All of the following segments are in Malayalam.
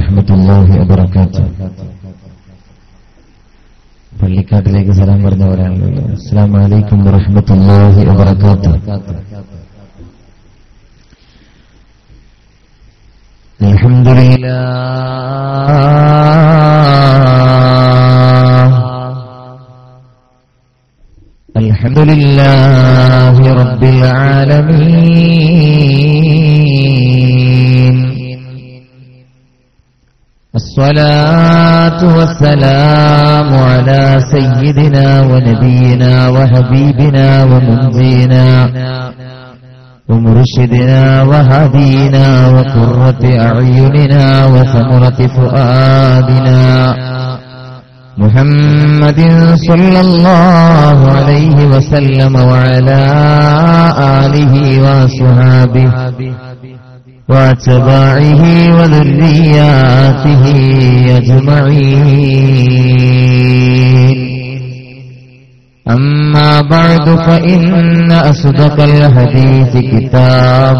ورحمة الله وبركاته പള്ളിക്കാട്ടിലേക്ക് സലാം പറഞ്ഞവരാണല്ലോ അസ്സാം വലൈക്കും വറഹമത്തല്ലാഹി വബർക്കാത്തു الحمد لله الحمد لله رب العالمين الصلاة والسلام على سيدنا ونبينا وحبيبنا ومنزينا ومرشدنا وهدينا وقرة أعيننا وثمرة فؤادنا محمد صلى الله عليه وسلم وعلى آله وصحابه واتباعه وذرياته أجمعين أما بعد فإن أصدق الحديث كتاب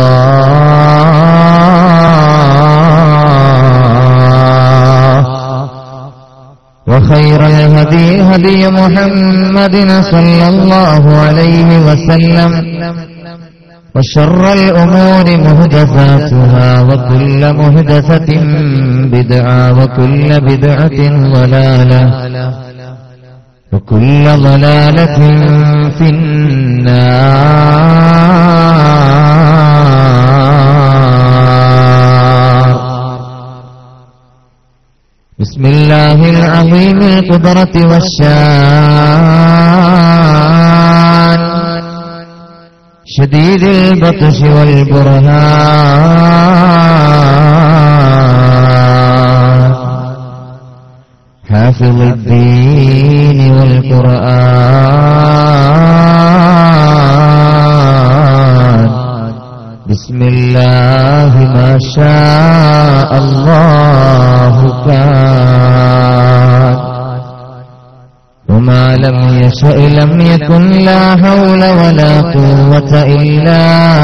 الله وخير الهدي هدي محمد صلى الله عليه وسلم وشر الأمور مهدفاتها وكل مهدفة بدعة وكل بدعة ضلالة وكل ضلالة في النار بسم الله العظيم القدرة والشان شديد البطش والبرهان حافظ الدين والقرآن بسم الله ما شاء الله كان وما لم يشأ لم يكن لا حول ولا قوة إلا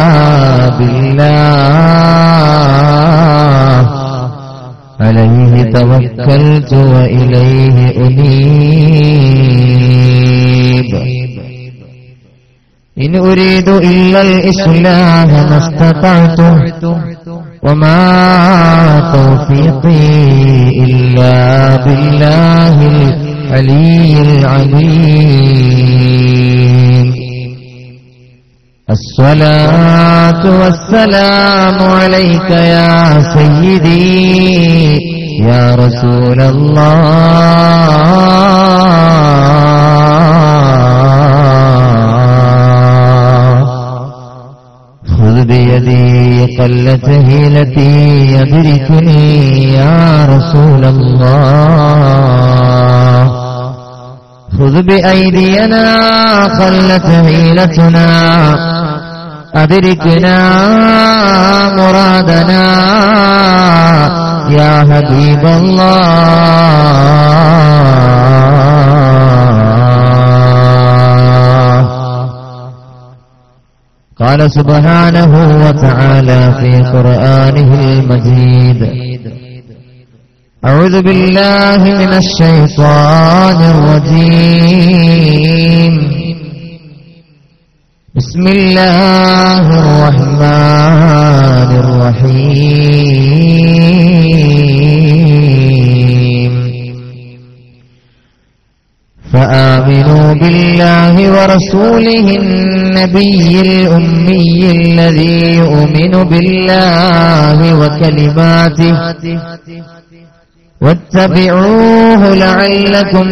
بالله عليه توكلت وإليه أنيب إن أريد إلا الإصلاح ما استطعت وما توفيقي إلا بالله العلي العليم الصلاة والسلام عليك يا سيدي يا رسول الله خذ بيدي قلت هيلتي يدركني يا رسول الله خذ بأيدينا خلت هيلتنا أدركنا مرادنا يا حبيب الله قال سبحانه وتعالى في قرآنه المجيد أعوذ بالله من الشيطان الرجيم بسم الله الرحمن الرحيم فآمنوا بالله ورسوله النبي الأمي الذي يؤمن بالله وكلماته واتبعوه لعلكم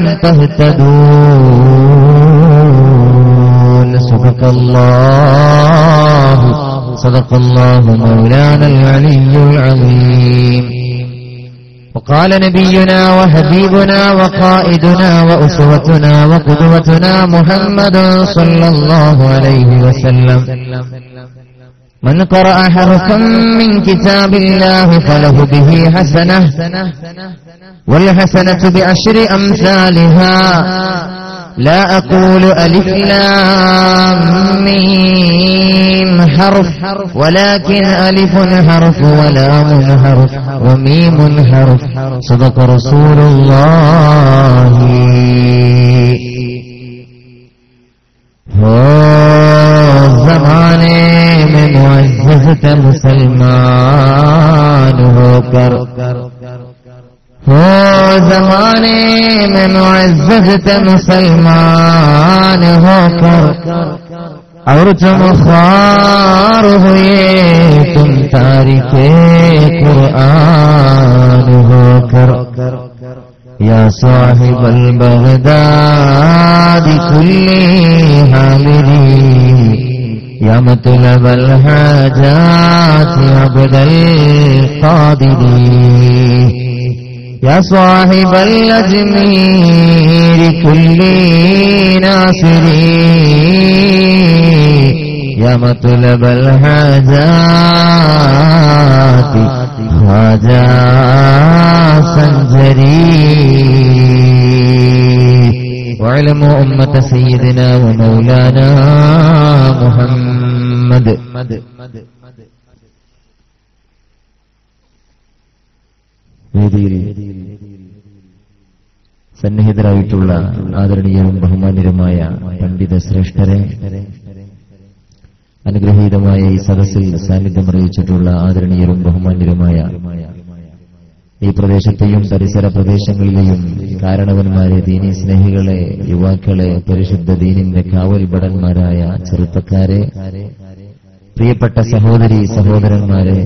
تهتدون صدق الله صدق الله مولانا العلي العظيم وقال نبينا وحبيبنا وقائدنا وأسوتنا وقدوتنا محمد صلى الله عليه وسلم من قرأ حرفا من كتاب الله فله به حسنة والحسنة بعشر أمثالها لا أقول ألف لام ميم حرف ولكن ألف حرف ولام حرف وميم حرف صدق رسول الله ہو زمانے میں معزز تھے مسلمان ہو کر ہو زمانے میں معزز تھے مسلمان ہو کر اور تم خوار ہوئے تم تاریخ قرآن ہو کر يا صاحب البغداد كل حامري يا مطلب الحاجات عبد القادر يا صاحب الأجمير كل ناصري يا مطلب الحاجات خواجہ سنجري واعلموا أمة سيدنا ومولانا محمد വേദിയിൽ സന്നിഹിതരായിട്ടുള്ള ആദരണീയരും ബഹുമാന്യരുമായ പണ്ഡിത ശ്രേഷ്ഠരെ അനുഗ്രഹീതമായ ഈ സദസ്സിൽ സാന്നിധ്യം അറിയിച്ചിട്ടുള്ള ആദരണീയരും ബഹുമാന്യരുമായ ഈ പ്രദേശത്തെയും പരിസര പ്രദേശങ്ങളിലെയും കാരണവന്മാരെ ദീനി സ്നേഹികളെ യുവാക്കളെ പരിശുദ്ധ ദീനിന്റെ കാവൽ ഭടന്മാരായ ചെറുപ്പക്കാരെ പ്രിയപ്പെട്ട സഹോദരി സഹോദരന്മാരെ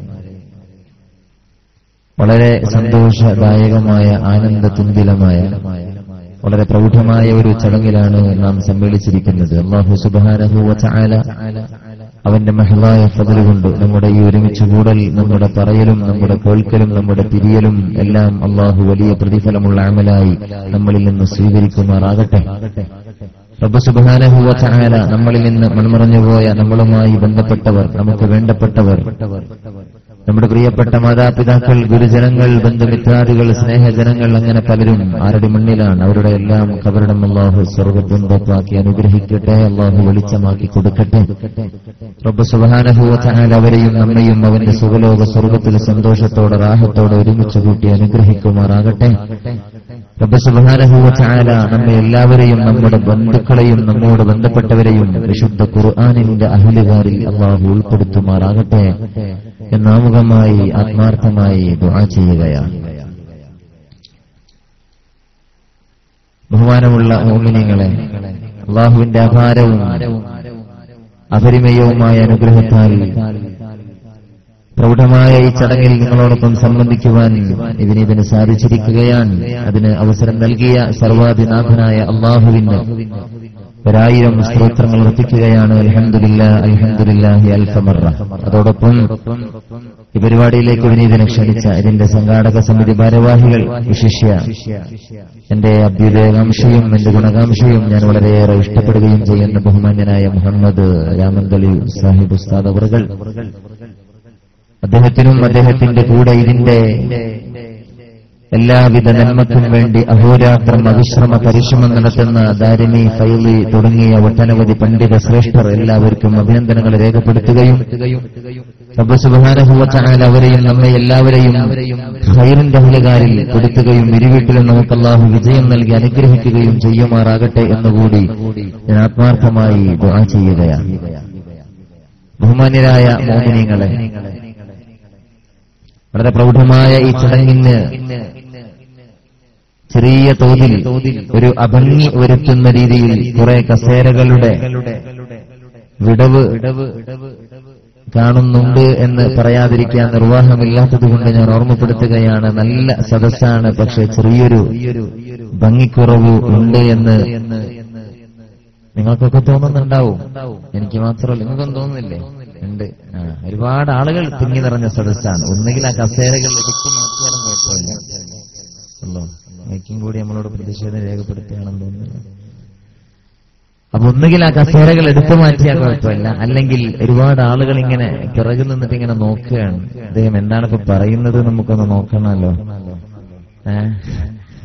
വളരെ സന്തോഷദായകമായ ആനന്ദതുന്തിലമായ വളരെ പ്രൗഢമായ ഒരു ചടങ്ങിലാണ് നാം സമ്മേളിച്ചിരിക്കുന്നത് അള്ളാഹു സുബാനഹുവ ചാല അവന്റെ മഹളായ ഫതല് കൊണ്ട് നമ്മുടെ ഈ ഒരുമിച്ച് കൂടൽ നമ്മുടെ പറയലും നമ്മുടെ കേൾക്കലും നമ്മുടെ തിരിയലും എല്ലാം അള്ളാഹു വലിയ പ്രതിഫലമുള്ള അമലായി നമ്മളിൽ നിന്ന് സ്വീകരിക്കുമാറാകട്ടെ റബ്ബ് സുബാനഹുവ ചാല നമ്മളിൽ നിന്ന് മൺമറഞ്ഞുപോയ നമ്മളുമായി ബന്ധപ്പെട്ടവർ നമുക്ക് വേണ്ടപ്പെട്ടവർ നമ്മുടെ പ്രിയപ്പെട്ട മാതാപിതാക്കൾ ഗുരുജനങ്ങൾ ബന്ധുമിത്രാദികൾ സ്നേഹജനങ്ങൾ അങ്ങനെ പലരും ആരുടെ മുന്നിലാണ് അവരുടെ എല്ലാം കബറിടം അള്ളാഹു സ്വർഗബന്ധപ്പാക്കി അനുഗ്രഹിക്കട്ടെ അള്ളാഹു വെളിച്ചമാക്കി കൊടുക്കട്ടെ റബ്ബ് സുബാനഹുവല അവരെയും നമ്മയും അവന്റെ സുഖലോക സ്വർഗത്തിൽ സന്തോഷത്തോടെ റാഹത്തോടെ ഒരുമിച്ച് കൂട്ടി അനുഗ്രഹിക്കുമാറാകട്ടെ റബ്ബ് സുബാനഹുവല നമ്മെ എല്ലാവരെയും നമ്മുടെ ബന്ധുക്കളെയും നമ്മോട് ബന്ധപ്പെട്ടവരെയും വിശുദ്ധ ഖുർആാനിന്റെ അഹലുകാരിൽ അള്ളാഹു ഉൾപ്പെടുത്തുമാറാകട്ടെ എന്നാമുഖമായി ആത്മാർത്ഥമായി ദുആ ചെയ്യുകയാണ് ബഹുമാനമുള്ള മോമിനിങ്ങളെ അള്ളാഹുവിന്റെ അപാരവും അപരിമയവുമായ അനുഗ്രഹത്താൽ പ്രൗഢമായ ഈ ചടങ്ങിൽ നിങ്ങളോടൊപ്പം സംബന്ധിക്കുവാൻ ഇതിന് ഇതിന് സാധിച്ചിരിക്കുകയാണ് അതിന് അവസരം നൽകിയ സർവാധിനാഥനായ അള്ളാഹുവിന് ഒരായിരം സ്തോത്രങ്ങൾ വർദ്ധിക്കുകയാണ് അൽഹംദുലില്ല അൽഹംദുലില്ലാഹി അൽഫമറ അതോടൊപ്പം ഈ പരിപാടിയിലേക്ക് വിനീതനെ ക്ഷണിച്ച ഇതിന്റെ സംഘാടക സമിതി ഭാരവാഹികൾ വിശിഷ്യ എന്റെ അഭ്യുദയകാംക്ഷയും എന്റെ ഗുണകാംക്ഷയും ഞാൻ വളരെയേറെ ഇഷ്ടപ്പെടുകയും ചെയ്യുന്ന ബഹുമാന്യനായ മുഹമ്മദ് രാമന്തളി സാഹിബ് ഉസ്താദ് അവറുകൾ അദ്ദേഹത്തിനും അദ്ദേഹത്തിന്റെ കൂടെ ഇതിന്റെ എല്ലാവിധ നന്മക്കും വേണ്ടി അഹോരാത്രം അവിശ്രമ പരിശ്രമം നടത്തുന്ന ദാരിമി ഫൈലി തുടങ്ങിയ ഒട്ടനവധി പണ്ഡിത ശ്രേഷ്ഠർ എല്ലാവർക്കും അഭിനന്ദനങ്ങൾ രേഖപ്പെടുത്തുകയും സുബാനഹുവച്ചാൽ അവരെയും നമ്മെ എല്ലാവരെയും ഹൈറിന്റെ ഹലുകാരിൽ കൊടുത്തുകയും ഇരുവീട്ടിലും നമുക്ക് അള്ളാഹു വിജയം നൽകി അനുഗ്രഹിക്കുകയും ചെയ്യുമാറാകട്ടെ എന്നുകൂടി ഞാൻ ആത്മാർത്ഥമായി ദുആ ചെയ്യുകയാണ് ബഹുമാന്യരായ മോമിനിയങ്ങളെ വളരെ പ്രൗഢമായ ഈ ചടങ്ങിന് ചെറിയ തോതിൽ ഒരു അഭംഗി വരുത്തുന്ന രീതിയിൽ കുറെ കസേരകളുടെ വിടവ് കാണുന്നുണ്ട് എന്ന് പറയാതിരിക്കാൻ നിർവാഹമില്ലാത്തതുകൊണ്ട് ഞാൻ ഓർമ്മപ്പെടുത്തുകയാണ് നല്ല സദസ്സാണ് പക്ഷെ ചെറിയൊരു ഭംഗിക്കുറവ് ഉണ്ട് എന്ന് നിങ്ങൾക്കൊക്കെ തോന്നുന്നുണ്ടാവും എനിക്ക് മാത്രമല്ല നിങ്ങൾക്കൊന്നും തോന്നുന്നില്ലേ ഉണ്ട് ആ ഒരുപാട് ആളുകൾ തിങ്ങി നിറഞ്ഞ സദസ്സാണ് ഒന്നുകിൽ ആ കസേരകൾ എടുത്തു മാറ്റിയാലും കുഴപ്പമില്ല അല്ലോ മേക്കിംഗ് കൂടി നമ്മളോട് പ്രതിഷേധം രേഖപ്പെടുത്തുകയാണെന്ന് തോന്നുന്നു അപ്പൊ ഒന്നുകിൽ ആ കസേരകൾ എടുത്തു മാറ്റിയാൽ കുഴപ്പമില്ല അല്ലെങ്കിൽ ഒരുപാട് ആളുകൾ ഇങ്ങനെ പിറകു നിന്നിട്ട് ഇങ്ങനെ നോക്കുകയാണ് അദ്ദേഹം എന്താണ് ഇപ്പൊ പറയുന്നത് നമുക്കൊന്ന് നോക്കണമല്ലോ ഏ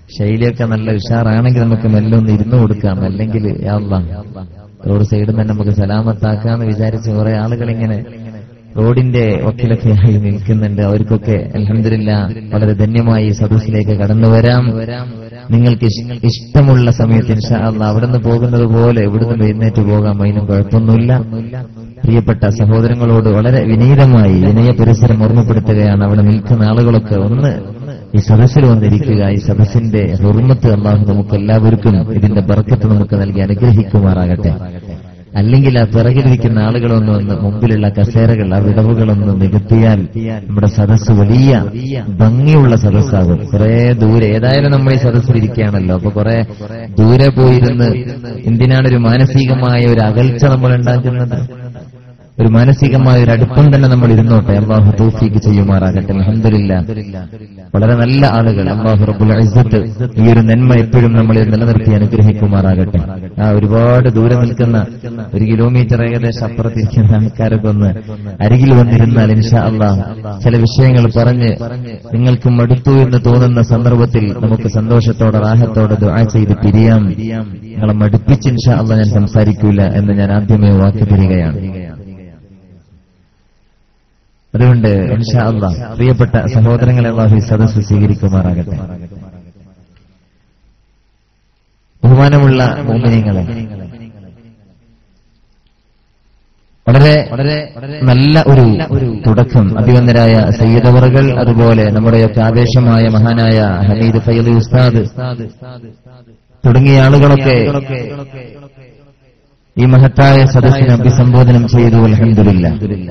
ശൈലിയൊക്കെ നല്ല ഉഷാറാണെങ്കിൽ നമുക്ക് മെല്ലെ ഒന്ന് ഇരുന്ന് കൊടുക്കാം അല്ലെങ്കിൽ യാ അല്ലാ, റോഡ് സൈഡിൽ തന്നെ നമുക്ക് സലാമത്താക്കാന്ന് വിചാരിച്ച് കുറെ ആളുകൾ ഇങ്ങനെ റോഡിന്റെ ഒക്കിലൊക്കെ ആയി നിൽക്കുന്നുണ്ട് അവർക്കൊക്കെ അലഹമില്ല വളരെ ധന്യമായി ഈ സദസ്സിലേക്ക് കടന്നു വരാം നിങ്ങൾക്ക് ഇഷ്- ഇഷ്ടമുള്ള സമയത്ത് ഇൻഷാ അല്ലാ അവിടെ നിന്ന് പോകുന്നത് പോലെ ഇവിടുന്ന് എഴുന്നേറ്റ് പോകാം അതിനും കുഴപ്പമൊന്നുമില്ല പ്രിയപ്പെട്ട സഹോദരങ്ങളോട് വളരെ വിനീതമായി വിനയ പരിസരം ഓർമ്മപ്പെടുത്തുകയാണ് അവിടെ നിൽക്കുന്ന ആളുകളൊക്കെ ഒന്ന് ഈ സദസ്സിൽ വന്നിരിക്കുക ഈ സദസ്സിന്റെ ഹുർമത്ത് അള്ളാഹു നമുക്ക് എല്ലാവർക്കും ഇതിന്റെ ബർക്കത്ത് നമുക്ക് നൽകി അനുഗ്രഹിക്കുമാറാകട്ടെ അല്ലെങ്കിൽ ആ പിറകിലിരിക്കുന്ന ആളുകളൊന്ന് വന്ന് മുമ്പിലുള്ള കസേരകൾ ആ വിടവുകളൊന്ന് നികത്തിയാൽ നമ്മുടെ സദസ്സ് വലിയ ഭംഗിയുള്ള സദസ്സാകും കുറെ ദൂരെ ഏതായാലും നമ്മൾ ഈ സദസ്സിൽ ഇരിക്കുകയാണല്ലോ അപ്പൊ കുറെ ദൂരെ പോയിരുന്ന് എന്തിനാണ് ഒരു മാനസികമായ ഒരു അകൽച്ച നമ്മൾ ഉണ്ടാക്കുന്നത് ഒരു മാനസികമായ ഒരു അടുപ്പം തന്നെ നമ്മൾ ഇരുന്നോട്ടെ അള്ളാഹു തൗഫീക്ക് ചെയ്യുമാറാകട്ടെ അൽഹംദുലില്ല വളരെ നല്ല ആളുകൾ അള്ളാഹു റബ്ബുൽ ഇസ്സത്ത് ഈ ഒരു നന്മ എപ്പോഴും നമ്മളിൽ നിലനിർത്തി അനുഗ്രഹിക്കുമാറാകട്ടെ ആ ഒരുപാട് ദൂരെ നിൽക്കുന്ന ഒരു കിലോമീറ്റർ ഏകദേശം അപ്പുറത്തിരിക്കുന്ന ആൾക്കാരൊക്കെ ഒന്ന് അരികിൽ വന്നിരുന്നാൽ ഇൻഷാ അള്ളാഹ് ചില വിഷയങ്ങൾ പറഞ്ഞ് നിങ്ങൾക്ക് മടുത്തു എന്ന് തോന്നുന്ന സന്ദർഭത്തിൽ നമുക്ക് സന്തോഷത്തോടെ റാഹത്തോടെ ദുആ ചെയ്ത് പിരിയാം നിങ്ങളെ മടുപ്പിച്ച് ഇൻഷാ അള്ളാഹ് ഞാൻ സംസാരിക്കൂല എന്ന് ഞാൻ ആദ്യമേ വാക്ക് തരികയാണ് അതുകൊണ്ട് ഇൻഷാ അള്ളാഹ് പ്രിയപ്പെട്ട സഹോദരങ്ങളെ അള്ളാഹു ഈ സദസ്സ് സ്വീകരിക്കുമാറാകട്ടെ ബഹുമാനമുള്ള മോമിനിയങ്ങളെ വളരെ വളരെ നല്ല ഒരു തുടക്കം അഭിവന്ദരായ സയ്യിദവറുകൾ അതുപോലെ നമ്മുടെയൊക്കെ ആവേശമായ മഹാനായ ഹമീദ് ഫൈദ് ഉസ്താദ് തുടങ്ങിയ ആളുകളൊക്കെ ഈ മഹത്തായ സദസ്സിനെ അഭിസംബോധനം ചെയ്തു അലഹമില്ല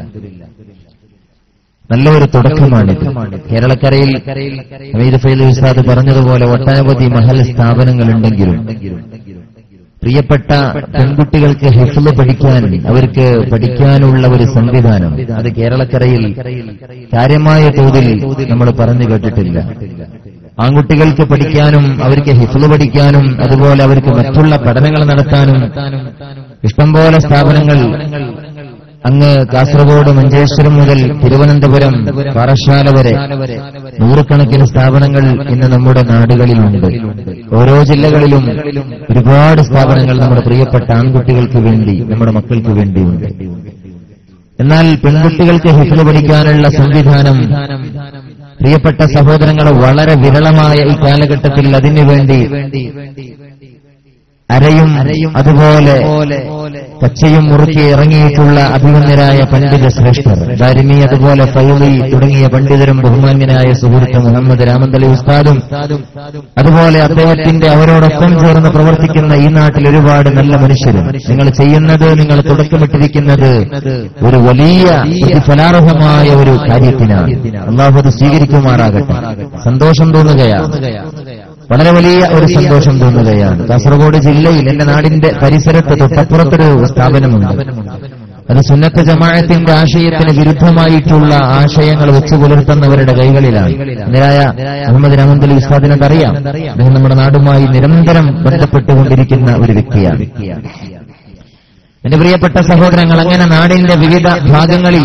നല്ലൊരു തുടക്കമാണിത് കേരളക്കരയിൽ ഹമീദ് ഫൈദ് ഉസ്താദ് പറഞ്ഞതുപോലെ ഒട്ടനവധി മഹൽ സ്ഥാപനങ്ങളുണ്ടെങ്കിലും പ്രിയപ്പെട്ട പെൺകുട്ടികൾക്ക് ഹിഫ്ല് പഠിക്കാൻ അവർക്ക് പഠിക്കാനുള്ള ഒരു സംവിധാനം അത് കേരളക്കരയിൽ കാര്യമായ തോതിൽ നമ്മൾ പറഞ്ഞു കേട്ടിട്ടില്ല ആൺകുട്ടികൾക്ക് പഠിക്കാനും അവർക്ക് ഹിഫ്ല് പഠിക്കാനും അതുപോലെ അവർക്ക് മറ്റുള്ള പഠനങ്ങൾ നടത്താനും ഇഷ്ടംപോലെ സ്ഥാപനങ്ങൾ അങ്ങ് കാസർഗോഡ് മഞ്ചേശ്വരം മുതൽ തിരുവനന്തപുരം പാറശാല വരെ നൂറുകണക്കിന് സ്ഥാപനങ്ങൾ ഇന്ന് നമ്മുടെ നാടുകളിലുണ്ട് ഓരോ ജില്ലകളിലും ഒരുപാട് സ്ഥാപനങ്ങൾ നമ്മുടെ പ്രിയപ്പെട്ട ആൺകുട്ടികൾക്ക് വേണ്ടി നമ്മുടെ മക്കൾക്ക് വേണ്ടിയുണ്ട് എന്നാൽ പെൺകുട്ടികൾക്ക് ഹിഫ്ല് പഠിക്കാനുള്ള സംവിധാനം പ്രിയപ്പെട്ട സഹോദരങ്ങളെ വളരെ വിരളമായ ഈ കാലഘട്ടത്തിൽ അതിനു വേണ്ടി അരയും അതുപോലെ പച്ചയും മുറുക്കി ഇറങ്ങിയിട്ടുള്ള അഭിമന്യരായ പണ്ഡിത ശ്രേഷ്ഠർ ദാരിമി അതുപോലെ ഫൈലി തുടങ്ങിയ പണ്ഡിതരും ബഹുമാന്യനായ സുഹൃത്ത് മുഹമ്മദ് രാമന്തലി ഉസ്താദും അതുപോലെ അദ്ദേഹത്തിന്റെ അവരോടൊപ്പം ചേർന്ന് പ്രവർത്തിക്കുന്ന ഈ നാട്ടിൽ ഒരുപാട് നല്ല മനുഷ്യരും നിങ്ങൾ ചെയ്യുന്നത് നിങ്ങൾ തുടക്കമിട്ടിരിക്കുന്നത് ഒരു വലിയ പ്രതിഫലാർഹമായ ഒരു കാര്യത്തിനാണ് അള്ളാഹു അത് സ്വീകരിക്കുമാറാകട്ടെ സന്തോഷം തോന്നുകയാണ് വളരെ വലിയ ഒരു സന്തോഷം തോന്നുകയാണ് കാസർഗോഡ് ജില്ലയിൽ എന്റെ നാടിന്റെ പരിസരത്ത് തൊട്ടപ്പുറത്തൊരു സ്ഥാപനമുണ്ട് അത് സുന്നത്ത് ജമാഅത്തിന്റെ ആശയത്തിന് വിരുദ്ധമായിട്ടുള്ള ആശയങ്ങൾ വെച്ചു പുലർത്തുന്നവരുടെ കൈകളിലാണ് നേരായ മുഹമ്മദ് രഹമ്മദ് ഉസ്താദിനത് അറിയാം അദ്ദേഹം നമ്മുടെ നാടുമായി നിരന്തരം ബന്ധപ്പെട്ടുകൊണ്ടിരിക്കുന്ന ഒരു വ്യക്തിയാണ് എന്റെ പ്രിയപ്പെട്ട സഹോദരങ്ങൾ അങ്ങനെ നാടിന്റെ വിവിധ ഭാഗങ്ങളിൽ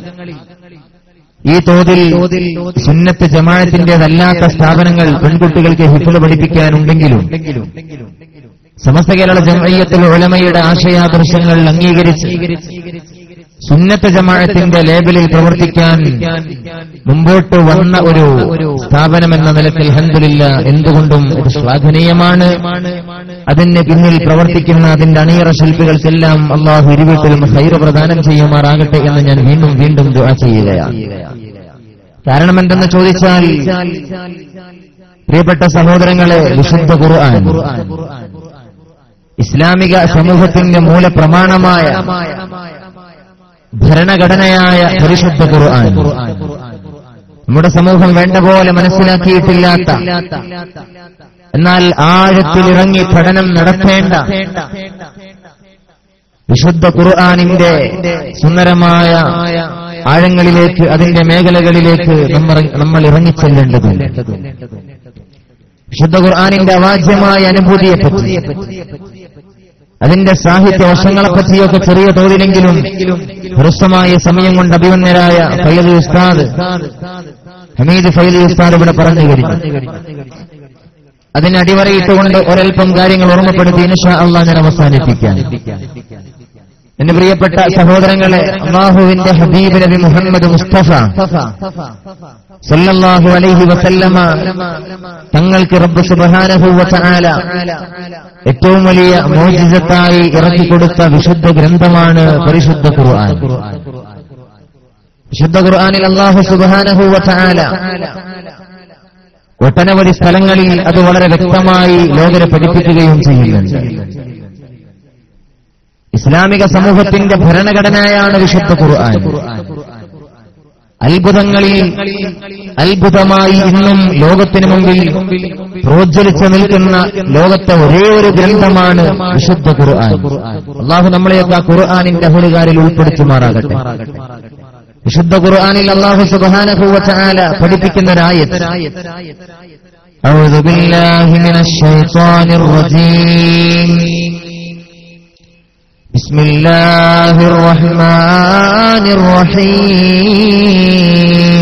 ഈ തോതിൽ സുന്നത്ത് ജമാഅത്തിന്റേതല്ലാത്ത സ്ഥാപനങ്ങൾ പെൺകുട്ടികൾക്ക് ഹിഫിള് പഠിപ്പിക്കാനുണ്ടെങ്കിലും സമസ്ത കേരള ജമയത്തിൽ ഉലമയുടെ ആശയാദർശങ്ങൾ അംഗീകരിച്ച് സുന്നത്ത് ജമാഅത്തിന്റെ ലേബലിൽ പ്രവർത്തിക്കാൻ മുമ്പോട്ട് വന്ന ഒരു സ്ഥാപനം എന്ന നിലത്തിൽ അൽഹംദുലില്ല എന്തുകൊണ്ടും ഇത് ശ്ലാഘനീയമാണ് അതിന് പിന്നിൽ പ്രവർത്തിക്കുന്ന അതിന്റെ അണിയറ ശില്പികൾക്കെല്ലാം അള്ളാഹു ഇരുവീട്ടിലും ഹൈറ് പ്രദാനം ചെയ്യുമാറാകട്ടെ എന്ന് ഞാൻ വീണ്ടും വീണ്ടും ദുആ ചെയ്യുകയാണ് കാരണം എന്തെന്ന് ചോദിച്ചാൽ പ്രിയപ്പെട്ട സഹോദരങ്ങളെ വിശുദ്ധ ഖുർആൻ ഇസ്ലാമിക സമൂഹത്തിന്റെ മൂലപ്രമാണമായ ഭരണഘടനയായ പരിശുദ്ധ ഖുർആൻ നമ്മുടെ സമൂഹം വേണ്ട പോലെ മനസ്സിലാക്കിയിട്ടില്ലാത്ത എന്നാൽ ആഴത്തിലിറങ്ങി പഠനം നടത്തേണ്ട വിശുദ്ധ ഖുർആാനിന്റെ സുന്ദരമായ ആഴങ്ങളിലേക്ക് അതിന്റെ മേഖലകളിലേക്ക് നമ്മൾ നമ്മൾ ഇറങ്ങിച്ചെല്ലേണ്ടതുണ്ട് വിശുദ്ധ ഖുർആാനിന്റെ അവാജ്യമായ അനുഭൂതിയെപ്പറ്റി അതിന്റെ സാഹിത്യ വശങ്ങളെപ്പറ്റിയൊക്കെ ചെറിയ തോതിലെങ്കിലും ഹ്രസ്വമായ സമയം കൊണ്ട് അഭിമന്യരായ ഫൈലി ഉസ്താദ് ഹമീദ് ഫൈലി ഉസ്താദ് ഇവിടെ പറഞ്ഞു കഴിഞ്ഞു അതിന് അടിവരയിട്ടുകൊണ്ട് ഒരൽപ്പം കാര്യങ്ങൾ ഓർമ്മപ്പെടുത്തി ഇൻഷാ അള്ളാഹ് ഞാൻ അവസാനിപ്പിക്കാൻ എന്റെ പ്രിയപ്പെട്ട സഹോദരങ്ങളെ അള്ളാഹുവിന്റെ ഹബീബ് നബി മുഹമ്മദ് മുസ്തഫ സല്ലല്ലാഹു അലൈഹി വസല്ലമ തങ്ങൾക്ക് റബ്ബ് സുബ്ഹാനഹു വതആല ഏറ്റവും വലിയ മോചിതത്തായി ഇറക്കിക്കൊടുത്ത വിശുദ്ധ ഗ്രന്ഥമാണ് പരിശുദ്ധ ഖുർആൻ വിശുദ്ധ ഖുർആനിൽ അള്ളാഹു സുബ്ഹാനഹു വതആല ഒട്ടനവധി സ്ഥലങ്ങളിൽ അത് വളരെ വ്യക്തമായി ലോകരെ പഠിപ്പിക്കുകയും ചെയ്യുന്നുണ്ട് ഇസ്ലാമിക സമൂഹത്തിന്റെ ഭരണഘടനയാണ് വിശുദ്ധ ഖുർആൻ അത്ഭുതങ്ങളിൽ അത്ഭുതമായി ഇന്നും ലോകത്തിനു മുമ്പിൽ പ്രോജ്വലിച്ചു നിൽക്കുന്ന ലോകത്തെ ഒരേ ഒരു ഗ്രന്ഥമാണ് വിശുദ്ധ ഖുർആൻ അള്ളാഹു നമ്മളെയൊക്കെ ആ ഖുർആാനിന്റെ അഹുലുകാരിൽ ഉൾപ്പെടുത്തുമാറാകട്ടെ വിശുദ്ധ ഖുർആാനിൽ അള്ളാഹു സുബാനഹുവല പഠിപ്പിക്കുന്ന ഒരായത്ത് أعوذ بالله من الشيطان الرجيم بسم الله الرحمن الرحيم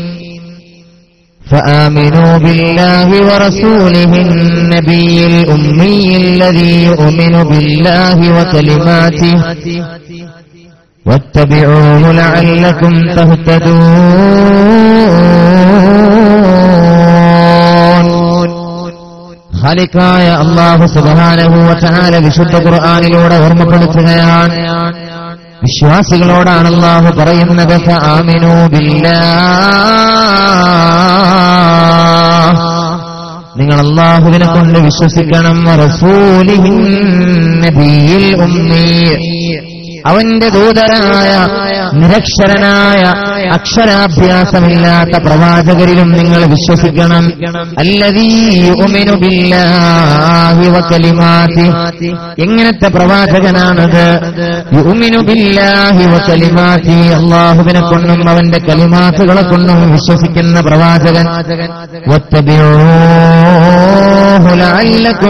فآمنوا بالله ورسوله النبي الأمي الذي يؤمن بالله وكلماته واتبعوه لعلكم تهتدون ഖാലിക്കായ അള്ളാഹു സുബാനഹുവല വിശുദ്ധ ഖുർആാനിലൂടെ ഓർമ്മപ്പെടുത്തുകയാണ് വിശ്വാസികളോടാണ് അള്ളാഹു പറയുന്നത് ആമിനു നിങ്ങൾ അള്ളാഹുവിനെ കൊണ്ട് വിശ്വസിക്കണം റസൂലിഹിൻ നബിയിൽ ഉമ്മീ അവന്റെ ദൂതരായ നിരക്ഷരനായ അക്ഷരാഭ്യാസമില്ലാത്ത പ്രവാചകരിലും നിങ്ങൾ വിശ്വസിക്കണം അല്ലതീ എങ്ങനത്തെ പ്രവാചകനാണത് യുമിനു ബില്ലാഹി വകലിമാതി അള്ളാഹുവിനെ കൊണ്ടും അവന്റെ കലിമാത്തുകളെ കൊണ്ടും വിശ്വസിക്കുന്ന പ്രവാചകൻ വത്തബിഊഹു ലഅല്ലകും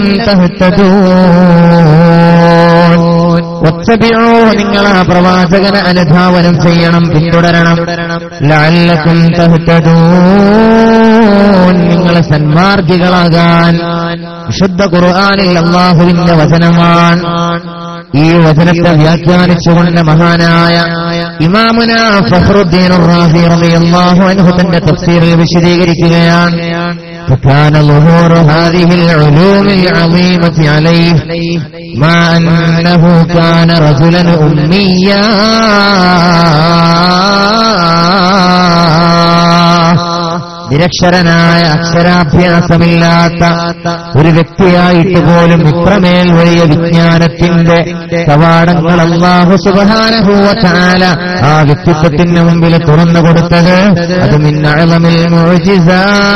തഹ്തദൂൻ വത്തബിഊ നിങ്ങൾ ആ പ്രവാചകനെ അനുധാവനം ചെയ്യണം പിന്തുടരണം ലഅല്ലകും തഹ്തദൂൻ നിങ്ങൾ സന്മാർഗികളാകാൻ വിശുദ്ധ ഖുർആനിൽ അള്ളാഹുവിന്റെ വചനമാണ് ഈ വചനത്തെ വ്യാഖ്യാനിച്ചുകൊണ്ട് മഹാനായ ഇമാമുന ഫഹ്റുദ്ദീൻ റാഫി റളിയല്ലാഹു അൻഹു തന്റെ തഫ്സീറിൽ വിശദീകരിക്കുകയാണ് فكان ظهور هذه العلوم العظيمة عليه مع أنه كان رجلا أميا നിരക്ഷരനായ അക്ഷരാഭ്യാസമില്ലാത്ത ഒരു വ്യക്തിയായിട്ട് പോലും ഇത്രമേൽ വലിയ വിജ്ഞാനത്തിന്റെ കവാടങ്ങൾ അള്ളാഹു സുബാനഹൂവത്താല ആ വ്യക്തിത്വത്തിന് മുമ്പിൽ തുറന്നു കൊടുത്തത് അത് മിന്നഴമിൽ മോചിസ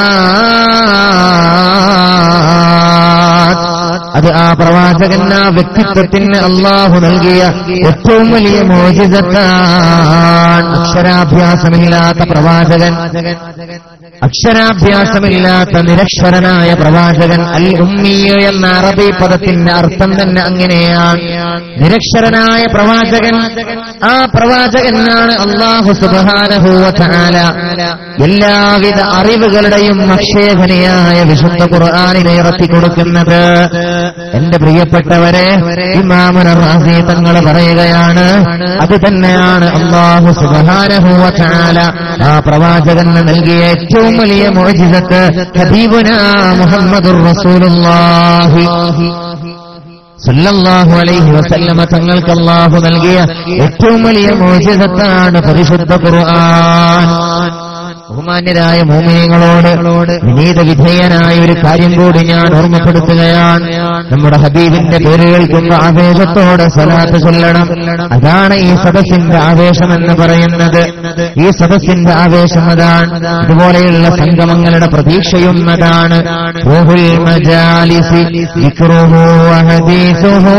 അത് ആ പ്രവാചകൻ ആ വ്യക്തിത്വത്തിന് അള്ളാഹു നൽകിയ ഏറ്റവും വലിയ മോചിതത്താണ് അക്ഷരാഭ്യാസമില്ലാത്ത പ്രവാചകൻ അക്ഷരാഭ്യാസമില്ലാത്ത നിരക്ഷരനായ പ്രവാചകൻ അൽ ഉമ്മിയ എന്ന അറബി പദത്തിന്റെ അർത്ഥം തന്നെ അങ്ങനെയാണ് നിരക്ഷരനായ പ്രവാചകൻ ആ പ്രവാചകനാണ് അള്ളാഹു സുബാനഹൂവല എല്ലാവിധ അറിവുകളുടെയും അക്ഷേപനയായ വിശുദ്ധ ഖുർആാനിനെ ഇറക്കി കൊടുക്കുന്നത് എന്റെ പ്രിയപ്പെട്ടവരെ ഇമാമുന റാസി തങ്ങൾ പറയുകയാണ് അത് തന്നെയാണ് അള്ളാഹു സുബാനഹൂവല ആ പ്രവാചകന് നൽകിയ ഏറ്റവും വലിയ മോചിതത്ത് ഹബീബുന മുഹമ്മദുർ റസൂലുള്ളാഹി സല്ലല്ലാഹു അലൈഹി വസല്ലമ തങ്ങൾക്ക് അല്ലാഹു നൽകിയ ഏറ്റവും വലിയ മോചിതത്താണ് പരിശുദ്ധ ഖുർആൻ ബഹുമാന്യരായ മോമിനികളോട് വിനീത വിധേയനായ ഒരു കാര്യം കൂടി ഞാൻ ഓർമ്മപ്പെടുത്തുകയാണ് നമ്മുടെ ഹബീബിന്റെ പേര് കേൾക്കുമ്പോൾ ആവേശത്തോടെ സ്വലാത്ത് ചൊല്ലണം അതാണ് ഈ സദസ്സിന്റെ ആവേശം എന്ന് പറയുന്നത് ഈ സദസ്സിന്റെ ആവേശം അതാണ് ഇതുപോലെയുള്ള സംഗമങ്ങളുടെ പ്രതീക്ഷയും അതാണ് റൂഹുൽ മജാലിസി ദിക്റുഹു വഹദീസുഹു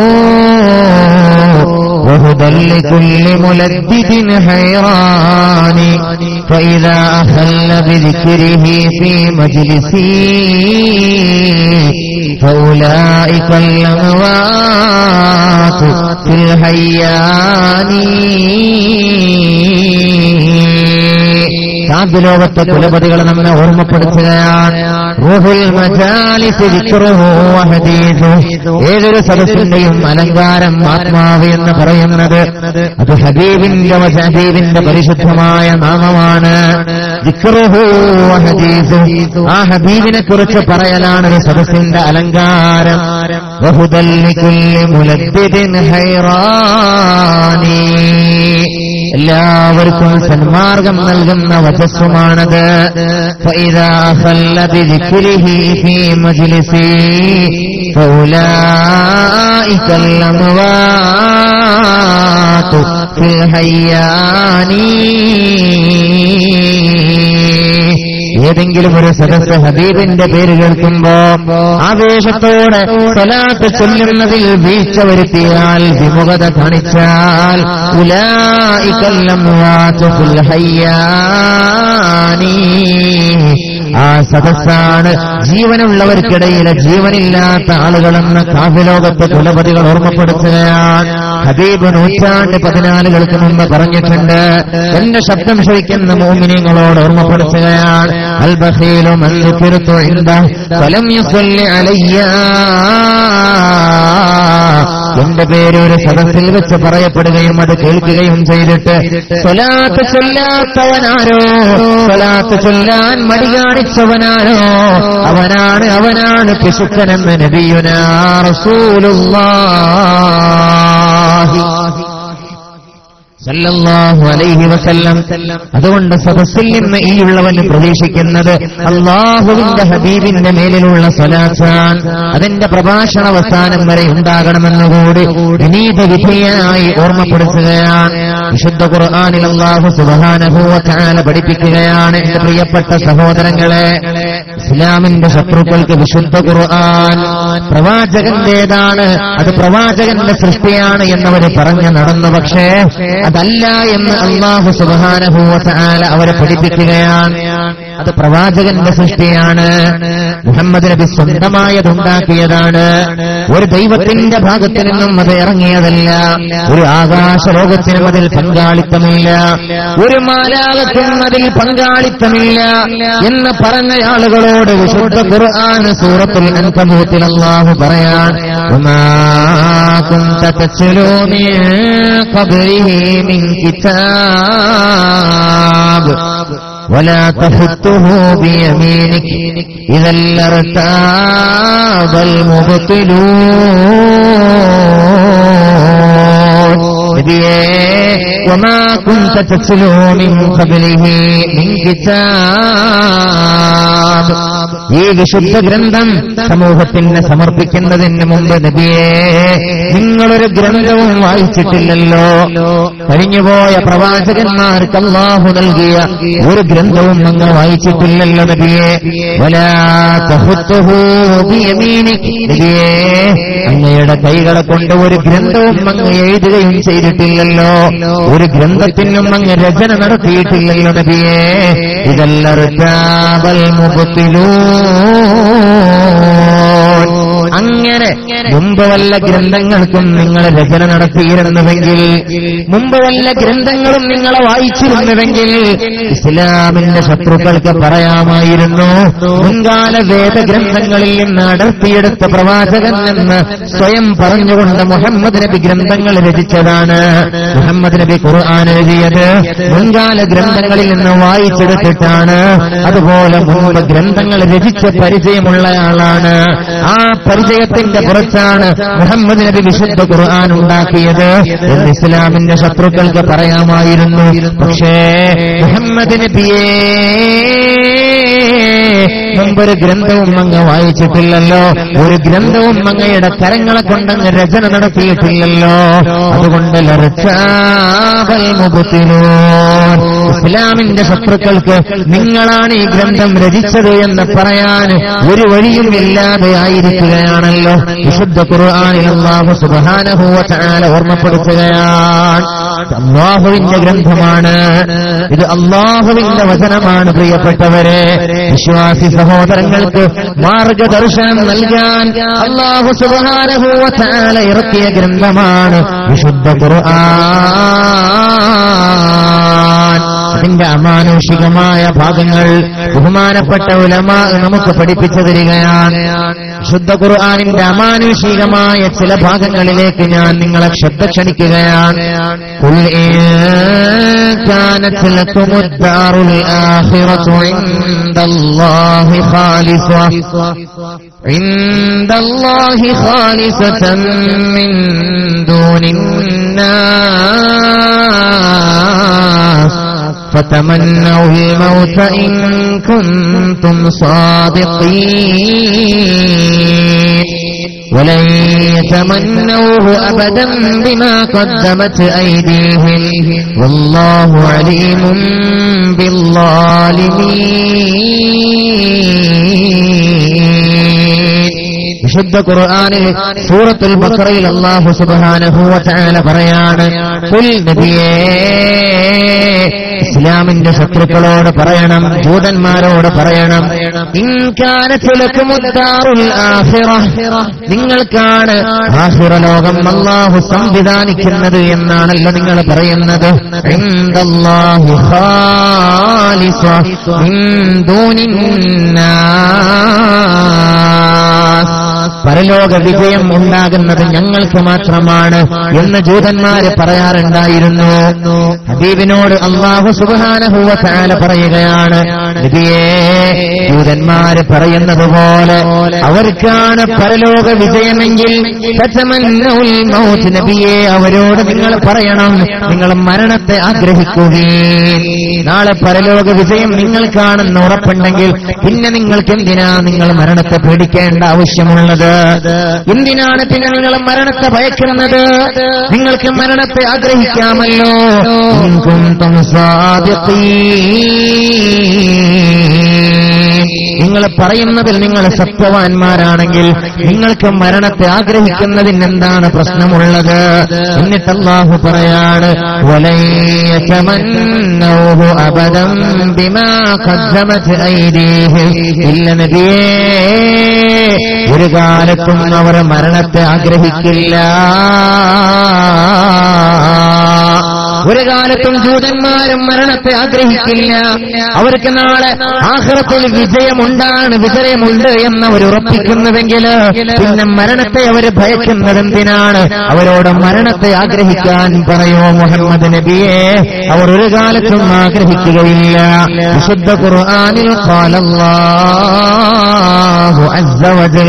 وهدى لكل ملدد حيران فإذا أخل بذكره في مجلسي فأولئك الأموات في الحيان കാവ്യലോകത്തെ കുലപതികളെ നമ്മെ ഓർമ്മപ്പെടുത്തുകയാണ് റൂഹുൽ മജാലിസ് ദിക്റുഹു വഹദീഥു. ഏതൊരു സദസ്സിന്റെയും അലങ്കാരം ആത്മാവ് എന്ന് പറയുന്നത് അത് ഹബീബിന്റെ വച- ഹബീബിന്റെ പരിശുദ്ധമായ നാമമാണ് ദിക്റുഹു വഹദീഥു. ആ ഹബീബിനെ കുറിച്ച് പറയലാണ് ഒരു സദസ്സിന്റെ അലങ്കാരം വഹുദൽ ലികുല്ലി മുലദ്ദിദിൻ ഹൈറാനി എല്ലാവർക്കും സന്മാർഗം നൽകുന്ന വചസ്സുമാണത് فإذا خل بذكره في مجلسي فأولئك الأموات في الحيان ഏതെങ്കിലും ഒരു സദസ് ഹബീബിന്റെ പേര് കേൾക്കുമ്പോ ആവേശത്തോടെ സ്വലാത്ത് ചൊല്ലുന്നതിൽ വീഴ്ച വരുത്തിയാൽ വിമുഖത കാണിച്ചാൽ ഉലായിക്കല്ലം വാത്തുൽ ഹയ്യാനീ ആ സദസ്സാണ് ജീവനുള്ളവർക്കിടയിലെ ജീവനില്ലാത്ത ആളുകളെന്ന് കാവ്യലോകത്തെ കുലപതികൾ ഓർമ്മപ്പെടുത്തുകയാണ് ഹബീബ് നൂറ്റാണ്ട് പതിനാലുകൾക്ക് മുമ്പ് പറഞ്ഞിട്ടുണ്ട് എന്റെ ശബ്ദം ശ്രവിക്കുന്ന മോമിനിങ്ങളോട് ഓർമ്മപ്പെടുത്തുകയാണ് അൽ ബഖീലു മൻ ദുഖിർതു ഇൻദ ഫലം യുസല്ലി അലയ്യ എന്റെ പേര് ഒരു സദസ്സിൽ വെച്ച് പറയപ്പെടുകയും അത് കേൾക്കുകയും ചെയ്തിട്ട് സ്വലാത്ത് ചൊല്ലാത്തവനാരോ സ്വലാത്ത് ചൊല്ലാൻ മടി കാണിച്ചവനാരോ അവനാണ് അവനാണ് പിശുക്കനെന്ന് നബിയുനാ റസൂലുള്ളാഹി സല്ലല്ലാഹു അലൈഹി വസല്ലം അതുകൊണ്ട് സദസ്സിൽ നിന്ന് ഈ ഉള്ളവന് പ്രതീക്ഷിക്കുന്നത് അള്ളാഹുവിന്റെ ഹബീബിന്റെ മേലിലുള്ള സ്വലാസാൻ അതിന്റെ പ്രഭാഷണ അവസാനം വരെ ഉണ്ടാകണമെന്നുകൂടി വിനീത വിധേയനായി ഓർമ്മപ്പെടുത്തുകയാണ് വിശുദ്ധ ഖുർആാനിൽ അള്ളാഹു സുബാനഭൂവത്താല പഠിപ്പിക്കുകയാണ് എന്റെ പ്രിയപ്പെട്ട സഹോദരങ്ങളെ ഇസ്ലാമിന്റെ ശത്രുക്കൾക്ക് വിശുദ്ധ ഖുർആൻ പ്രവാചകന്റേതാണ് അത് പ്രവാചകന്റെ സൃഷ്ടിയാണ് എന്നവർ പറഞ്ഞു നടന്നു പക്ഷേ അതല്ല എന്ന് അള്ളാഹു സുബാനഭൂവത്താല അവരെ പഠിപ്പിക്കുകയാണ് അത് പ്രവാചകന്റെ സൃഷ്ടിയാണ് മുഹമ്മദ് നബി സ്വന്തമായതുണ്ടാക്കിയതാണ് ഒരു ദൈവത്തിന്റെ ഭാഗത്ത് നിന്നും അത് ഇറങ്ങിയതല്ല ഒരു ആകാശ ലോകത്തിനും അതിൽ പങ്കാളിത്തമില്ല ഒരു മാലാകത്തിനും അതിൽ പങ്കാളിത്തമില്ല എന്ന് പറഞ്ഞ ആളുകളോട് വിശുദ്ധ ഖുർആൻ സൂറത്തുൽ അൻകബൂത്തിൽ അല്ലാഹു പറയാൻ വമാ കുന്ത തത്ലൂ മിൻ ഖബ്രിഹി മിൻ കിതാബ് ولا تخطه بيمينك إذا لارتاب المبطلون നബിയേ وما كنت تتلو من قبله من كتاب ഈ വിശുദ്ധ ഗ്രന്ഥം സമൂഹത്തിന് സമർപ്പിക്കുന്നതിന് മുമ്പ് നബിയെ നിങ്ങളൊരു ഗ്രന്ഥവും വായിച്ചിട്ടില്ലല്ലോ കഴിഞ്ഞുപോയ പ്രവാചകന്മാർക്ക് അള്ളാഹു നൽകിയ ഒരു ഗ്രന്ഥവും അങ്ങ് വായിച്ചിട്ടില്ലല്ലോ നബിയെ വലാ തഹുത്തുഹു ബിയമീനിക്. നബിയേ അങ്ങയുടെ കൈകളെ കൊണ്ട് ഒരു ഗ്രന്ഥവും അങ്ങ് എഴുതുകയും ചെയ്തിട്ടില്ലല്ലോ ഒരു ഗ്രന്ഥത്തിനും അങ്ങ് രചന നടത്തിയിട്ടില്ലല്ലോ നബിയെ ഇതല്ലറുത്താബൽ അങ്ങനെ മുമ്പ് വല്ല ഗ്രന്ഥങ്ങൾക്കും നിങ്ങൾ രചന നടത്തിയിരുന്നുവെങ്കിൽ മുമ്പ് വല്ല ഗ്രന്ഥങ്ങളും നിങ്ങളെ വായിച്ചിരുന്നുവെങ്കിൽ ഇസ്ലാമിന്റെ ശത്രുക്കൾക്ക് പറയാമായിരുന്നു മുൻകാല വേദഗ്രന്ഥങ്ങളിൽ നിന്ന് അടർത്തിയെടുത്ത പ്രവാചകൻ എന്ന് സ്വയം പറഞ്ഞുകൊണ്ട് മുഹമ്മദ് നബി ഗ്രന്ഥങ്ങൾ രചിച്ചതാണ് മുഹമ്മദ് നബി ഖുർആൻ എഴുതിയത് മുൻകാല ഗ്രന്ഥങ്ങളിൽ നിന്ന് വായിച്ചെടുത്തിട്ടാണ് അതുപോലെ മുമ്പ് ഗ്രന്ഥങ്ങൾ രചിച്ച പരിചയമുള്ള ആളാണ് ആ പരിചയത്തിന്റെ പുറത്താണ് മുഹമ്മദ് നബി വിശുദ്ധ ഖുർആൻ ഉണ്ടാക്കിയത് എന്ന് ഇസ്ലാമിന്റെ ശത്രുക്കൾക്ക് പറയാമായിരുന്നു പക്ഷേ മുഹമ്മദ് നബിയേ മുമ്പൊരു ഗ്രന്ഥവും അങ്ങ് വായിച്ചിട്ടില്ലല്ലോ ഒരു ഗ്രന്ഥവും അങ്ങയുടെ കരങ്ങളെ കൊണ്ടങ്ങ് രചന നടത്തിയിട്ടില്ലല്ലോ അതുകൊണ്ട് ലർച്ചാവൽ മുബത്തിലൂൻ. ഇസ്ലാമിന്റെ ശത്രുക്കൾക്ക് നിങ്ങളാണ് ഈ ഗ്രന്ഥം രചിച്ചത് എന്ന് പറയാൻ ഒരു വഴിയും ഇല്ലാതെ ആയിരിക്കുകയാണല്ലോ വിശുദ്ധ ഖുർആനിൽ അല്ലാഹു സുബ്ഹാനഹു വ തആല ഓർമ്മപ്പെടുത്തുകയാണ് ഇത് അള്ളാഹുവിന്റെ ഗ്രന്ഥമാണ് ഇത് അള്ളാഹുവിന്റെ വചനമാണ് പ്രിയപ്പെട്ടവരെ വിശ്വാസി സഹോദരങ്ങൾക്ക് മാർഗദർശനം നൽകാൻ അള്ളാഹു സുബ്ഹാനഹു വ തആല ഇറക്കിയ ഗ്രന്ഥമാണ് വിശുദ്ധ ഖുർആൻ അതിന്റെ അമാനുഷികമായ ഭാഗങ്ങൾ ബഹുമാനപ്പെട്ട ഉലമാ നമുക്ക് പഠിപ്പിച്ചു തരികയാണ് ശുദ്ധ ഖുർആാനിന്റെ അമാനുഷികമായ ചില ഭാഗങ്ങളിലേക്ക് ഞാൻ നിങ്ങളെ ശ്രദ്ധ ക്ഷണിക്കുകയാണ് قل إن كانت لكم الدار الآخرة عند الله خالصة عند الله خالصة من دون الناس فتمنوا الموت إن كنتم صادقين ولن يتمنوه أبدا بما قدمت أيديهم والله عليم بالظالمين വിശുദ്ധ ഖുർആനിൽ സൂറത്തുൽ ബഖറയിൽ അല്ലാഹു സുബ്ഹാനഹു വ തആല പറയാണ് ഖുൽ നബിയേ ഇസ്ലാമിന്റെ ശത്രുക്കളോട് പറയണം ജൂതന്മാരോട് പറയണം ഇൻ കാനത് ലക്കുമുദ്ദാറുൽ ആഖിറ നിങ്ങൾക്കാണ് ആഖിറ ലോകം അല്ലാഹു സംവിധാനിക്കുന്നത് എന്നാണല്ലോ നിങ്ങൾ പറയുന്നത് ഇൻദല്ലാഹി ഖാലിസ മിൻ ദൂനിന്നാസ് പരലോക വിജയം ഉണ്ടാകുന്നത് ഞങ്ങൾക്ക് മാത്രമാണ് എന്ന് ജൂതന്മാര് പറയാറുണ്ടായിരുന്നു ഹബീബിനോട് അള്ളാഹു സുബാനഹുവ താല പറയുകയാണ് നബിയേ ജൂതന്മാര് പറയുന്നത് പോലെ അവർക്കാണ് പരലോക വിജയമെങ്കിൽ ഫതമന്നൗൽ മൗത്ത് നബിയെ അവരോട് നിങ്ങൾ പറയണം നിങ്ങൾ മരണത്തെ ആഗ്രഹിക്കുകയും നാളെ പരലോക വിജയം നിങ്ങൾക്കാണെന്ന് ഉറപ്പുണ്ടെങ്കിൽ പിന്നെ നിങ്ങൾക്ക് എന്തിനാ നിങ്ങൾ മരണത്തെ പേടിക്കേണ്ട ആവശ്യമുള്ളത് എന്തിനാണ് പിന്നെ നിങ്ങൾ മരണത്തെ ഭയക്കുന്നത് നിങ്ങൾക്ക് മരണത്തെ ആഗ്രഹിക്കാമല്ലോ ഇൻ കുന്തും സാദിഖീൻ. നിങ്ങൾ പറയുന്നതിൽ നിങ്ങൾ സത്യവാന്മാരാണെങ്കിൽ നിങ്ങൾക്ക് മരണത്തെ ആഗ്രഹിക്കുന്നതിന് എന്താണ് പ്രശ്നമുള്ളത് എന്നിട്ട് അള്ളാഹു പറയാണ് വലയ്യതമന്നൗഹു അബദം ബിമാ ഖദ്ദമത് ഐദീഹിം ഇല്ല നബിയേ ഒരു കാലത്തും അവർ മരണത്തെ ആഗ്രഹിക്കില്ല ഒരു കാലത്തും ജൂതന്മാരും മരണത്തെ ആഗ്രഹിക്കില്ല അവർക്ക് നാളെ ആഹ്റത്തിൽ വിജയമുണ്ടാണ് വിജയമുണ്ട് എന്ന് അവർ ഉറപ്പിക്കുന്നുവെങ്കിൽ പിന്നെ മരണത്തെ അവർ ഭയക്കുന്നത് എന്തിനാണ് അവരോട് മരണത്തെ ആഗ്രഹിക്കാൻ പറയോ മുഹമ്മദ് നബിയെ അവർ ഒരു കാലത്തും ആഗ്രഹിക്കുകയില്ല വിശുദ്ധ ഖുർആനിൽ ഖാലല്ലാഹു അസ്സ വജൽ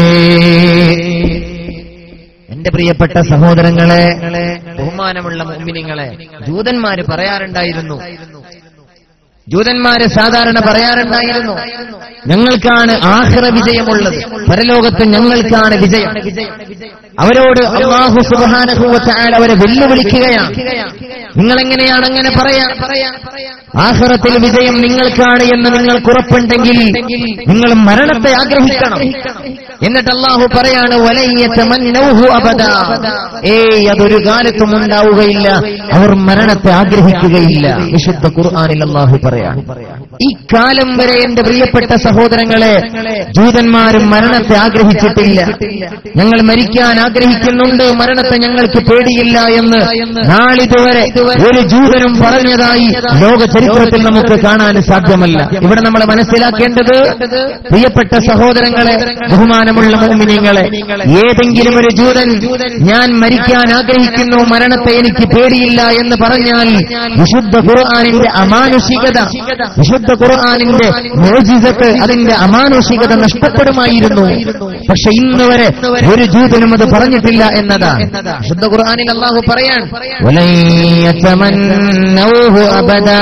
എന്റെ പ്രിയപ്പെട്ട സഹോദരങ്ങളെ ബഹുമാനമുള്ള മുമ്മിനിങ്ങളെ ജൂതന്മാര് പറയാറുണ്ടായിരുന്നു ജൂതന്മാര് സാധാരണ പറയാറുണ്ടായിരുന്നു ഞങ്ങൾക്കാണ് ആഹ്റ വിജയമുള്ളത് പരലോകത്ത് ഞങ്ങൾക്കാണ് വിജയം അവരോട് അള്ളാഹു സുബാനഹുവച്ചാൽ അവരെ വെല്ലുവിളിക്കുകയാണ് നിങ്ങൾ എങ്ങനെയാണ് അങ്ങനെ പറയാ ആഹ്റത്തിൽ വിജയം നിങ്ങൾക്കാണ് എന്ന് നിങ്ങൾക്ക് ഉറപ്പുണ്ടെങ്കിൽ നിങ്ങൾ മരണത്തെ ആഗ്രഹിക്കണം എന്നിട്ട് അള്ളാഹു പറയാണ് വലയ്യത്തമന്നൗഹു അബദ ഏയ് അതൊരു കാലത്തും ഉണ്ടാവുകയില്ല അവർ മരണത്തെ ആഗ്രഹിക്കുകയില്ല വിശുദ്ധ ഖുർആനിൽ അള്ളാഹു പറയാം ഈ കാലം വരെ എന്റെ പ്രിയപ്പെട്ട സഹോദരങ്ങളെ ജൂതന്മാരും മരണത്തെ ആഗ്രഹിച്ചിട്ടില്ല ഞങ്ങൾ മരിക്കാൻ ആഗ്രഹിക്കുന്നുണ്ട് മരണത്തെ ഞങ്ങൾക്ക് പേടിയില്ല എന്ന് നാളിതുവരെ ഒരു ജൂതനും പറഞ്ഞതായി ലോക ചരിത്രത്തിൽ നമുക്ക് കാണാൻ സാധ്യമല്ല ഇവിടെ നമ്മൾ മനസ്സിലാക്കേണ്ടത് പ്രിയപ്പെട്ട സഹോദരങ്ങളെ ബഹുമാനമുള്ള മോമിനിങ്ങളെ ഏതെങ്കിലും ഒരു ജൂതൻ ഞാൻ മരിക്കാൻ ആഗ്രഹിക്കുന്നു മരണത്തെ എനിക്ക് പേടിയില്ല എന്ന് പറഞ്ഞാൽ വിശുദ്ധ ഖുർആാനിന്റെ അമാനുഷികത വിശുദ്ധ ഖുർആാനിന്റെ മോജിസത്ത് അതിന്റെ അമാനുഷികത നഷ്ടപ്പെടുമായിരുന്നു പക്ഷെ ഇന്ന് വരെ ഒരു ജൂതനും അത് പറഞ്ഞിട്ടില്ല എന്നതാണ് വിശുദ്ധ ഖുർആാനിൽ അള്ളാഹു പറയാൻ "വലൻ യതമന്നൗഹു അബദാ."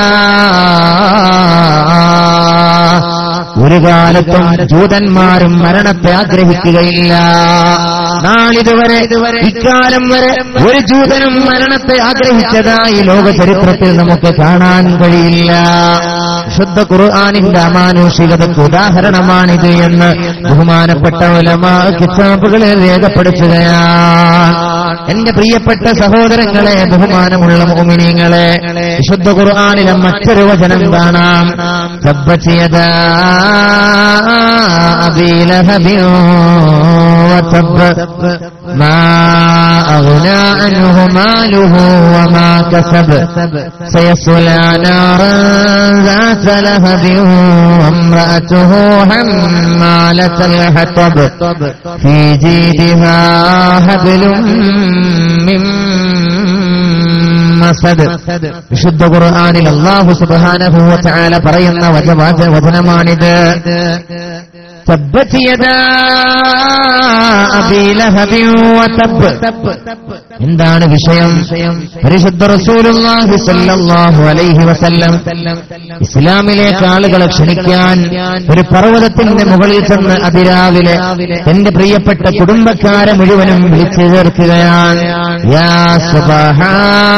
ഒരു കാലത്തും ജൂതന്മാരും മരണത്തെ ആഗ്രഹിക്കുകയില്ല നാളിതുവരെ ഇക്കാലം വരെ ഒരു ജൂതനും മരണത്തെ ആഗ്രഹിച്ചതായി ലോക ചരിത്രത്തിൽ നമുക്ക് കാണാൻ കഴിയില്ല ശുദ്ധ ഖുർആാനിന്റെ അമാനുഷികതയ്ക്ക് ഉദാഹരണമാണിത് എന്ന് ബഹുമാനപ്പെട്ട ഉലമാ കിതാബുകളിൽ രേഖപ്പെടുത്തുകയാണ് എന്റെ പ്രിയപ്പെട്ട സഹോദരങ്ങളെ ബഹുമാനമുള്ള മോമിനിങ്ങളെ വിശുദ്ധ ഖുർആാനിലെ മറ്റൊരു വചനം കാണാം തബ്ബത് യദാ അബീ ലഹബിൻ വതബ്ബ ما أغنى عنه ماله وما كسب سيصلى نارا ذات لهب وامرأته حمالة الحطب في جيدها حبل من മസദ് വിശുദ്ധ ഖുർആനിൽ അല്ലാഹു സുബ്ഹാനഹു വ തആല പറയുന്ന വചവാച വചനമാണിത് തബ്ബത് യദാ അബീ ലഹബിൻ വതബ് എന്താണ് വിഷയം പരിശുദ്ധ റസൂലുള്ളാഹി സ്വല്ലല്ലാഹു അലൈഹി വസല്ലം ഇസ്ലാമിലേക്ക് ആളുകളെ ക്ഷണിക്കാൻ ഒരു പർവ്വതത്തിന്റെ മുകളിൽ ചെന്ന് അതിരാവിലെ തന്റെ പ്രിയപ്പെട്ട കുടുംബക്കാരെ മുഴുവനും വിളിച്ചു ചേർക്കുകയാണ് യാ സുബ്ഹാ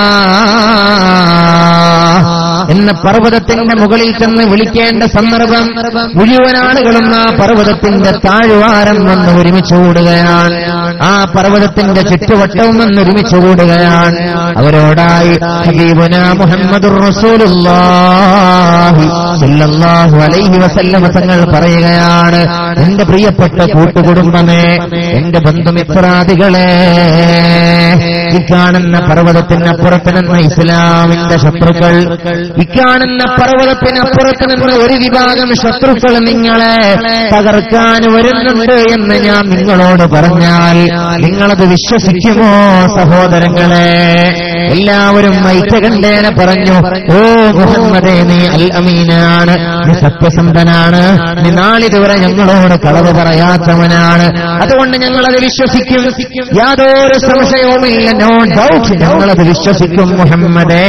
എന്ന പർവ്വതത്തിന്റെ മുകളിൽ ചെന്ന് വിളിക്കേണ്ട സന്ദർഭം മുഴുവൻ ആളുകളും ആ പർവ്വതത്തിന്റെ താഴ്വാരം വന്ന് ഒരുമിച്ച് കൂടുകയാണ് ആ പർവ്വതത്തിന്റെ ചുറ്റുവട്ടവും വന്ന് ഒരുമിച്ച് കൂടുകയാണ് അവരോടായി ഹബീബുന മുഹമ്മദുർ റസൂലുള്ളാഹി സല്ലല്ലാഹു അലൈഹി വസല്ലമ തങ്ങൾ പറയുകയാണ് എന്റെ പ്രിയപ്പെട്ട കൂട്ടുകുടുംബമേ എന്റെ ബന്ധുമിത്രാദികളെ ഈ കാണുന്ന പർവ്വതത്തിനപ്പുറത്ത് നിന്ന് ഇസ്ലാമിന്റെ ശത്രുക്കൾ ഈ കാണുന്ന പർവ്വതത്തിനപ്പുറത്ത് നിന്ന് ഒരു വിഭാഗം ശത്രുക്കൾ നിങ്ങളെ തകർക്കാൻ വരുന്നുണ്ട് എന്ന് ഞാൻ നിങ്ങളോട് പറഞ്ഞാൽ നിങ്ങളത് വിശ്വസിക്കുമോ സഹോദരങ്ങളെ എല്ലാവരും ഐക്യകണ്ഠേന പറഞ്ഞു ഓ മുഹമ്മദേ നീ അൽ അമീനാണ് നീ സത്യസന്ധനാണ് നീ നാളിതുവരെ ഞങ്ങളോട് കളവ് പറയാത്തവനാണ് അതുകൊണ്ട് ഞങ്ങളത് വിശ്വസിക്കും യാതൊരു സംശയവുമില്ല നോ ഡൗട്ട് ഞങ്ങളത് വിശ്വസിക്കും മുഹമ്മദേ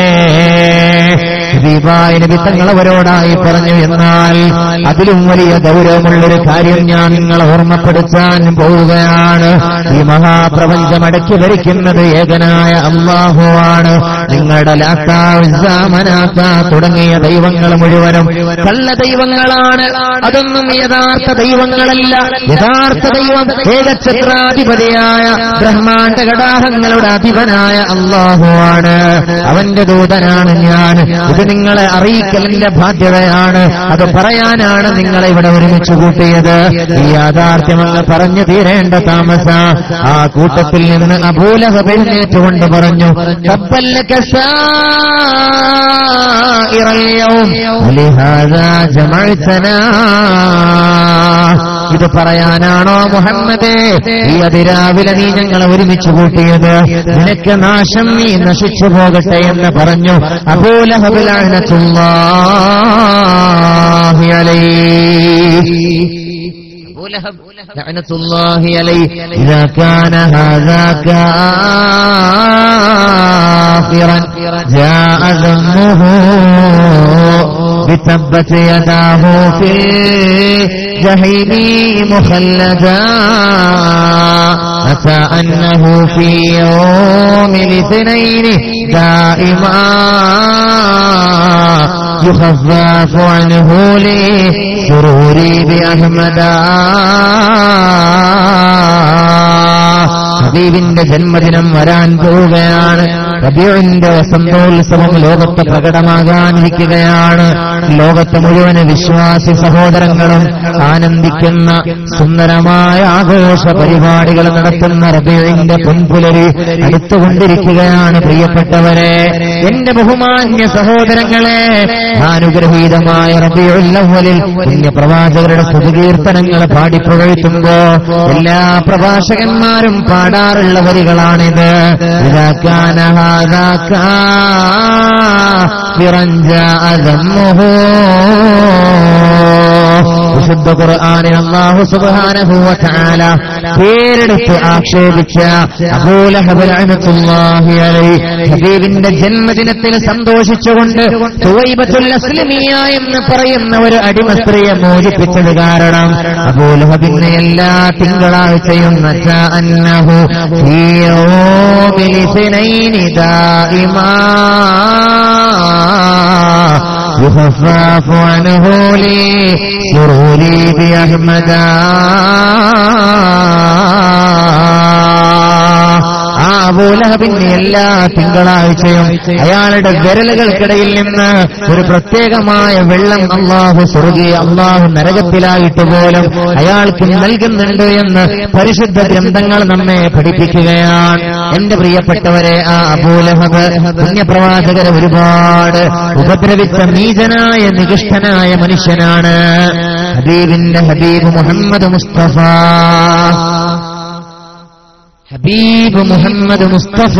ഹബീബായ നബി തങ്ങൾ അവരോടായി പറഞ്ഞു എന്നാൽ അതിലും വലിയ ഗൗരവമുള്ളൊരു കാര്യം ഞാൻ നിങ്ങളെ ഓർമ്മപ്പെടുത്താൻ പോവുകയാണ് ഈ മഹാപ്രപഞ്ചം അടക്കി ഭരിക്കുന്നത് ഏകനായ അള്ളാഹുവാണ് നിങ്ങളുടെ ലാത്ത മനാത്ത തുടങ്ങിയ ദൈവങ്ങൾ മുഴുവനും കള്ള ദൈവങ്ങളാണ് അതൊന്നും യഥാർത്ഥ ദൈവങ്ങളല്ല യഥാർത്ഥ ദൈവം ഏകഛത്രാധിപതിയായ ബ്രഹ്മാണ്ഡ ഘടാഹങ്ങളുടെ അധിപനായ അള്ളാഹുവാണ് അവന്റെ ദൂതനാണ് ഞാൻ ഇത് നിങ്ങളെ അറിയിക്കലിന്റെ ബാധ്യതയാണ് അത് പറയാനാണ് നിങ്ങളെ ഇവിടെ ഒരുമിച്ച് കൂട്ടിയത് ഈ യാഥാർത്ഥ്യമങ്ങ് പറഞ്ഞു തീരേണ്ട താമസ ആ കൂട്ടത്തിൽ നിന്ന് അഭൂലഹ പെരുന്നേറ്റുകൊണ്ട് പറഞ്ഞു "തബ്ബല്ലക സായിറ اليوم ولهذا جمعتنا ഇത് പറയാനാണോ മുഹമ്മദേ ഈ അതിരാവിലെ നീ ഞങ്ങളെ ഒരുമിച്ച് കൂട്ടിയത് നിനക്ക് നാശം നീ നശിച്ചു പോകട്ടെ എന്ന് പറഞ്ഞു അബൂലഹബുലാഹി അലൈഹി أبو لهب لعنة الله عليه إذا كان هذا كافرا جاء ذمه بتبت يداه في الجحيم مخلدا أتى أنه في يوم الاثنين دائما يخفف عنه لي سروري بأحمدا ഹബീബിന്റെ ജന്മദിനം വരാൻ പോവുകയാണ് റബീഴിന്റെ വസന്തോത്സവം ലോകത്ത് പ്രകടമാകാനിരിക്കുകയാണ് ലോകത്ത് മുഴുവന് വിശ്വാസി സഹോദരങ്ങളും ആനന്ദിക്കുന്ന സുന്ദരമായ ആഘോഷ പരിപാടികൾ നടത്തുന്ന റബീഴിന്റെ പൊൻപുലരി അടുത്തുകൊണ്ടിരിക്കുകയാണ് പ്രിയപ്പെട്ടവരെ എന്റെ ബഹുമാന്യ സഹോദരങ്ങളെ അനുഗ്രഹീതമായ റബിയുള്ളവലിൽ പുണ്യ പ്രവാചകരുടെ സ്തുതികീർത്തനങ്ങൾ പാടിപ്പുഴത്തുമ്പോ എല്ലാ പ്രഭാഷകന്മാരും പാടാറുള്ള വരികളാണിത് ഇതാക്കാൻ വിശുദ്ധ ഖുർആനിൽ അല്ലാഹു സുബ്ഹാനഹു വ തആല പേരെടുത്ത് ആക്ഷേപിച്ച അബൂലഹബ് ലഅനത്തുല്ലാഹി അലൈഹി ഹബീബിന്റെ ജന്മദിനത്തിൽ സന്തോഷിച്ചുകൊണ്ട് തുവൈബത്തുൽ അസ്ലമിയ എന്ന് പറയുന്ന ഒരു അടിമ സ്ത്രീയെ മോചിപ്പിച്ചത് കാരണം അബൂലഹബിനെ എല്ലാ തിങ്കളാഴ്ചയും നച്ച അന്നഹു ഫീ യൗമിൽ ഇസ്നൈനി ദായിമാ يخفف عنه لي سروري بأحمدا ആ അബൂലഹബിന് എല്ലാ തിങ്കളാഴ്ചയും അയാളുടെ വിരലുകൾക്കിടയിൽ നിന്ന് ഒരു പ്രത്യേകമായ വെള്ളം അള്ളാഹു സ്വർഗീയ അള്ളാഹു നരകത്തിലായിട്ട് പോലും അയാൾക്ക് നൽകുന്നുണ്ട് എന്ന് പരിശുദ്ധ ഗ്രന്ഥങ്ങൾ നമ്മെ പഠിപ്പിക്കുകയാണ് എന്റെ പ്രിയപ്പെട്ടവരെ ആ അബൂലഹബ് പുണ്യപ്രവാചകരെ ഒരുപാട് ഉപദ്രവിച്ച നീചനായ നികൃഷ്ടനായ മനുഷ്യനാണ് ഹബീബിന്റെ ഹബീബ് മുഹമ്മദ് മുസ്തഫ ഹബീബ് മുഹമ്മദ് മുസ്തഫ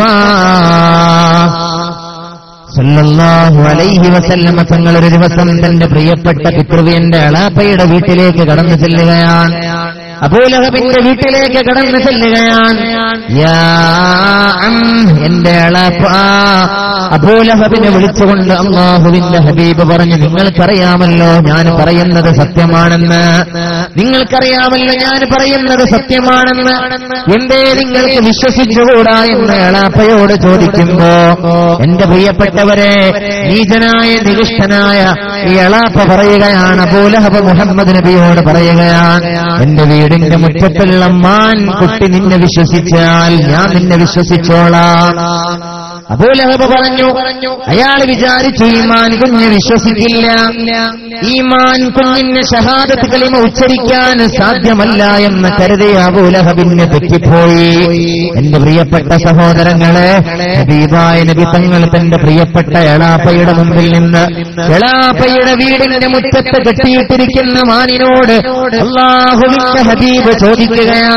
സല്ലല്ലാഹു അലൈഹി വസല്ലമ തങ്ങൾ ഒരു ദിവസം തന്റെ പ്രിയപ്പെട്ട പിതൃവ്യന്റെ അളാപ്പയുടെ വീട്ടിലേക്ക് കടന്നു ചെല്ലുകയാണ് അബൂലഹബിന്റെ വീട്ടിലേക്ക് കടന്നു ചെല്ലുകയാണ് യാ അം, എന്റെ അളാപ്പ അബൂലഹബിനെ വിളിച്ചുകൊണ്ട് അള്ളാഹുവിന്റെ ഹബീബ് പറഞ്ഞു നിങ്ങൾക്കറിയാമല്ലോ ഞാൻ പറയുന്നത് സത്യമാണെന്ന് നിങ്ങൾക്കറിയാമല്ലോ ഞാൻ പറയുന്നത് സത്യമാണെന്ന് എന്തേ നിങ്ങൾക്ക് വിശ്വസിച്ചുകൂടാ എന്ന് എളാപ്പയോട് ചോദിക്കുമ്പോ എന്റെ പ്രിയപ്പെട്ടവരെ നീചനായ നികൃഷ്ടനായ ഈ എളാപ്പ പറയുകയാണ് അബൂലഹബ് മുഹമ്മദ് നബിയോട് പറയുകയാണ് എന്റെ വീടിന്റെ മുറ്റത്തുള്ള മാൻ കുട്ടി നിന്നെ വിശ്വസിച്ചാൽ ഞാൻ നിന്നെ വിശ്വസിച്ചോളാം അബൂലഹബ് പറഞ്ഞു അയാൾ വിചാരിച്ചു ഈ മാൻ കുഞ്ഞ് വിശ്വസിക്കില്ല ഈ മാൻ കുഞ്ഞിന് ഷഹാദത്ത് കളിമ ഉച്ചരിക്കാൻ സാധ്യമല്ല എന്ന് കരുതിയ അബൂലഹബിന് തെറ്റിപ്പോയി എന്റെ പ്രിയപ്പെട്ട സഹോദരങ്ങളെ ഹബീബായ നബി തങ്ങൾ തന്റെ പ്രിയപ്പെട്ട എളാപ്പയുടെ മുമ്പിൽ നിന്ന് എളാപ്പയുടെ വീടിന്റെ മുറ്റത്ത് കെട്ടിയിട്ടിരിക്കുന്ന മാനിനോട് അള്ളാഹുവിന്റെ ഹബീബ് ചോദിക്കുകയാ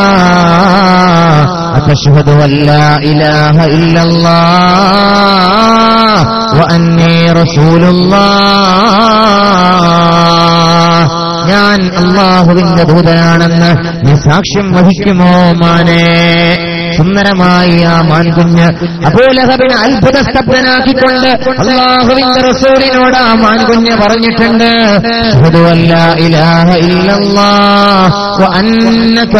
أتشهد أن لا إله إلا الله وأني رسول الله ഞാൻ അള്ളാഹുവിന്റെ ദൂതനാണെന്ന് നീ സാക്ഷ്യം വഹിക്കുമോ മാനേ സുന്ദരമായി ആ മാൻകുഞ്ഞ് അബൂലഹബിനെ അത്ഭുത സ്തബ്ധനാക്കിക്കൊണ്ട് അള്ളാഹുവിന്റെ റസൂലിനോട് ആ മാൻകുഞ്ഞ് പറഞ്ഞിട്ടുണ്ട് അഷ്ഹദു അല്ല ഇലാഹ ഇല്ലല്ലാഹ് വ അന്നക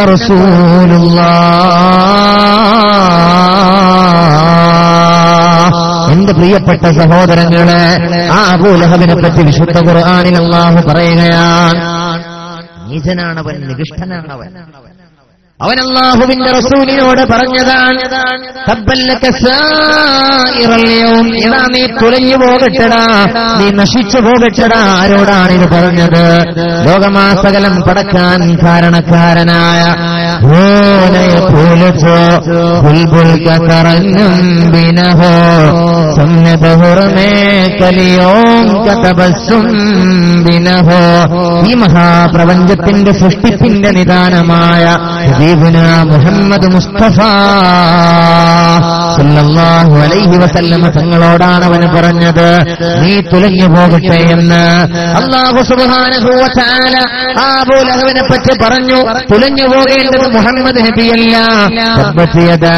റസൂലുള്ളാഹ് എന്റെ പ്രിയപ്പെട്ട സഹോദരങ്ങളെ ആ അബൂലഹബിനെ പറ്റി വിശുദ്ധ ഖുർആാനിൽ അള്ളാഹു പറയുകയാണ് നീചനാണവൻ നികൃഷ്ടനാണവൻ അവൻ അള്ളാഹുവിന്റെ റസൂലിനോട് പറഞ്ഞതാണ് തബ്ബല്ലക സായിറൽ യൗം. എടാ നീ തുലഞ്ഞു പോകട്ടടാ നീ നശിച്ചു പോകട്ടടാ ആരോടാണ് ഇത് പറഞ്ഞത് ലോകമാസകലം പടക്കാൻ കാരണക്കാരനായ ഓനയെ പൂലച്ചോ ബുൽബുൽ കറഞ്ഞും ബിനഹോ സന്നദ്ധഹുറമേ കലിയോം കതബസ്സും ബിനഹോ ഈ മഹാപ്രപഞ്ചത്തിന്റെ സൃഷ്ടിപ്പിന്റെ നിദാനമായ ഹബീബുന മുഹമ്മദ് മുസ്തഫ സല്ലല്ലാഹു അലൈഹി വസല്ലമ തങ്ങളോടാണ് അവന് പറഞ്ഞത് നീ തുലഞ്ഞു പോകട്ടെ എന്ന് അള്ളാഹു സുബ്ഹാനഹു വ തആല ആ അബൂലഹബിനെ പറ്റി പറഞ്ഞു തുലഞ്ഞു പോകേണ്ടത് മുഹമ്മദ് നബിയല്ല തബ്ബത് യദാ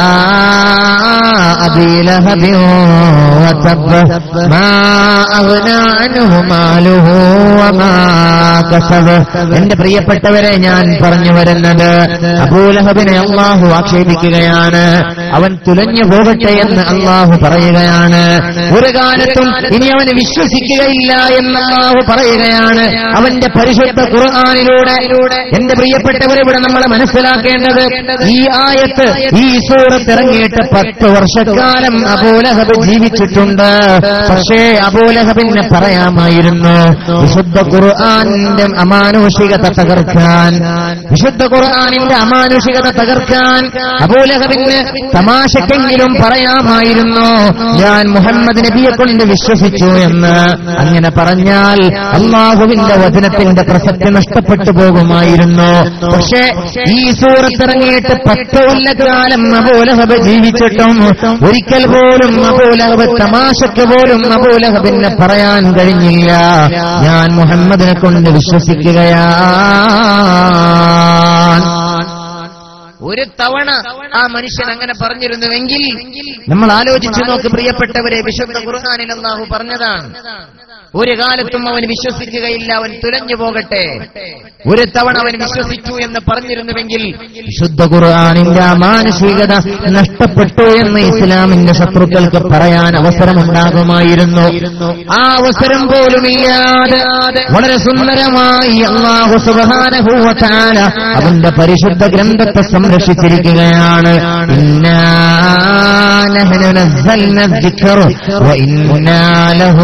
അബീ ലഹബിൻ വതബ്ബ മാ അഗ്നാ അൻഹു മാലുഹു വമാ കസബ എന്റെ പ്രിയപ്പെട്ടവരെ ഞാൻ പറഞ്ഞു വരുന്നത് അബൂലഹബിനെ അള്ളാഹു ആക്ഷേപിക്കുകയാണ് അവൻ തുലഞ്ഞു പോകട്ടെ എന്ന് അള്ളാഹു പറയുകയാണ് ഒരു കാലത്തും ഇനി അവന് വിശ്വസിക്കുകയില്ല എന്ന് അള്ളാഹു പറയുകയാണ് അവന്റെ പരിശുദ്ധ ഖുർആാനിലൂടെ എന്റെ പ്രിയപ്പെട്ടവർ ഇവിടെ നമ്മൾ മനസ്സിലാക്കേണ്ടത് ഈ ആയത്ത് ഈ സൂറത്ത് ഇറങ്ങിയിട്ട് പത്ത് വർഷക്കാലം അബൂലഹബ് ജീവിച്ചിട്ടുണ്ട് പക്ഷേ അബൂലഹബിന് പറയാമായിരുന്നു വിശുദ്ധ ഖുർആാനിന്റെ അമാനുഷികത തകർക്കാൻ വിശുദ്ധ ഖുർആാനിന്റെ അമാനുഷികത തകർക്കാൻ അബൂലഹബിന് തമാശക്കെങ്കിലും പറയാമായിരുന്നു ഞാൻ മുഹമ്മദ് നബിയെ കൊണ്ട് വിശ്വസിച്ചു എന്ന് അങ്ങനെ പറഞ്ഞാൽ അള്ളാഹുവിന്റെ വചനത്തിന്റെ പ്രസക്തി നഷ്ടപ്പെട്ടു പോകുമായിരുന്നു പക്ഷേ ഈ സൂറത്തിറങ്ങിയിട്ട് പത്ത് കൊല്ലക്കാലം അബൂലഹബ് ജീവിച്ചിട്ടും ഒരിക്കൽ പോലും അബൂലഹബ് തമാശക്ക് പോലും അബൂലഹബിനെ പറയാൻ കഴിഞ്ഞില്ല ഞാൻ മുഹമ്മദിനെ കൊണ്ട് വിശ്വസിക്കുകയാ ഒരു തവണ ആ മനുഷ്യൻ അങ്ങനെ പറഞ്ഞിരുന്നുവെങ്കിൽ നമ്മൾ ആലോചിച്ചു നോക്ക് പ്രിയപ്പെട്ടവരെ വിശുദ്ധ ഖുർആാനിൽ അള്ളാഹു പറഞ്ഞതാണ് ഒരു കാലത്തും അവൻ വിശ്വസിക്കുകയില്ല അവൻ തുലഞ്ഞു പോകട്ടെ ഒരു തവണ അവൻ വിശ്വസിച്ചു എന്ന് പറഞ്ഞിരുന്നുവെങ്കിൽ വിശുദ്ധ ഖുർആാനിന്റെ ആ മാനസികത നഷ്ടപ്പെട്ടു എന്ന് ഇസ്ലാമിന്റെ ശത്രുക്കൾക്ക് പറയാൻ അവസരമുണ്ടാകുമായിരുന്നു ആ അവസരം പോലുമില്ലാതെ വളരെ സുന്ദരമായി അള്ളാഹു സുബാനഹൂവത്താല അവന്റെ പരിശുദ്ധ ഗ്രന്ഥത്തെ സംരക്ഷിച്ചിരിക്കുകയാണ് ഇന്നാ നഹ്നു നസ്സൽന الذِّكْرَ وَإِنَّا لَهُ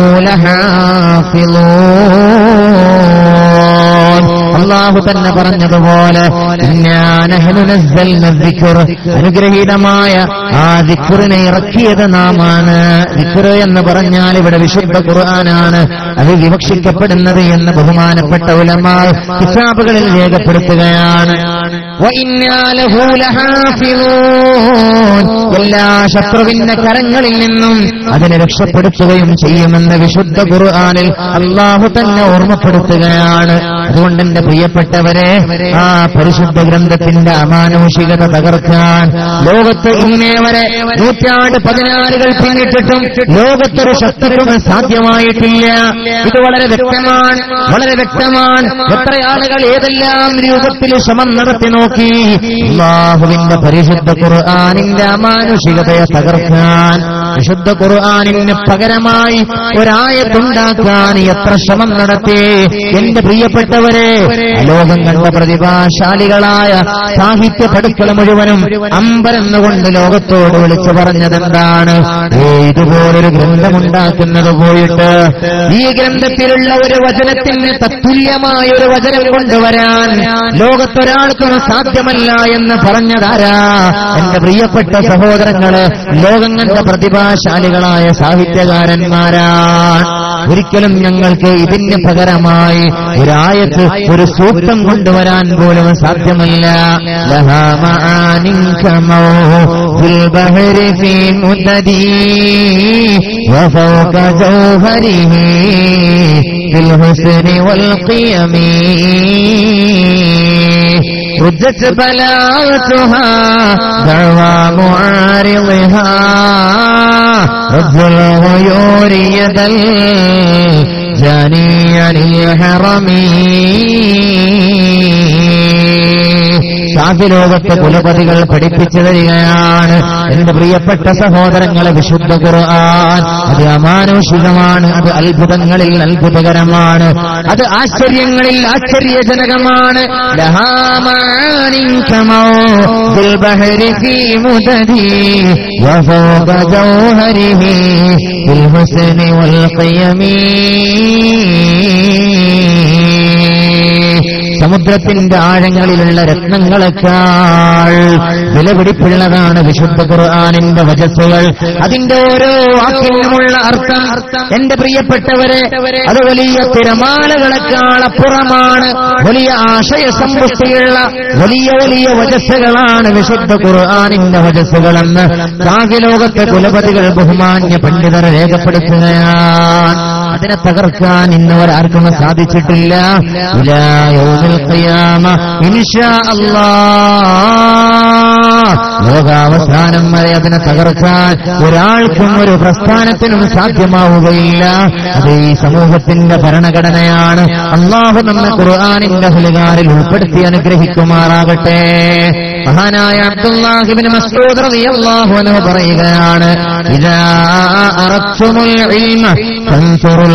لَحَافِظُونَ അള്ളാഹു തന്നെ പറഞ്ഞതുപോലെ ഇന്നാ നഹ്നു നസ്സൽന الذِّكْرَ അനുഗ്രഹീതമായ ആ ദിക്റിനെ ഇറക്കിയത് നാമാണ് ദിക്ർ എന്ന് പറഞ്ഞാൽ ഇവിടെ വിശുദ്ധ ഖുർആനാണ് അത് വിവക്ഷിക്കപ്പെടുന്നത് എന്ന് ബഹുമാനപ്പെട്ട ഉലമാ കിതാബുകളിൽ രേഖപ്പെടുത്തുകയാണ് وَإِنَّا لَهُ لَحَافِظُونَ എല്ലാ ശത്രുവിന്റെ കരങ്ങളിൽ നിന്നും അതിനെ രക്ഷപ്പെടുത്തുകയും ചെയ്യുമെന്ന് വിശുദ്ധ ഖുർആനിൽ അള്ളാഹു തന്നെ ഓർമ്മപ്പെടുത്തുകയാണ് അതുകൊണ്ട് എന്റെ പ്രിയപ്പെട്ടവരെ ആ പരിശുദ്ധ ഗ്രന്ഥത്തിന്റെ അമാനുഷികത തകർക്കാൻ ലോകത്ത് ഇന്നേ വരെ നൂറ്റാണ്ട് പതിനാലുകൾ പിന്നിട്ടിട്ടും ലോകത്തൊരു ശത്രുവും സാധ്യമായിട്ടില്ല ഇത് വളരെ വ്യക്തമാണ് വളരെ വ്യക്തമാണ് എത്ര ആളുകൾ ഏതെല്ലാം രൂപത്തിൽ ശ്രമം നടത്തി നോക്കി അള്ളാഹുവിന്റെ പരിശുദ്ധ ഖുർആാനിന്റെ അമാനുഷികതയെ തകർക്കാൻ വിശുദ്ധ ഖുർആാനിന് പകരമായി ഒരായത്തുണ്ടാക്കാൻ എത്ര ശ്രമം നടത്തി എന്റെ പ്രിയപ്പെട്ടവരെ ലോകം കണ്ട പ്രതിഭാശാലികളായ സാഹിത്യ പടുക്കൾ മുഴുവനും അമ്പരന്നുകൊണ്ട് ലോകത്തോട് വിളിച്ചു പറഞ്ഞതെന്താണ് ഏ ഇതുപോലൊരു ഗ്രന്ഥമുണ്ടാക്കുന്നത് പോയിട്ട് ഈ ഗ്രന്ഥത്തിലുള്ള ഒരു വചനത്തിന് തത്തുല്യമായ ഒരു വചനം കൊണ്ടുവരാൻ ലോകത്തൊരാൾക്കും സാധ്യമല്ല എന്ന് പറഞ്ഞതാരാ എന്റെ പ്രിയപ്പെട്ട സഹോദരങ്ങള് ലോകം കണ്ട പ്രതിഭാശാലികളായ സാഹിത്യകാരന്മാരാണ് ഒരിക്കലും ഞങ്ങൾക്ക് ഇതിന് പകരമായി ഒരായത്ത് ഒരു സൂക്തം കൊണ്ടുവരാൻ പോലും സാധ്യമല്ല ലഹാ മആനിൻ കമൗ ഫിൽ ബഹരി ഫീ മുദദി وفوق جوهره في الحسن والقيم رجت بلاغتها دعوى معارضها رد الغيور يد الجاني عن الحرمين സാധ്യലോകത്തെ കുലപതികൾ പഠിപ്പിച്ചു തരികയാണ് എന്റെ പ്രിയപ്പെട്ട സഹോദരങ്ങളെ വിശുദ്ധ ഖുർആൻ അത് അമാനുഷികമാണ് അത് അത്ഭുതങ്ങളിൽ അത്ഭുതകരമാണ് അത് ആശ്ചര്യങ്ങളിൽ ആശ്ചര്യജനകമാണ് ലഹാമാനിൻ കമൗ ഫിൽ ബഹരി ഫീ മുദദി വഫൗക ജൗഹരിഹി ഫിൽ ഹുസ്നി വൽ ഖിയമി സമുദ്രത്തിന്റെ ആഴങ്ങളിലുള്ള രത്നങ്ങളെക്കാൾ വിലപിടിപ്പുള്ളതാണ് വിശുദ്ധ ഖുർആാനിന്റെ വചസ്സുകൾ അതിന്റെ ഓരോ വാക്കിനുമുള്ള അർത്ഥം എന്റെ പ്രിയപ്പെട്ടവരെ അത് വലിയ തിരമാലകളെക്കാൾ അപ്പുറമാണ് വലിയ ആശയ സമ്പുഷ്ടിയുള്ള വലിയ വലിയ വചസ്സുകളാണ് വിശുദ്ധ ഖുർആാനിന്റെ വചസ്സുകളെന്ന് കാവ്യലോകത്തെ കുലപതികൾ ബഹുമാന്യ പണ്ഡിതർ രേഖപ്പെടുത്തുകയാണ് അതിനെ തകർക്കാൻ ഇന്ന് ഒരാർക്കും സാധിച്ചിട്ടില്ല ഇലാ യൗമിൽ ഖിയാമ ഇൻഷാ അല്ലാഹ് ലോകാവസാനം വരെ അതിനെ തകർക്കാൻ ഒരാൾക്കും ഒരു പ്രസ്ഥാനത്തിനും സാധ്യമാവുകയില്ല അത് ഈ സമൂഹത്തിന്റെ ഭരണഘടനയാണ് അള്ളാഹു നമ്മെ ഖുർആാനിന്റെ ഹുലുകാരിൽ ഉൾപ്പെടുത്തി അനുഗ്രഹിക്കുമാറാകട്ടെ മഹാനായ അബ്ദുല്ലാഹിബിന് മസ്ഊദ് റളിയല്ലാഹു അൻഹു പറയുകയാണ് ഇദാ അറച്ചുമുൽ ഇൽമ ഫൻസുറുൽ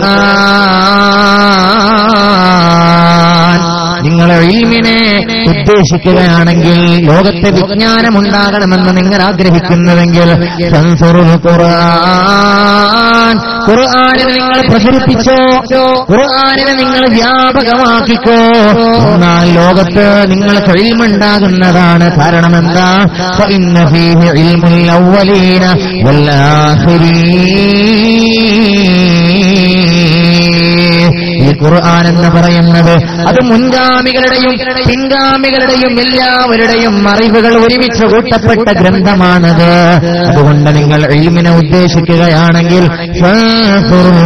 ഖുർആൻ നിങ്ങൾ ഇൽമിനെ ഉദ്ദേശിക്കുകയാണെങ്കിൽ ലോകത്തെ വിജ്ഞാനം ഉണ്ടാകണമെന്ന് നിങ്ങൾ ആഗ്രഹിക്കുന്നുവെങ്കിൽ ഫൻസുറുൽ ഖുർആൻ ഖുർആനിനെ നിങ്ങൾ പ്രചരിപ്പിച്ചോ ഖുർആനിനെ നിങ്ങൾ വ്യാപകമാക്കിക്കോ എന്നാൽ ലോകത്ത് നിങ്ങൾക്ക് ഇൽമുണ്ടാകുന്നതാണ് കാരണം എന്താ فإن فيه علم الأولين والآخرين ഈ ഖുർആൻ എന്ന് പറയുന്നത് അത് മുൻഗാമികളുടെയും പിൻഗാമികളുടെയും എല്ലാവരുടെയും അറിവുകൾ ഒരുമിച്ച് കൂട്ടപ്പെട്ട ഗ്രന്ഥമാണത് അതുകൊണ്ട് നിങ്ങൾ ഇൽമിനെ ഉദ്ദേശിക്കുകയാണെങ്കിൽ ഫാഖുറുൽ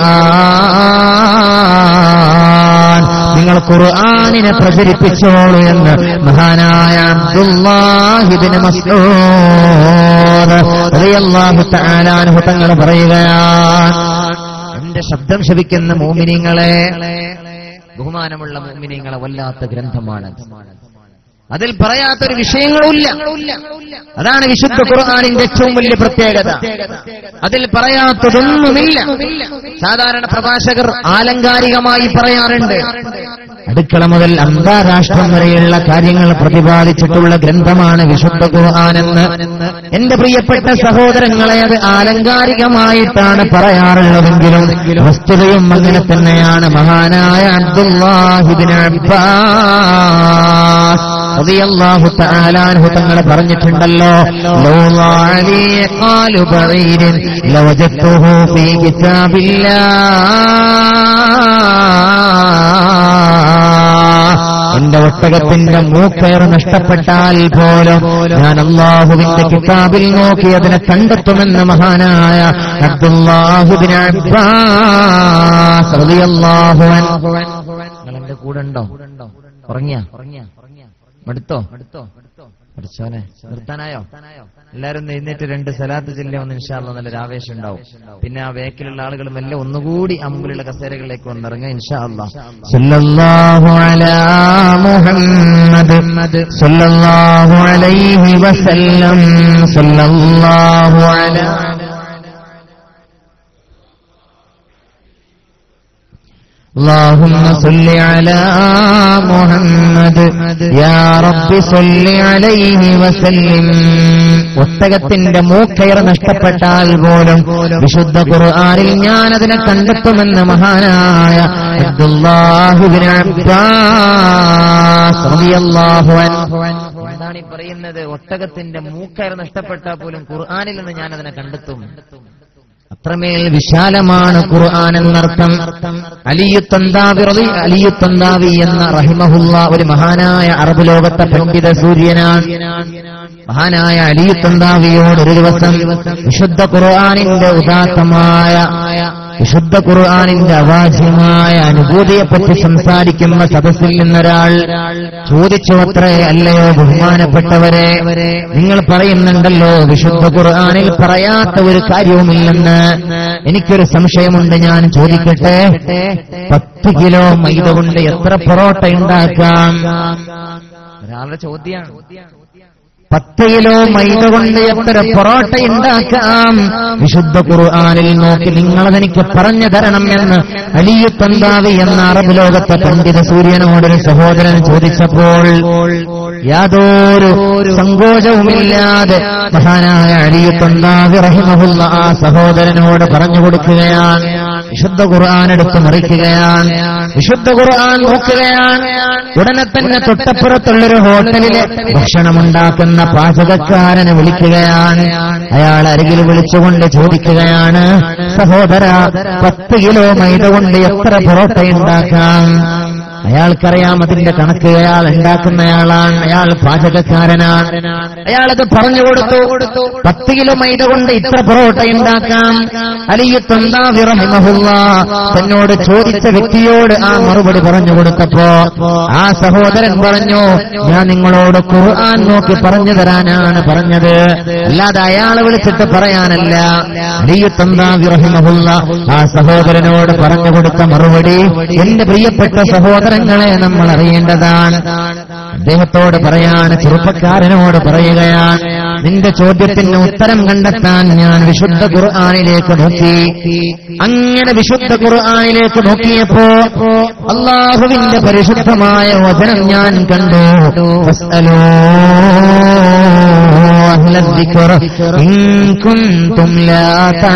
ഖുർആൻ നിങ്ങൾ ഖുർആനിനെ പ്രചരിപ്പിച്ചോളൂ എന്ന് മഹാനായ അബ്ദുല്ലാഹിബിന് മസ്ഊദ് റളിയല്ലാഹു തആല അൻഹു തങ്ങൾ പറയുകയാണ് എന്റെ ശബ്ദം ശപിക്കുന്ന മോമിനിങ്ങളെ ബഹുമാനമുള്ള മോമിനിങ്ങളെ വല്ലാത്ത ഗ്രന്ഥമാണ് അതിൽ പറയാത്തൊരു വിഷയങ്ങളുമില്ല അതാണ് വിശുദ്ധ ഖുർആാനിന്റെ ഏറ്റവും വലിയ പ്രത്യേകത അതിൽ പറയാത്തതൊന്നുമില്ല സാധാരണ പ്രഭാഷകർ ആലങ്കാരികമായി പറയാറുണ്ട് അടുക്കള മുതൽ അന്താരാഷ്ട്രം വരെയുള്ള കാര്യങ്ങൾ പ്രതിപാദിച്ചിട്ടുള്ള ഗ്രന്ഥമാണ് വിശുദ്ധ ഖുർആാനെന്ന് എന്റെ പ്രിയപ്പെട്ട സഹോദരങ്ങളെ അത് ആലങ്കാരികമായിട്ടാണ് പറയാറുള്ളതെങ്കിലും വസ്തുതയും അങ്ങനെ തന്നെയാണ് മഹാനായ അബ്ദുല്ലാഹിബിൻ അബ്ബാസ് റളിയല്ലാഹു തആല അൻഹു തങ്ങൾ പറഞ്ഞിട്ടുണ്ടല്ലോ ലൗലാ അലി ഖാലു ബഈരിൻ ലവജത്തുഹു ഫീ കിതാബില്ലാ എന്റെ ഒട്ടകത്തിന്റെ മൂക്കയർ നഷ്ടപ്പെട്ടാൽ പോലും ഞാൻ അള്ളാഹുവിന്റെ കിതാബിൽ നോക്കി അതിനെ കണ്ടെത്തുമെന്ന് മഹാനായ അബ്ദുല്ലാഹുബിൻ അബ്ബാസ് റളിയല്ലാഹു അൻഹു നിങ്ങൾ എന്റെ കൂടെ ഉണ്ടോ ഉറങ്ങിയ മടുത്തോ പഠിച്ചോനെ നിർത്താനായോ എല്ലാരും ഒന്ന് എഴുന്നേറ്റ് രണ്ട് സലാത്ത് ജില്ല ഒന്ന് ഇൻഷാല്ല നല്ലൊരു ആവേശം ഉണ്ടാവും പിന്നെ ആ വേക്കിലുള്ള ആളുകളും എല്ലാം ഒന്നുകൂടി ആ മുമ്പിലുള്ള കസേരകളിലേക്ക് വന്നിറങ്ങുക ഇൻഷാല്ല സല്ലല്ലാഹു അലാ മുഹമ്മദ് സല്ലല്ലാഹു അലൈഹി വസല്ലം സല്ലല്ലാഹു അലാ اللهم صل على محمد يا رب صل عليه وسلم ഒട്ടകത്തിന്റെ മൂക്കയർ നഷ്ടപ്പെട്ടാൽ പോലും വിശുദ്ധ ഖുർആനിൽ ഞാൻ അതിനെ കണ്ടെത്തുമെന്ന് മഹാനായ അബ്ദുല്ലാഹുബിൻ അബ്ബാസ് റളിയല്ലാഹു അൻഹു എന്താണ് ഈ പറയുന്നത് ഒട്ടകത്തിന്റെ മൂക്കയർ നഷ്ടപ്പെട്ടാൽ പോലും ഖുർആനിൽ നിന്ന് ഞാൻ അതിനെ കണ്ടെത്തും അത്രമേൽ വിശാലമാണ് ഖുർആൻ എന്നർത്ഥം അലിയുത്തന്താവി റളി- അലിയുത്തന്താവി എന്ന റഹിമഹുല്ല ഒരു മഹാനായ അറബ് ലോകത്തെ പണ്ഡിത സൂര്യനാണ് മഹാനായ അലിയുത്തന്താവിയോട് ഒരു ദിവസം വിശുദ്ധ ഖുർആനിന്റെ ഉദാത്തമായ വിശുദ്ധ ഖുർആനിന്റെ അവാച്യമായ അനുഭൂതിയെപ്പറ്റി സംസാരിക്കുന്ന സദസ്സിൽ നിന്നൊരാൾ ചോദിച്ചു അത്രേ അല്ലയോ ബഹുമാനപ്പെട്ടവരെ നിങ്ങൾ പറയുന്നുണ്ടല്ലോ വിശുദ്ധ ഖുർആനിൽ പറയാത്ത ഒരു കാര്യവുമില്ലെന്ന് എനിക്കൊരു സംശയമുണ്ട് ഞാൻ ചോദിക്കട്ടെ പത്ത് കിലോ മൈദ കൊണ്ട് എത്ര പൊറോട്ട ഉണ്ടാക്കാം ഒരാളുടെ ചോദ്യമാണ് പത്ത് കിലോ മൈദ കൊണ്ട് എത്ര പൊറോട്ട ഉണ്ടാക്കാം വിശുദ്ധ ഖുർആാനിൽ നോക്കി നിങ്ങളതെനിക്ക് പറഞ്ഞു തരണം എന്ന് അലിയു തന്താവി എന്ന അറബ് ലോകത്തെ പണ്ഡിത സൂര്യനോടൊരു സഹോദരൻ ചോദിച്ചപ്പോൾ യാതൊരു സങ്കോചവുമില്ലാതെ മഹാനായ അലിയു തന്താവി റഹിമഹുല്ല ആ സഹോദരനോട് പറഞ്ഞു കൊടുക്കുകയാണ് വിശുദ്ധ ഖുർആൻ എടുത്ത് മറിക്കുകയാണ് വിശുദ്ധ ഖുർആൻ നോക്കുകയാണ് ഉടനെ തന്നെ തൊട്ടപ്പുറത്തുള്ളൊരു ഹോട്ടലിലെ ഭക്ഷണമുണ്ടാക്കുന്ന പാചകക്കാരനെ വിളിക്കുകയാണ് അയാൾ അരികിൽ വിളിച്ചുകൊണ്ട് ചോദിക്കുകയാണ് സഹോദര പത്ത് കിലോ മൈദ കൊണ്ട് എത്ര പൊറോട്ട ഉണ്ടാക്കാം അയാൾക്കറിയാം അതിന്റെ കണക്ക് അയാൾ ഉണ്ടാക്കുന്നയാളാണ് അയാൾ പാചകക്കാരനാണ് അയാളത് പറഞ്ഞു കൊടുത്തു പത്ത് കിലോ മൈദ കൊണ്ട് ഇത്ര പൊറോട്ട ഉണ്ടാക്കാം അലിയ തൊണ്ടാവിറഹിമഹുള്ള തന്നോട് ചോദിച്ച വ്യക്തിയോട് ആ മറുപടി പറഞ്ഞു കൊടുത്തപ്പോ ആ സഹോദരൻ പറഞ്ഞു ഞാൻ നിങ്ങളോട് ഖുർആൻ നോക്കി പറഞ്ഞു തരാനാണ് പറഞ്ഞത് അല്ലാതെ അയാളെ വിളിച്ചിട്ട് പറയാനല്ല അലിയ തൊണ്ടാവിറഹിമഹുള്ള ആ സഹോദരനോട് പറഞ്ഞു കൊടുത്ത മറുപടി എന്റെ പ്രിയപ്പെട്ട സഹോദരങ്ങളെ നമ്മൾ അറിയേണ്ടതാണ് അദ്ദേഹത്തോട് പറയാണ് ചെറുപ്പക്കാരനോട് പറയുകയാണ് നിന്റെ ചോദ്യത്തിന് ഉത്തരം കണ്ടെത്താൻ ഞാൻ വിശുദ്ധ ഖുർആാനിലേക്ക് നോക്കി അങ്ങനെ വിശുദ്ധ ഖുർആാനിലേക്ക് നോക്കിയപ്പോ അള്ളാഹുവിന്റെ പരിശുദ്ധമായ വചനം ഞാൻ കണ്ടു ഫസ്അലൂ അഹ്ല الذكر إن كنتم لا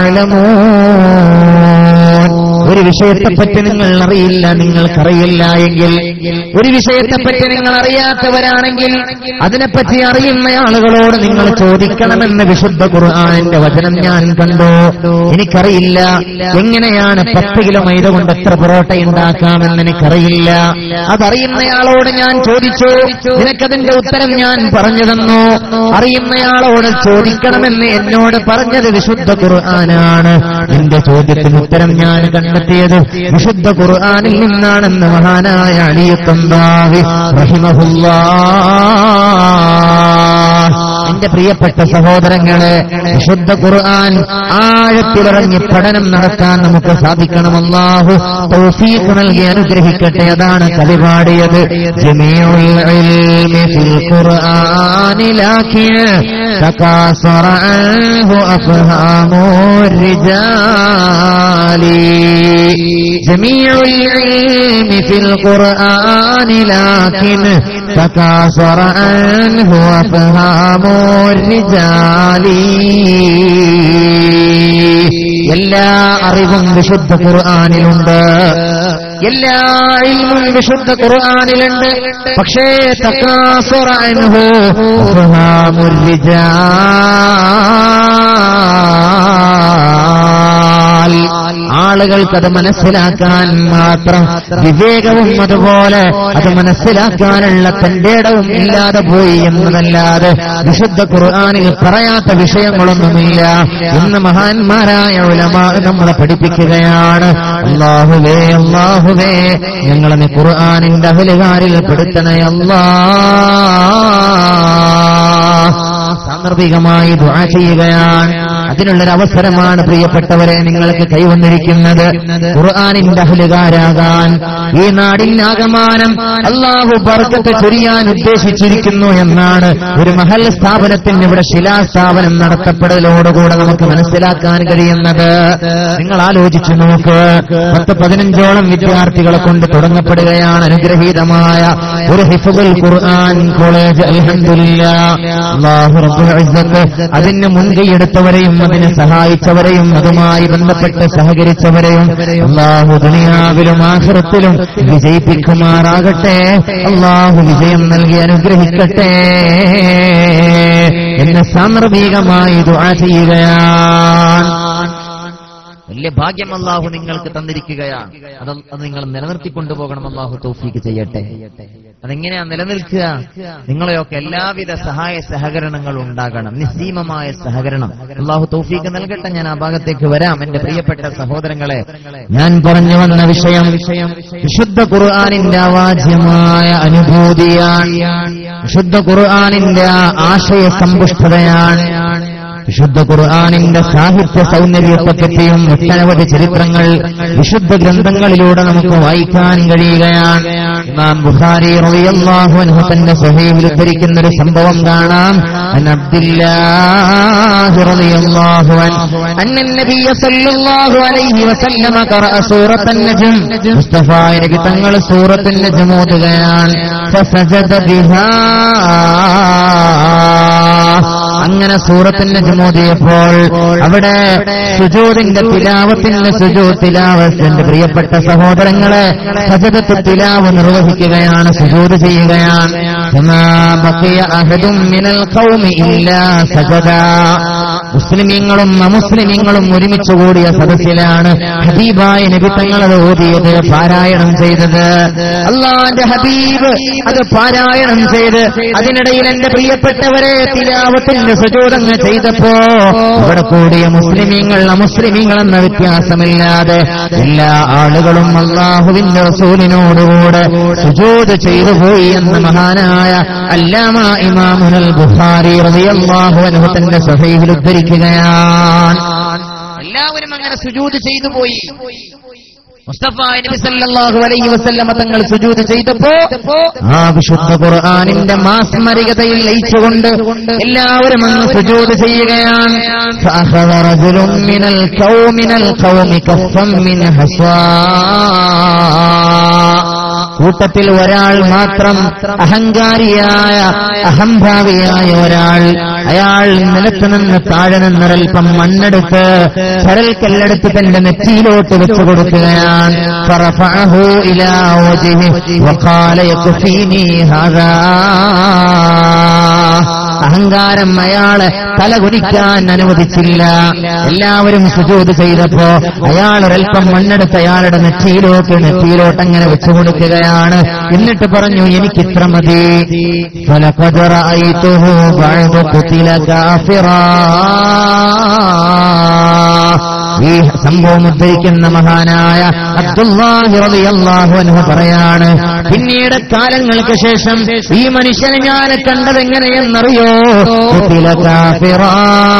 تعلمون ഒരു വിഷയത്തെപ്പറ്റി നിങ്ങൾ അറിയില്ല നിങ്ങൾക്കറിയില്ല എങ്കിൽ ഒരു വിഷയത്തെപ്പറ്റി നിങ്ങൾ അറിയാത്തവരാണെങ്കിൽ അതിനെപ്പറ്റി അറിയുന്ന ആളുകളോട് നിങ്ങൾ ചോദിക്കണമെന്ന് വിശുദ്ധ ഖുർആാനിന്റെ വചനം ഞാൻ കണ്ടു എനിക്കറിയില്ല എങ്ങനെയാണ് പത്ത് കിലോ മൈദ കൊണ്ട് എത്ര പൊറോട്ട ഉണ്ടാക്കാമെന്ന് എനിക്കറിയില്ല അതറിയുന്നയാളോട് ഞാൻ ചോദിച്ചു നിനക്കതിന്റെ ഉത്തരം ഞാൻ പറഞ്ഞു തന്നു അറിയുന്നയാളോട് ചോദിക്കണമെന്ന് എന്നോട് പറഞ്ഞത് വിശുദ്ധ ഖുർആനാണ് എന്റെ ചോദ്യത്തിന് ഉത്തരം ഞാൻ കണ്ടെത്തിയത് വിശുദ്ധ ഖുർആനിൽ നിന്നാണെന്ന് മഹാനായ അലിയത്തമ്പാവി റഹിമഹുല്ലാ എന്റെ പ്രിയപ്പെട്ട സഹോദരങ്ങളെ വിശുദ്ധ ഖുർആൻ ആഴത്തിലിറങ്ങി പഠനം നടത്താൻ നമുക്ക് സാധിക്കണം അല്ലാഹു തൗഫീഖ് നൽകി അനുഗ്രഹിക്കട്ടെ അതാണ് കവി പാടിയത് ജമീഉൽ ഇൽമി ഫിൽ ഖുർആനി ലാകിൻ തകാസറ അൻഹു അഫ്ഹാമു الرجال جميع العلم في القرآن لكن تكاثر عنه أفهام الرجال എല്ലാ അറിവും വിശുദ്ധ ഖുർആാനിലുണ്ട് എല്ലാ ഇൽമും വിശുദ്ധ ഖുർആാനിലുണ്ട് പക്ഷേ തക്കാസുറ അൻഹു അഫ്ഹാമുർ റിജാൽ ആളുകൾക്കത് മനസ്സിലാക്കാൻ മാത്രം വിവേകവും അതുപോലെ അത് മനസ്സിലാക്കാനുള്ള തന്റെ ഇടവും ഇല്ലാതെ പോയി എന്നതല്ലാതെ വിശുദ്ധ ഖുർആാനിൽ പറയാത്ത വിഷയങ്ങളൊന്നുമില്ല എന്ന് മഹാന്മാരായ ഉലമാ നമ്മളെ പഠിപ്പിക്കുകയാണ് അള്ളാഹുവേ അള്ളാഹുവേ ഞങ്ങളെ ഖുർആാനിന്റെ അഹലുകാരിൽ പെടുത്തണേ അല്ലാ സാന്ദർഭികമായി ദുആ ചെയ്യുകയാണ് അതിനുള്ളൊരു അവസരമാണ് പ്രിയപ്പെട്ടവരെ നിങ്ങൾക്ക് കൈവന്നിരിക്കുന്നത് ഖുർആാനിന്റെ അഹലുകാരാകാൻ ഈ നാടിനാകമാനം അള്ളാഹു ബർക്കത്ത് ചൊരിയാൻ ഉദ്ദേശിച്ചിരിക്കുന്നു എന്നാണ് ഒരു മഹൽ സ്ഥാപനത്തിന് ഇവിടെ ശിലാസ്ഥാപനം നടത്തപ്പെടലോടുകൂടെ നമുക്ക് മനസ്സിലാക്കാൻ കഴിയുന്നത് നിങ്ങൾ ആലോചിച്ചു നോക്ക് പത്ത് പതിനഞ്ചോളം വിദ്യാർത്ഥികളെ കൊണ്ട് തുടങ്ങപ്പെടുകയാണ് അനുഗ്രഹീതമായ ഒരു ഹിഫുൽ ഖുർആൻ കോളേജ് അൽഹംദുലില്ലാ അല്ലാഹു റബ്ബുൽ ഇസ്സത്ത് അതിന് മുൻകൈയെടുത്തവരെയും അതിനെ സഹായിച്ചവരെയും അതുമായി ബന്ധപ്പെട്ട് സഹകരിച്ചവരെയും അള്ളാഹു ദുനിയാവിലും ആഖിറത്തിലും വിജയിപ്പിക്കുമാറാകട്ടെ അള്ളാഹു വിജയം നൽകി അനുഗ്രഹിക്കട്ടെ എന്ന് സാന്ദർഭികമായി ദുആ ചെയ്യുകയാണ് വലിയ ഭാഗ്യം അള്ളാഹു നിങ്ങൾക്ക് തന്നിരിക്കുകയാണ് അത് അത് നിങ്ങൾ നിലനിർത്തിക്കൊണ്ടുപോകണം അള്ളാഹു തൗഫീക്ക് ചെയ്യട്ടെ അതെങ്ങനെയാ നിലനിൽക്കുക നിങ്ങളെയൊക്കെ എല്ലാവിധ സഹായ സഹകരണങ്ങളും ഉണ്ടാകണം നിസ്സീമമായ സഹകരണം അള്ളാഹു തൗഫീക്ക് നൽകട്ടെ ഞാൻ ആ ഭാഗത്തേക്ക് വരാം എന്റെ പ്രിയപ്പെട്ട സഹോദരങ്ങളെ ഞാൻ പറഞ്ഞു വന്ന വിഷയം വിശുദ്ധ ഖുർആാനിന്റെ അവാച്യമായ അനുഭൂതിയാണ് വിശുദ്ധ ഖുർആാനിന്റെ ആശയ സമ്പുഷ്ടതയാണ് വിശുദ്ധ ഖുർആാനിന്റെ സാഹിത്യ സൗന്ദര്യത്തെപ്പറ്റിയും ഒട്ടനവധി ചരിത്രങ്ങൾ വിശുദ്ധ ഗ്രന്ഥങ്ങളിലൂടെ നമുക്ക് വായിക്കാൻ കഴിയുകയാണ് ഇമാം ബുഖാരി റളിയല്ലാഹു അൻഹു തന്റെ സ്വഹീഹിൽ ഉദ്ധരിക്കുന്ന ഒരു സംഭവം കാണാം അൻ അബ്ദുല്ലാഹി റളിയല്ലാഹു അൻഹു അന്ന നബിയ സല്ലല്ലാഹു അലൈഹി വസല്ലമ ഖറഅ സൂറത്തൻ നജ്ം മുസ്തഫ നബി തങ്ങൾ സൂറത്തുൻ നജ്ം ഓതുകയാണ് ഫസജദ ബിഹാ അങ്ങനെ സൂറത്തിന്റെ ജമോദിയപ്പോൾ അവിടെ സുജൂദിന്റെ തിലാവത്തിന്റെ സുജൂ തിലാവത്തിന്റെ പ്രിയപ്പെട്ട സഹോദരങ്ങളെ സജദത്ത് തിലാവ് നിർവഹിക്കുകയാണ് സുജൂദ് ചെയ്യുകയാണ് فما بقي أحد من القوم إلا سجدا മുസ്ലിമീങ്ങളും അമുസ്ലിമീങ്ങളും ഒരുമിച്ച് കൂടിയ സദസ്സിലാണ് ഹബീബായ നബി തങ്ങൾ അത് ഓതിയത് പാരായണം ചെയ്തത് അള്ളാന്റെ ഹബീബ് അത് പാരായണം ചെയ്ത് അതിനിടയിൽ എന്റെ പ്രിയപ്പെട്ടവരെ തിലാവത്തിന്റെ സുജോതങ്ങൾ ചെയ്തപ്പോ ഇവിടെ കൂടിയ മുസ്ലിമീങ്ങൾ അമുസ്ലിമീങ്ങൾ എന്ന വ്യത്യാസമില്ലാതെ എല്ലാ ആളുകളും അള്ളാഹുവിന്റെ റസൂലിനോടുകൂടെ സുജോത് ചെയ്തു പോയി എന്ന് മഹാനായ അല്ലാമ ഇമാമുൽ ബുഖാരി റളിയല്ലാഹു അൻഹു തന്റെ സഹീഹിൽ ഉദ്ധരിക്കുകയാണ് എല്ലാവരും അങ്ങനെ സുജൂത് ചെയ്തു പോയി മുസ്തഫ നബി സല്ലല്ലാഹു അലൈഹി വസല്ലമ തങ്ങൾ സുജൂദ് ചെയ്തപ്പോ ആ വിശുദ്ധ ഖുർആനിന്റെ മാസ്മരികതയിൽ ലയിച്ചുകൊണ്ട് എല്ലാവരും അങ്ങ് സുജൂദ് ചെയ്യുകയാണ് فأخذ رجل من القوم من القوم كفا من حصى കൂട്ടത്തിൽ ഒരാൾ മാത്രം അഹങ്കാരിയായ അഹംഭാവിയായ ഒരാൾ അയാൾ നിലത്ത് നിന്ന് താഴെ നിന്നൊരൽപ്പം മണ്ണെടുത്ത് ചരൽക്കല്ലെടുത്ത് തന്റെ നെറ്റിയിലോട്ട് വെച്ചു കൊടുക്കുകയാണ് فرفعه إلى وجهه وقال يكفيني هذا അഹങ്കാരം അയാളെ തലകുനിക്കാൻ അനുവദിച്ചില്ല എല്ലാവരും സുജൂത് ചെയ്തപ്പോ അയാൾ ഒരൽപ്പം മണ്ണെടുത്ത് അയാളുടെ നെറ്റിയിലോട്ട് നെറ്റിയിലോട്ട് അങ്ങനെ വെച്ചു കൊടുക്കുകയാണ് എന്നിട്ട് പറഞ്ഞു എനിക്കിത്ര മതി فلقد رأيته بعد قتل كافرا ഈ സംഭവം ഉദ്ധരിക്കുന്ന മഹാനായ അബ്ദുല്ലാഹി റളിയല്ലാഹു അൻഹു പറയാണ് പിന്നീട് കാലങ്ങൾക്ക് ശേഷം ഈ മനുഷ്യനെ ഞാൻ കണ്ടത് എങ്ങനെയെന്നറിയോ കുത്തില കാഫിറാ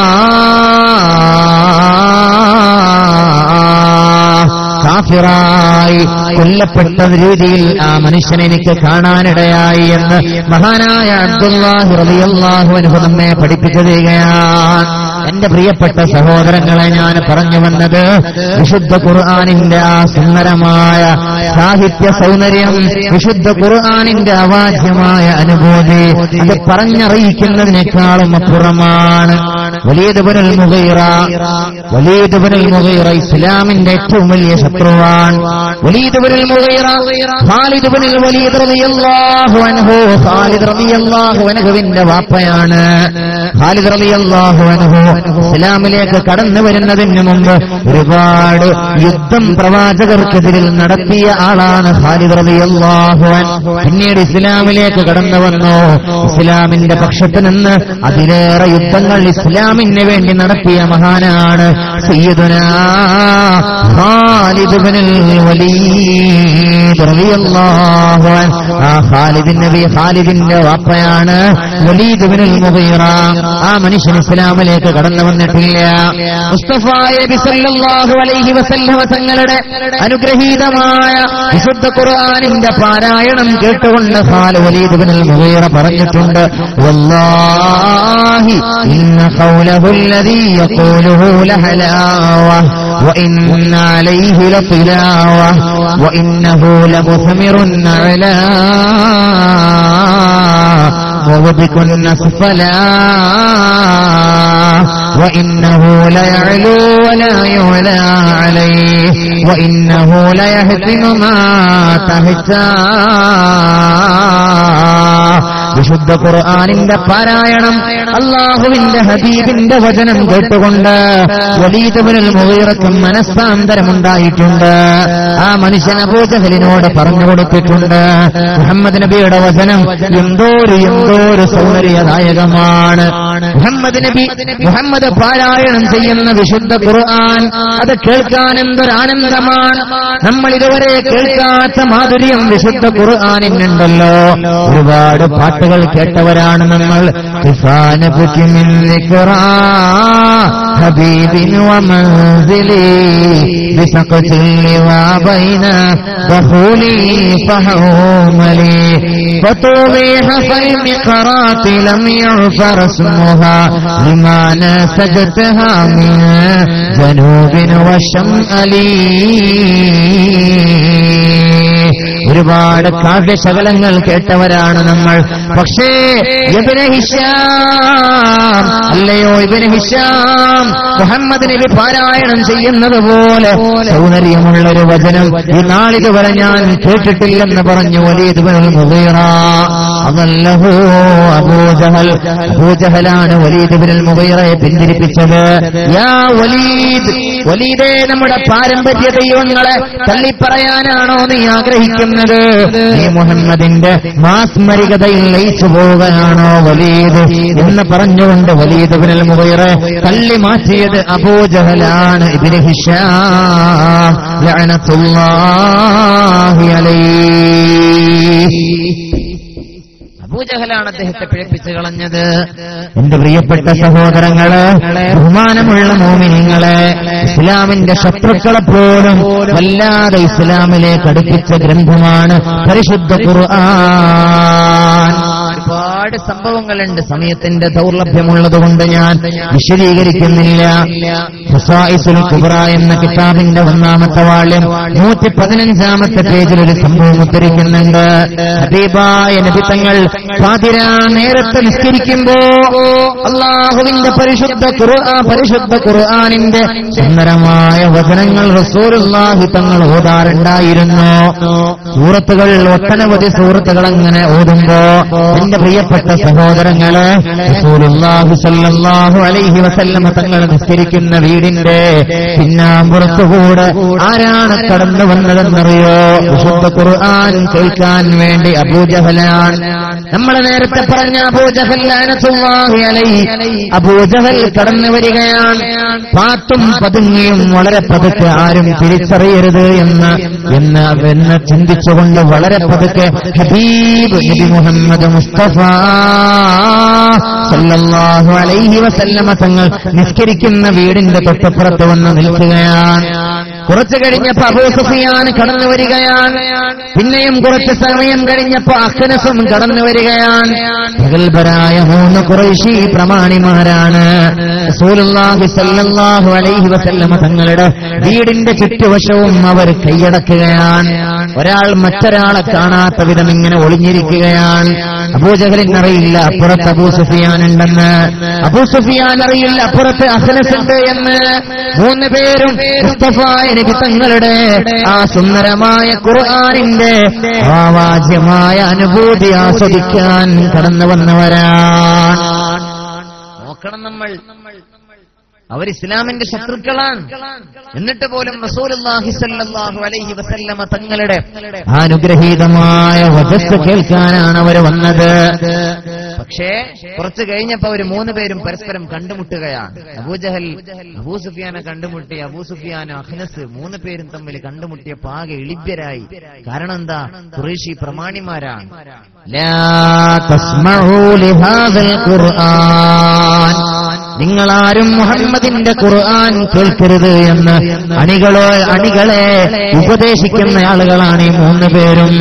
കാഫിറായി കൊല്ലപ്പെട്ട രീതിയിൽ ആ മനുഷ്യനെ എനിക്ക് കാണാനിടയായി എന്ന് മഹാനായ അബ്ദുല്ലാഹി റളിയല്ലാഹു അൻഹു നമ്മെ പഠിപ്പിച്ചു തരികയാണ് എന്റെ പ്രിയപ്പെട്ട സഹോദരങ്ങളെ ഞാൻ പറഞ്ഞു വന്നത് വിശുദ്ധ ഖുർആാനിന്റെ ആ സുന്ദരമായ സാഹിത്യ സൗന്ദര്യം വിശുദ്ധ ഖുർആാനിന്റെ അവാച്യമായ അനുഭൂതി അത് പറഞ്ഞറിയിക്കുന്നതിനേക്കാളും അപ്പുറമാണ് വലിയതുപുരൽ മുഗൈറ വലിയതുപുരൽ മുഗൈറ ഇസ്ലാമിന്റെ ഏറ്റവും വലിയ ശത്രുവാൻ വലിയതുപുരൽ മുഗൈറ ഖാലിദുബിനിൽ വലിയത് റളിയല്ലാഹു അൻഹു ഖാലിദ് റളിയല്ലാഹു അൻഹുവിന്റെ വാപ്പയാണ് ഖാലിദ് റളിയല്ലാഹു അൻഹു ഇസ്ലാമിലേക്ക് കടന്നു വരുന്നതിന് മുമ്പ് ഒരുപാട് യുദ്ധം പ്രവാചകർക്കെതിരിൽ നടത്തിയ ആളാണ് ഖാലിദ് റളിയല്ലാഹു അൻഹു പിന്നീട് ഇസ്ലാമിലേക്ക് കടന്നു വന്നു ഇസ്ലാമിന്റെ പക്ഷത്ത് നിന്ന് അതിലേറെ യുദ്ധങ്ങൾ ഇസ്ലാമിന് വേണ്ടി നടത്തിയ മഹാനാണ് സയ്യിദുനാ ഖാലിദ് ഇബ്നുൽ വലീദ് റളിയല്ലാഹു അൻഹു ആ ഖാലിദ് നബി ഖാലിദിന്റെ വാപ്പയാണ് വലീദ് ഇബ്നുൽ മുഗീറ ആ മനുഷ്യൻ ഇസ്ലാമിലേക്ക് കടന്നു വന്നിട്ടില്ല മുസ്തഫ നബി സല്ലല്ലാഹു അലൈഹി വസല്ലമ തങ്ങളുടെ അനുഗ്രഹീതമായ വിശുദ്ധ ഖുർആനിന്റെ പാരായണം കേട്ടുകൊണ്ട് ഖാലിദ് വലീദ് ഇബ്നുൽ മുഗീറ പറഞ്ഞിട്ടുണ്ട് വല്ലാഹി ഇന്ന ഖൗലഹു الذي يقوله لحلاوة وإن عليه لطلاوة وإنه لمثمر أعلى مغبك أسفلا وإنه ليعلو ولا يعلى عليه وإنه ليهتم ما تهتاه വിശുദ്ധ ഖുർആാനിന്റെ പാരായണം അള്ളാഹുവിന്റെ ഹബീബിന്റെ വചനം കേട്ടുകൊണ്ട് വലീദുബിനിൽ മുഹീറക്കും മനസ്സാന്തരമുണ്ടായിട്ടുണ്ട് ആ മനുഷ്യൻ അബൂജഹലിനോട് പറഞ്ഞു കൊടുത്തിട്ടുണ്ട് മുഹമ്മദ് നബിയുടെ വചനം എന്തോരു എന്തോരു സൗന്ദര്യദായകമാണ് മുഹമ്മദ് നബി മുഹമ്മദ് പാരായണം ചെയ്യുന്ന വിശുദ്ധ ഖുർആൻ അത് കേൾക്കാൻ എന്തൊരാനന്ദമാണ് നമ്മൾ ഇതുവരെ കേൾക്കാത്ത മാധുര്യം വിശുദ്ധ ഖുർആാനിനുണ്ടല്ലോ ഒരുപാട് പാട്ടുകൾ കേട്ടവരാണ് നമ്മൾ حبيب ومنزلي بسقط اللواء بين دخولي فحوملي فطوبيح فالمقرات لم يعفر اسمها لما نسجتها من جنوب وشمالي ഒരുപാട് കാവ്യശകലങ്ങൾ കേട്ടവരാണ് നമ്മൾ പക്ഷേ ഇബിന് ഹിഷാം അല്ലയോ ഇബിന് ഹിഷാം മുഹമ്മദ് നബി പാരായണം ചെയ്യുന്നത് പോലെ സൗന്ദര്യമുള്ള ഒരു വചനം ഈ നാളിതുവരെ ഞാൻ കേട്ടിട്ടില്ലെന്ന് പറഞ്ഞു വലിയത് മുഗീറ അതല്ലഹോ അബൂജഹൽ അബൂജഹലാണ് വലീദ് ബിൻ മുഗീറയെ പിന്തിരിപ്പിച്ചത് യാ വലീദ് വലീദേ നമ്മുടെ പാരമ്പര്യ ദൈവങ്ങളെ തള്ളിപ്പറയാനാണോ നീ ആഗ്രഹിക്കുന്നത് നീ മുഹമ്മദിന്റെ മാസ്മരികതയിൽ ലയിച്ചു പോവുകയാണോ വലീദ് എന്ന് പറഞ്ഞുകൊണ്ട് വലീദ് ബിൻ മുഗീറ തള്ളി മാറ്റിയത് അബൂജഹലാണ് ഇബ്നു ഹിഷാം ലഅനത്തുല്ലാഹി അലൈഹി അബൂജഹലാണ് അദ്ദേഹത്തെ പിഴപ്പിച്ചു കളഞ്ഞത് എന്റെ പ്രിയപ്പെട്ട സഹോദരങ്ങള് ബഹുമാനമുള്ള മോമിനിങ്ങളെ ഇസ്ലാമിന്റെ ശത്രുക്കളെ പോലും വല്ലാതെ ഇസ്ലാമിലേക്ക് അടുപ്പിച്ച ഗ്രന്ഥമാണ് പരിശുദ്ധ ഖുർആൻ ഒരുപാട് സംഭവങ്ങളുണ്ട് സമയത്തിന്റെ ദൗർലഭ്യമുള്ളത് കൊണ്ട് ഞാൻ വിശദീകരിക്കുന്നില്ല ഹുസായിസുൽ കുബ്ര എന്ന കിതാബിന്റെ ഒന്നാമത്തെ വാള്യം നൂറ്റി പതിനഞ്ചാമത്തെ പേജിൽ ഒരു സംഭവം ഉദ്ധരിക്കുന്നുണ്ട് ഹബീബായ നബിത്തങ്ങൾ പാതിരാ നേരത്തെ നിസ്കരിക്കുമ്പോ അള്ളാഹുവിന്റെ പരിശുദ്ധ ഖുർആ പരിശുദ്ധ ഖുർആാനിന്റെ സുന്ദരമായ വചനങ്ങൾ റസൂലുള്ളാഹി തങ്ങൾ ഓതാറുണ്ടായിരുന്നു സൂറത്തുകൾ ഒട്ടനവധി സൂറത്തുകൾ അങ്ങനെ ഓതുമ്പോ എന്റെ പ്രിയപ്പെട്ട പ്രിയപ്പെട്ട സഹോദരങ്ങള് റസൂലുള്ളാഹി സ്വല്ലല്ലാഹു അലൈഹി വസല്ലമ തങ്ങൾ നിസ്കരിക്കുന്ന വീടിന്റെ പിന്നാമ്പുറത്തുകൂടെ ആരാണ് കടന്നു വന്നതെന്നറിയോ വിശുദ്ധ ഖുർആൻ കേൾക്കാൻ വേണ്ടി അബൂജഹലാണ് നമ്മൾ നേരത്തെ പറഞ്ഞ അബൂജഹൽ ലഅനത്തുല്ലാഹി അലൈഹി അബൂജഹൽ കടന്നു വരികയാണ് പാത്തും പതുങ്ങിയും വളരെ പതുക്കെ ആരും തിരിച്ചറിയരുത് എന്ന് എന്ന് എന്ന് ചിന്തിച്ചുകൊണ്ട് വളരെ പതുക്കെ ഹബീബ് നബി മുഹമ്മദ് മുസ്തഫ സല്ലല്ലാഹു അലൈഹി വസല്ലമ തങ്ങൾ നിസ്കരിക്കുന്ന വീടിന്റെ തൊട്ടപ്പുറത്ത് വന്ന് നിൽക്കുകയാണ് കുറച്ചു കഴിഞ്ഞപ്പോ അബൂ സുഫിയാൻ കടന്നു വരികയാണ് പിന്നെയും കുറച്ച് സമയം കഴിഞ്ഞപ്പോ അഖനസും കടന്നു വരികയാണ് പ്രഗത്ഭരായ മൂന്ന് കുറേശി പ്രമാണിമാരാണ് റസൂലുള്ളാഹി സല്ലല്ലാഹു അലൈഹി വസല്ലമ തങ്ങളുടെ വീടിന്റെ ചുറ്റുവശവും അവർ കൈയടക്കുകയാണ് ഒരാൾ മറ്റൊരാളെ കാണാത്ത വിധം ഇങ്ങനെ ഒളിഞ്ഞിരിക്കുകയാണ് അബൂജഹലിന് അറിയില്ല അപ്പുറത്ത് അബൂ സുഫിയാൻ ഉണ്ടെന്ന് അബൂ സുഫിയാൻ അറിയില്ല അപ്പുറത്ത് അഖനസ് ഉണ്ട് എന്ന് മൂന്ന് പേരും മുസ്തഫായ നബി തങ്ങളുടെ ആ സുന്ദരമായ ഖുർആനിന്റെ ആവാജ്യമായ അനുഭൂതി ആസ്വദിക്കാൻ കടന്നു വന്നവരാണ് നോക്കണം നമ്മൾ അവർ ഇസ്ലാമിന്റെ ശത്രുക്കളാണ് എന്നിട്ട് പോലും റസൂലുള്ളാഹി സ്വല്ലല്ലാഹു അലൈഹി വസല്ലമ തങ്ങളുടെ അനുഗ്രഹീതമായ വധസ് കേൾക്കാനാണ് അവർ വന്നത് പക്ഷേ കുറച്ച് കഴിഞ്ഞപ്പോ അവർ മൂന്ന് പേരും പരസ്പരം കണ്ടുമുട്ടുകയാണ് അബൂജഹൽ അബൂ സുഫിയാനെ കണ്ടുമുട്ടി അബൂ സുഫിയാൻ അഹ്നസ് മൂന്ന് പേരും തമ്മിൽ കണ്ടുമുട്ടിയപ്പോ ആകെ എളിഭ്യരായി കാരണം എന്താ കുറേശി പ്രമാണിമാരാണ് ലാ തസ്മഊ ലിഹാദൽ ഖുർആൻ നിങ്ങളാരും മുഹമ്മദിന്റെ ഖുർആൻ കേൾക്കരുത് എന്ന് അണികളോ അണികളെ ഉപദേശിക്കുന്ന ആളുകളാണ് ഈ മൂന്ന് പേരും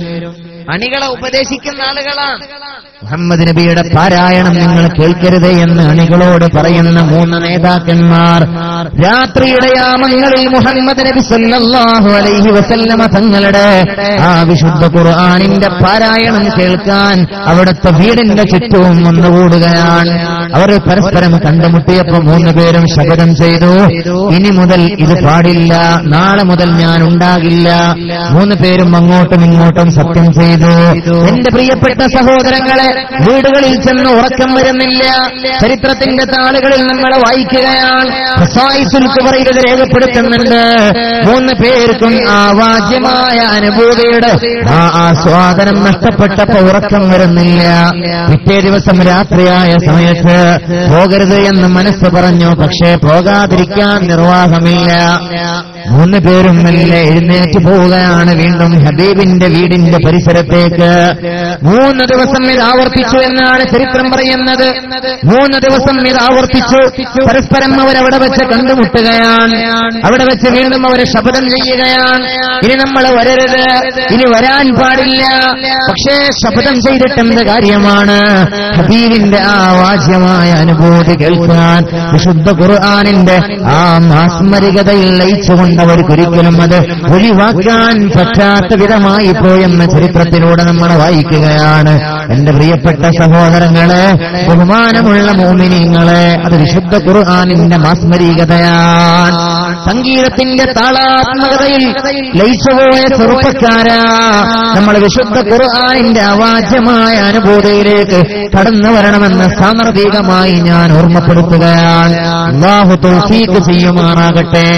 അണികളെ ഉപദേശിക്കുന്ന ആളുകളാണ് മുഹമ്മദ് നബിയുടെ പാരായണം നിങ്ങൾ കേൾക്കരുത് എന്ന് അണികളോട് പറയുന്ന മൂന്ന് നേതാക്കന്മാർ രാത്രിയുടെ യാമങ്ങളിൽ മുഹമ്മദ് നബി സല്ലല്ലാഹു അലൈഹി വസല്ലമ തങ്ങളുടെ ആ വിശുദ്ധ ഖുർആനിന്റെ പാരായണം കേൾക്കാൻ അവിടുത്തെ വീടിന്റെ ചുറ്റവും ഒന്നുകൂടുകയാണ് അവർ പരസ്പരം കണ്ടുമുട്ടിയപ്പോ മൂന്ന് പേരും ശപഥം ചെയ്തു ഇനി മുതൽ ഇത് പാടില്ല നാളെ മുതൽ ഞാൻ ഉണ്ടാകില്ല മൂന്ന് പേരും അങ്ങോട്ടും ഇങ്ങോട്ടും സത്യം ചെയ്തു എന്റെ പ്രിയപ്പെട്ട സഹോദരങ്ങളെ വീടുകളിൽ ചെന്ന് ഉറക്കം വരുന്നില്ല ചരിത്രത്തിന്റെ താളുകളിൽ നമ്മൾ വായിക്കുകയാണ് ഖസായിസുൽ കുബറയിൽ ഇത് രേഖപ്പെടുത്തുന്നുണ്ട് മൂന്ന് പേർക്കും ആവാജ്യമായ അനുഭൂതിയുടെ ആ ആസ്വാദനം നഷ്ടപ്പെട്ടപ്പോ ഉറക്കം വരുന്നില്ല പിറ്റേ ദിവസം രാത്രിയായ സമയത്ത് പോകരുത് എന്ന് മനസ്സ് പറഞ്ഞു പക്ഷേ പോകാതിരിക്കാൻ നിർവാഹമില്ല മൂന്ന് പേരും മെല്ലെ എഴുന്നേറ്റ് പോവുകയാണ് വീണ്ടും ഹബീബിന്റെ വീടിന്റെ പരിസരത്തേക്ക് മൂന്ന് ദിവസം ഇത് ആവർത്തിച്ചു എന്നാണ് ചരിത്രം പറയുന്നത് മൂന്ന് ദിവസം ഇത് ആവർത്തിച്ചു പരസ്പരം അവരവിടെ വെച്ച് കണ്ടുമുട്ടുകയാണ് അവിടെ വെച്ച് വീണ്ടും അവർ ശപഥം ചെയ്യുകയാണ് ഇനി നമ്മൾ വരരുത് ഇനി വരാൻ പാടില്ല പക്ഷേ ശപഥം ചെയ്തിട്ട് എന്ത് കാര്യമാണ് ഹബീബിന്റെ ആ വാച്യമായ അനുഭൂതി കേൾക്കാൻ വിശുദ്ധ ഖുർആാനിന്റെ ആ മാസ്മരികതയിൽ ലയിച്ചുകൊണ്ട് അവർക്കൊരിക്കലും അത് ഒഴിവാക്കാൻ പറ്റാത്ത വിധമായി പോയെന്ന ചരിത്രത്തിലൂടെ നമ്മൾ വായിക്കുകയാണ് എന്റെ പ്രിയപ്പെട്ട സഹോദരങ്ങളെ ബഹുമാനമുള്ള മോമിനിങ്ങളെ അത് വിശുദ്ധ ഖുർആാനിന്റെ മാസ്മരികതയാണ് സംഗീതത്തിന്റെ താളാത്മകതയിൽ ലയിച്ചുപോയ ചെറുപ്പക്കാരാ നമ്മൾ വിശുദ്ധ ഖുർആാനിന്റെ അവാച്യമായ അനുഭൂതിയിലേക്ക് കടന്നു വരണമെന്ന് സാന്ദർഭികമായി ഞാൻ ഓർമ്മപ്പെടുത്തുകയാണ് അള്ളാഹു തൗഫീഖ് ചെയ്യുമാറാകട്ടെ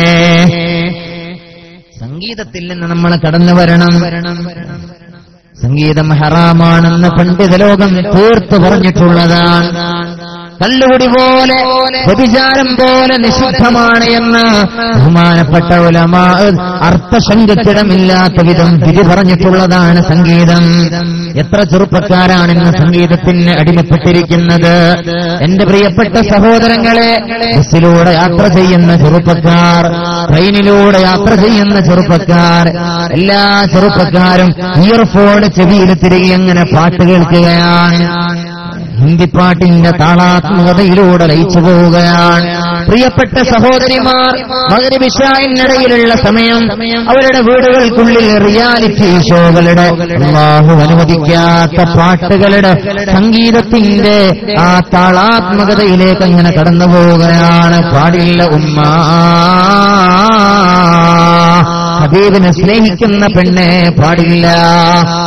സംഗീതത്തിൽ നിന്ന് നമ്മൾ കടന്നു വരണം സംഗീതം ഹറാമാണെന്ന് പണ്ഡിത ലോകം തീർത്തു പറഞ്ഞിട്ടുള്ളതാണ് കല്ലുകുടി പോലെ വ്യഭിചാരം പോലെ നിഷിദ്ധമാണ് എന്ന് ബഹുമാനപ്പെട്ട ഉലമാ അർത്ഥശങ്കത്തിടമില്ലാത്ത വിധം വിധി പറഞ്ഞിട്ടുള്ളതാണ് സംഗീതം എത്ര ചെറുപ്പക്കാരാണ് ഇന്ന് സംഗീതത്തിന് അടിമപ്പെട്ടിരിക്കുന്നത് എന്റെ പ്രിയപ്പെട്ട സഹോദരങ്ങളെ ബസ്സിലൂടെ യാത്ര ചെയ്യുന്ന ചെറുപ്പക്കാർ ട്രെയിനിലൂടെ യാത്ര ചെയ്യുന്ന ചെറുപ്പക്കാർ എല്ലാ ചെറുപ്പക്കാരും ഇയർഫോൺ ചെവിയിൽ തിരികെ അങ്ങനെ പാട്ട് കേൾക്കുകയാണ് ഹിന്ദിപ്പാട്ടിന്റെ താളാത്മകതയിലൂടെ ലയിച്ചു പോവുകയാണ് പ്രിയപ്പെട്ട സഹോദരിമാർ മകരവിഷായിനിടയിലുള്ള സമയം അവരുടെ വീടുകൾക്കുള്ളിൽ റിയാലിറ്റി ഷോകളുടെ അള്ളാഹു അനുവദിക്കാത്ത പാട്ടുകളുടെ സംഗീതത്തിന്റെ ആ താളാത്മകതയിലേക്ക് അങ്ങനെ കടന്നു പോവുകയാണ് പാടില്ല ഉമ്മ ഹബീബിനെ സ്നേഹിക്കുന്ന പെണ്ണെ പാടില്ല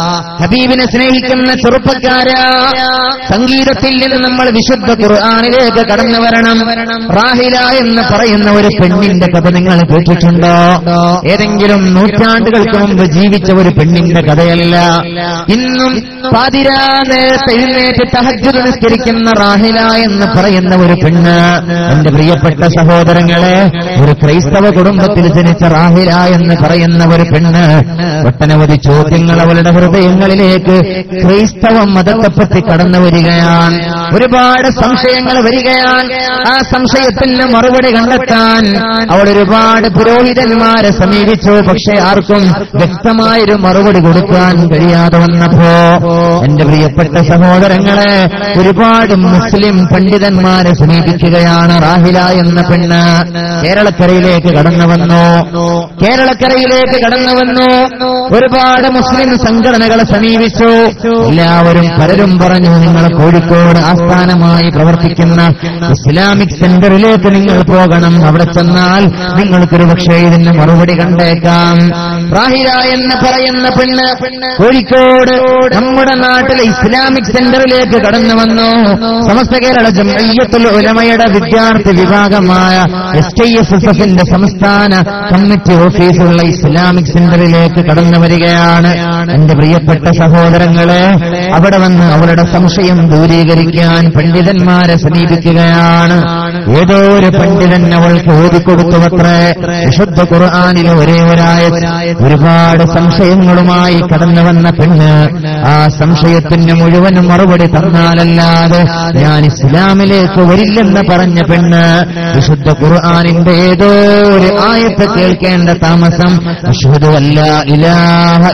ഹബീബിനെ സ്നേഹിക്കുന്ന ചെറുപ്പക്കാരാ സംഗീതത്തിൽ നിന്ന് നമ്മൾ വിശുദ്ധ ഖുർആാനിലേക്ക് കടന്നു വരണം റാഹില എന്ന് പറയുന്ന ഒരു പെണ്ണിന്റെ കഥ നിങ്ങൾ കേട്ടിട്ടുണ്ടോ ഏതെങ്കിലും നൂറ്റാണ്ടുകൾക്ക് മുമ്പ് ജീവിച്ച ഒരു പെണ്ണിന്റെ കഥയല്ല ഇന്നും പാതിരാ നേരത്തെ എഴുന്നേറ്റ് തഹജ്ജുദ് നിസ്കരിക്കുന്ന റാഹില എന്ന് പറയുന്ന ഒരു പെണ്ണ് എന്റെ പ്രിയപ്പെട്ട സഹോദരങ്ങളെ ഒരു ക്രൈസ്തവ കുടുംബത്തിൽ ജനിച്ച റാഹില എന്ന് പറയുന്ന ഒരു പെണ്ണ് ഒട്ടനവധി ചോദ്യങ്ങൾ അവളുടെ ഹൃദയങ്ങളിലേക്ക് ക്രൈസ്തവ മതത്തെപ്പറ്റി കടന്നു വരികയാണ് ഒരുപാട് സംശയങ്ങൾ വരികയാണ് ആ സംശയത്തിന് മറുപടി കണ്ടെത്താൻ അവൾ ഒരുപാട് പുരോഹിതന്മാരെ സമീപിച്ചു പക്ഷെ ആർക്കും വ്യക്തമായൊരു മറുപടി കൊടുക്കാൻ കഴിയാതെ വന്നപ്പോ എന്റെ പ്രിയപ്പെട്ട സഹോദരങ്ങളെ ഒരുപാട് മുസ്ലിം പണ്ഡിതന്മാരെ സമീപിക്കുകയാണ് റാഹില എന്ന പെണ്ണ് കേരളക്കരയിലേക്ക് കടന്നു വന്നു കേരളക്കരയിലേക്ക് കടന്നു വന്നു ഒരുപാട് മുസ്ലിം സംഘടനകളെ സമീപിച്ചു എല്ലാവരും പലരും പറഞ്ഞു നിങ്ങൾ കോഴിക്കോട് ആസ്ഥാനമായി പ്രവർത്തിക്കുന്ന ഇസ്ലാമിക് സെന്ററിലേക്ക് നിങ്ങൾ പോകണം അവിടെ ചെന്നാൽ നിങ്ങൾക്കൊരു പക്ഷേ ഇതിന് മറുപടി കണ്ടേക്കാം റാഹില എന്ന് പറയുന്ന പെണ്ണ് കോഴിക്കോട് നമ്മുടെ നാട്ടിലെ ഇസ്ലാമിക് സെന്ററിലേക്ക് കടന്നു വന്നു സമസ്ത കേരള ജമയ്യത്തുൽ ഉലമയുടെ വിദ്യാർത്ഥി വിഭാഗമായ എസ് ടി എസ് എസ് എഫിന്റെ സംസ്ഥാന കമ്മിറ്റി ഓഫീസുള്ള ഇസ്ലാമിക് സെന്ററിലേക്ക് കടന്നു വരികയാണ് എന്റെ പ്രിയപ്പെട്ട സഹോദരങ്ങളെ അവിടെ വന്ന് അവരുടെ സംശയം ദൂരീകരിക്കാൻ പണ്ഡിതന്മാരെ സമീപിക്കുകയാണ് ഏതോ ഒരു പണ്ഡിതൻ അവൾക്ക് ഓതിക്കൊടുത്തുവത്രേ വിശുദ്ധ ഖുർആാനിലെ ഒരേ ഒരായ ഒരുപാട് സംശയങ്ങളുമായി കടന്നു വന്ന പെണ്ണ് ആ സംശയത്തിന് മുഴുവനും മറുപടി തന്നാലല്ലാതെ ഞാൻ ഇസ്ലാമിലേക്ക് വരില്ലെന്ന് പറഞ്ഞ പെണ്ണ് വിശുദ്ധ ഖുർആാനിന്റെ ഏതോ ഒരു ആയത്ത് കേൾക്കേണ്ട താമസം അഷ്ഹദു അല്ല ഇലാഹ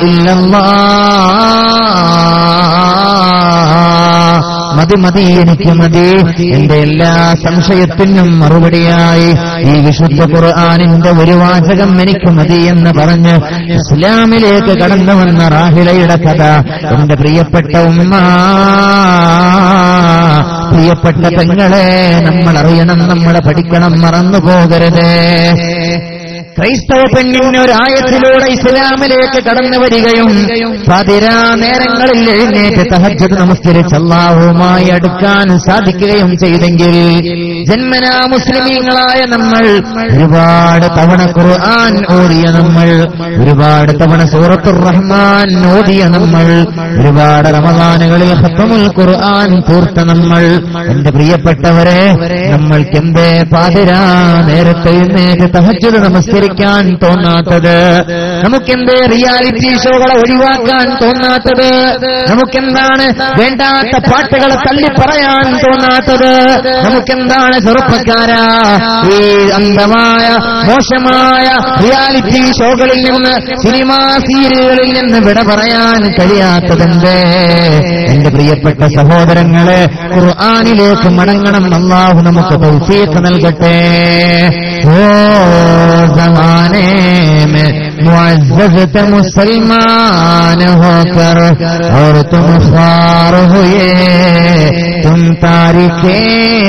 ഇല്ലല്ലാഹ് മതി മതി എനിക്ക് മതി എന്റെ എല്ലാ സംശയത്തിനും മറുപടിയായി ഈ വിശുദ്ധ ഖുർആാനിന്റെ ഒരു വാചകം എനിക്ക് മതി എന്ന് പറഞ്ഞ് ഇസ്ലാമിലേക്ക് കടന്നു വന്ന റാഹിലയുടെ കഥ എന്റെ പ്രിയപ്പെട്ട ഉമ്മ പ്രിയപ്പെട്ട പെങ്ങളെ നമ്മൾ അറിയണം നമ്മൾ പഠിക്കണം മറന്നു പോകരുതേ ക്രൈസ്തവ പെണ്ണിന് ഒരു ആയത്തിലൂടെ ഇസ്ലാമിലേക്ക് കടന്നു വരികയും പതിരാ നേരങ്ങളിൽ എഴുന്നേറ്റ് തഹജ്ജത് നമസ്കരിച്ച് അള്ളാഹുവുമായി അടുക്കാൻ സാധിക്കുകയും ചെയ്തെങ്കിൽ ജന്മനാ മുസ്ലിമീങ്ങളായ നമ്മൾ ഒരുപാട് തവണ ഖുർആൻ ഓതിയ നമ്മൾ ഒരുപാട് തവണ സൂറത്തുർ റഹ്മാൻ ഓതിയ നമ്മൾ ഒരുപാട് റമദാനുകളിൽ ഖത്തമുൽ ഖുർആൻ തീർത്ത നമ്മൾ എന്റെ പ്രിയപ്പെട്ടവരെ നമ്മൾക്ക് എന്തേ പാതിരാ നേരത്തെ എഴുന്നേറ്റ് തഹജ്ജത് നമസ്കരിക്കാൻ തോന്നാത്തത് നമുക്കെന്തേ റിയാലിറ്റി ഷോകളെ ഒഴിവാക്കാൻ തോന്നാത്തത് നമുക്കെന്താണ് വേണ്ടാത്ത പാട്ടുകളെ തള്ളി പറയാൻ തോന്നാത്തത് നമുക്കെന്താണ് ചെറുപ്പക്കാരാ ഈ അന്ധമായ മോശമായ റിയാലിറ്റി ഷോകളിൽ നിന്ന് സിനിമാ സീരിയലുകളിൽ നിന്ന് വിട പറയാൻ കഴിയാത്തതെന്തേ എന്റെ പ്രിയപ്പെട്ട സഹോദരങ്ങളെ ഖുർആാനിലേക്ക് മടങ്ങണം അള്ളാഹു നമുക്ക് തൗഫീഖ് നൽകട്ടെ ഓ जमाने में मुआज़ थे मुसलमान होकर और तुम ख्वार हुए तुम तारीखे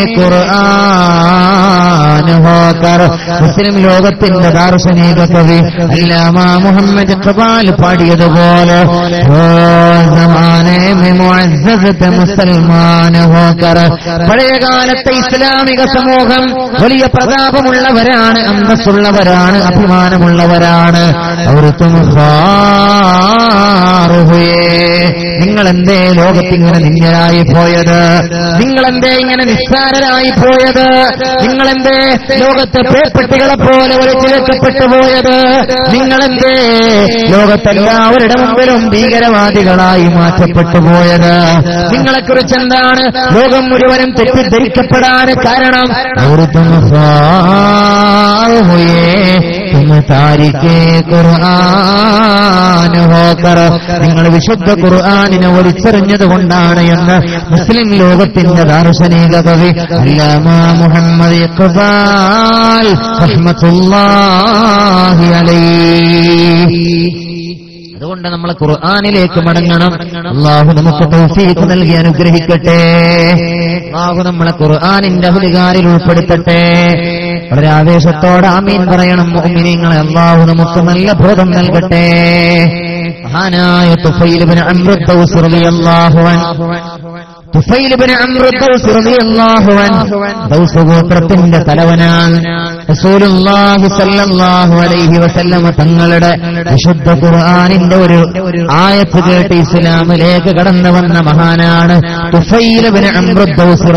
ഖുർആൻ ഹോക്കർ മുസ്ലിം ലോകത്തിന്റെ ദാർശനിക കവി അല്ലാമ മുഹമ്മദ് ഖബാൽ പാടിയതുപോലെ ഓ സമാനെ മുസൽമാൻ ഹോക്കർ പഴയകാലത്തെ ഇസ്ലാമിക സമൂഹം വലിയ പ്രതാപമുള്ളവരാണ് അന്തസ്സുള്ളവരാണ് അഭിമാനമുള്ളവരാണ് അവർ നിങ്ങൾ എന്തേ ലോകത്തിങ്ങനെ നിന്നരായി പോയത് നിങ്ങൾ എന്തേ ഇങ്ങനെ നിസ്സാരരായി പോയത് നിങ്ങൾ എന്തേ ലോകത്തെ പേപ്പട്ടികളെ പോലെ ഒളിച്ചിഴക്കപ്പെട്ടു പോയത് നിങ്ങൾ എന്തേ ലോകത്തെല്ലാവരുടെ മുമ്പിലും ഭീകരവാദികളായി മാറ്റപ്പെട്ടു പോയത് നിങ്ങളെക്കുറിച്ച് എന്താണ് ലോകം മുഴുവനും തെറ്റിദ്ധരിക്കപ്പെടാൻ കാരണം അവർ തും താരിഖേ ഖുർആൻ ഹോക്കർ നിങ്ങൾ വിശുദ്ധ ഖുർആാനിനെ ഒലിച്ചെറിഞ്ഞത് കൊണ്ടാണ് എന്ന് മുസ്ലിം ലോകത്തിന്റെ ദാർശനിക കവി അല്ലാമ മുഹമ്മദ് ഇഖ്ബാൽ റഹ്മത്തുള്ളാഹി അലൈഹി അതുകൊണ്ട് നമ്മൾ ഖുർആാനിലേക്ക് മടങ്ങണം അള്ളാഹു നമുക്ക് തൗഫീഖ് നൽകി അനുഗ്രഹിക്കട്ടെ അള്ളാഹു നമ്മളെ ഖുർആാനിന്റെ അഹുലികാരിൽ ഉൾപ്പെടുത്തട്ടെ വളരെ ആവേശത്തോടെ ആമീൻ പറയണം മോമിനിങ്ങളെ അള്ളാഹു നമുക്ക് നല്ല ബോധം നൽകട്ടെ മഹാനായ തുഫൈൽ ഇബ്നു അംർ ദൗസ് റളിയല്ലാഹു അൻഹു തുഫൈൽ ഇബ്നു അംർ ദൗസ് റളിയല്ലാഹു അൻഹു ദൗസ് ഗോത്രത്തിന്റെ തലവനാണ് റസൂലുള്ളാഹി സ്വല്ലല്ലാഹു അലൈഹി വസല്ലമ തങ്ങളുടെ വിശുദ്ധ ഖുർആനിന്റെ ഒരു ആയത്ത് കേട്ട് ഇസ്ലാമിലേക്ക് കടന്നു വന്ന മഹാനാണ് തുഫൈൽ ഇബ്നു അംർ ദൗസ്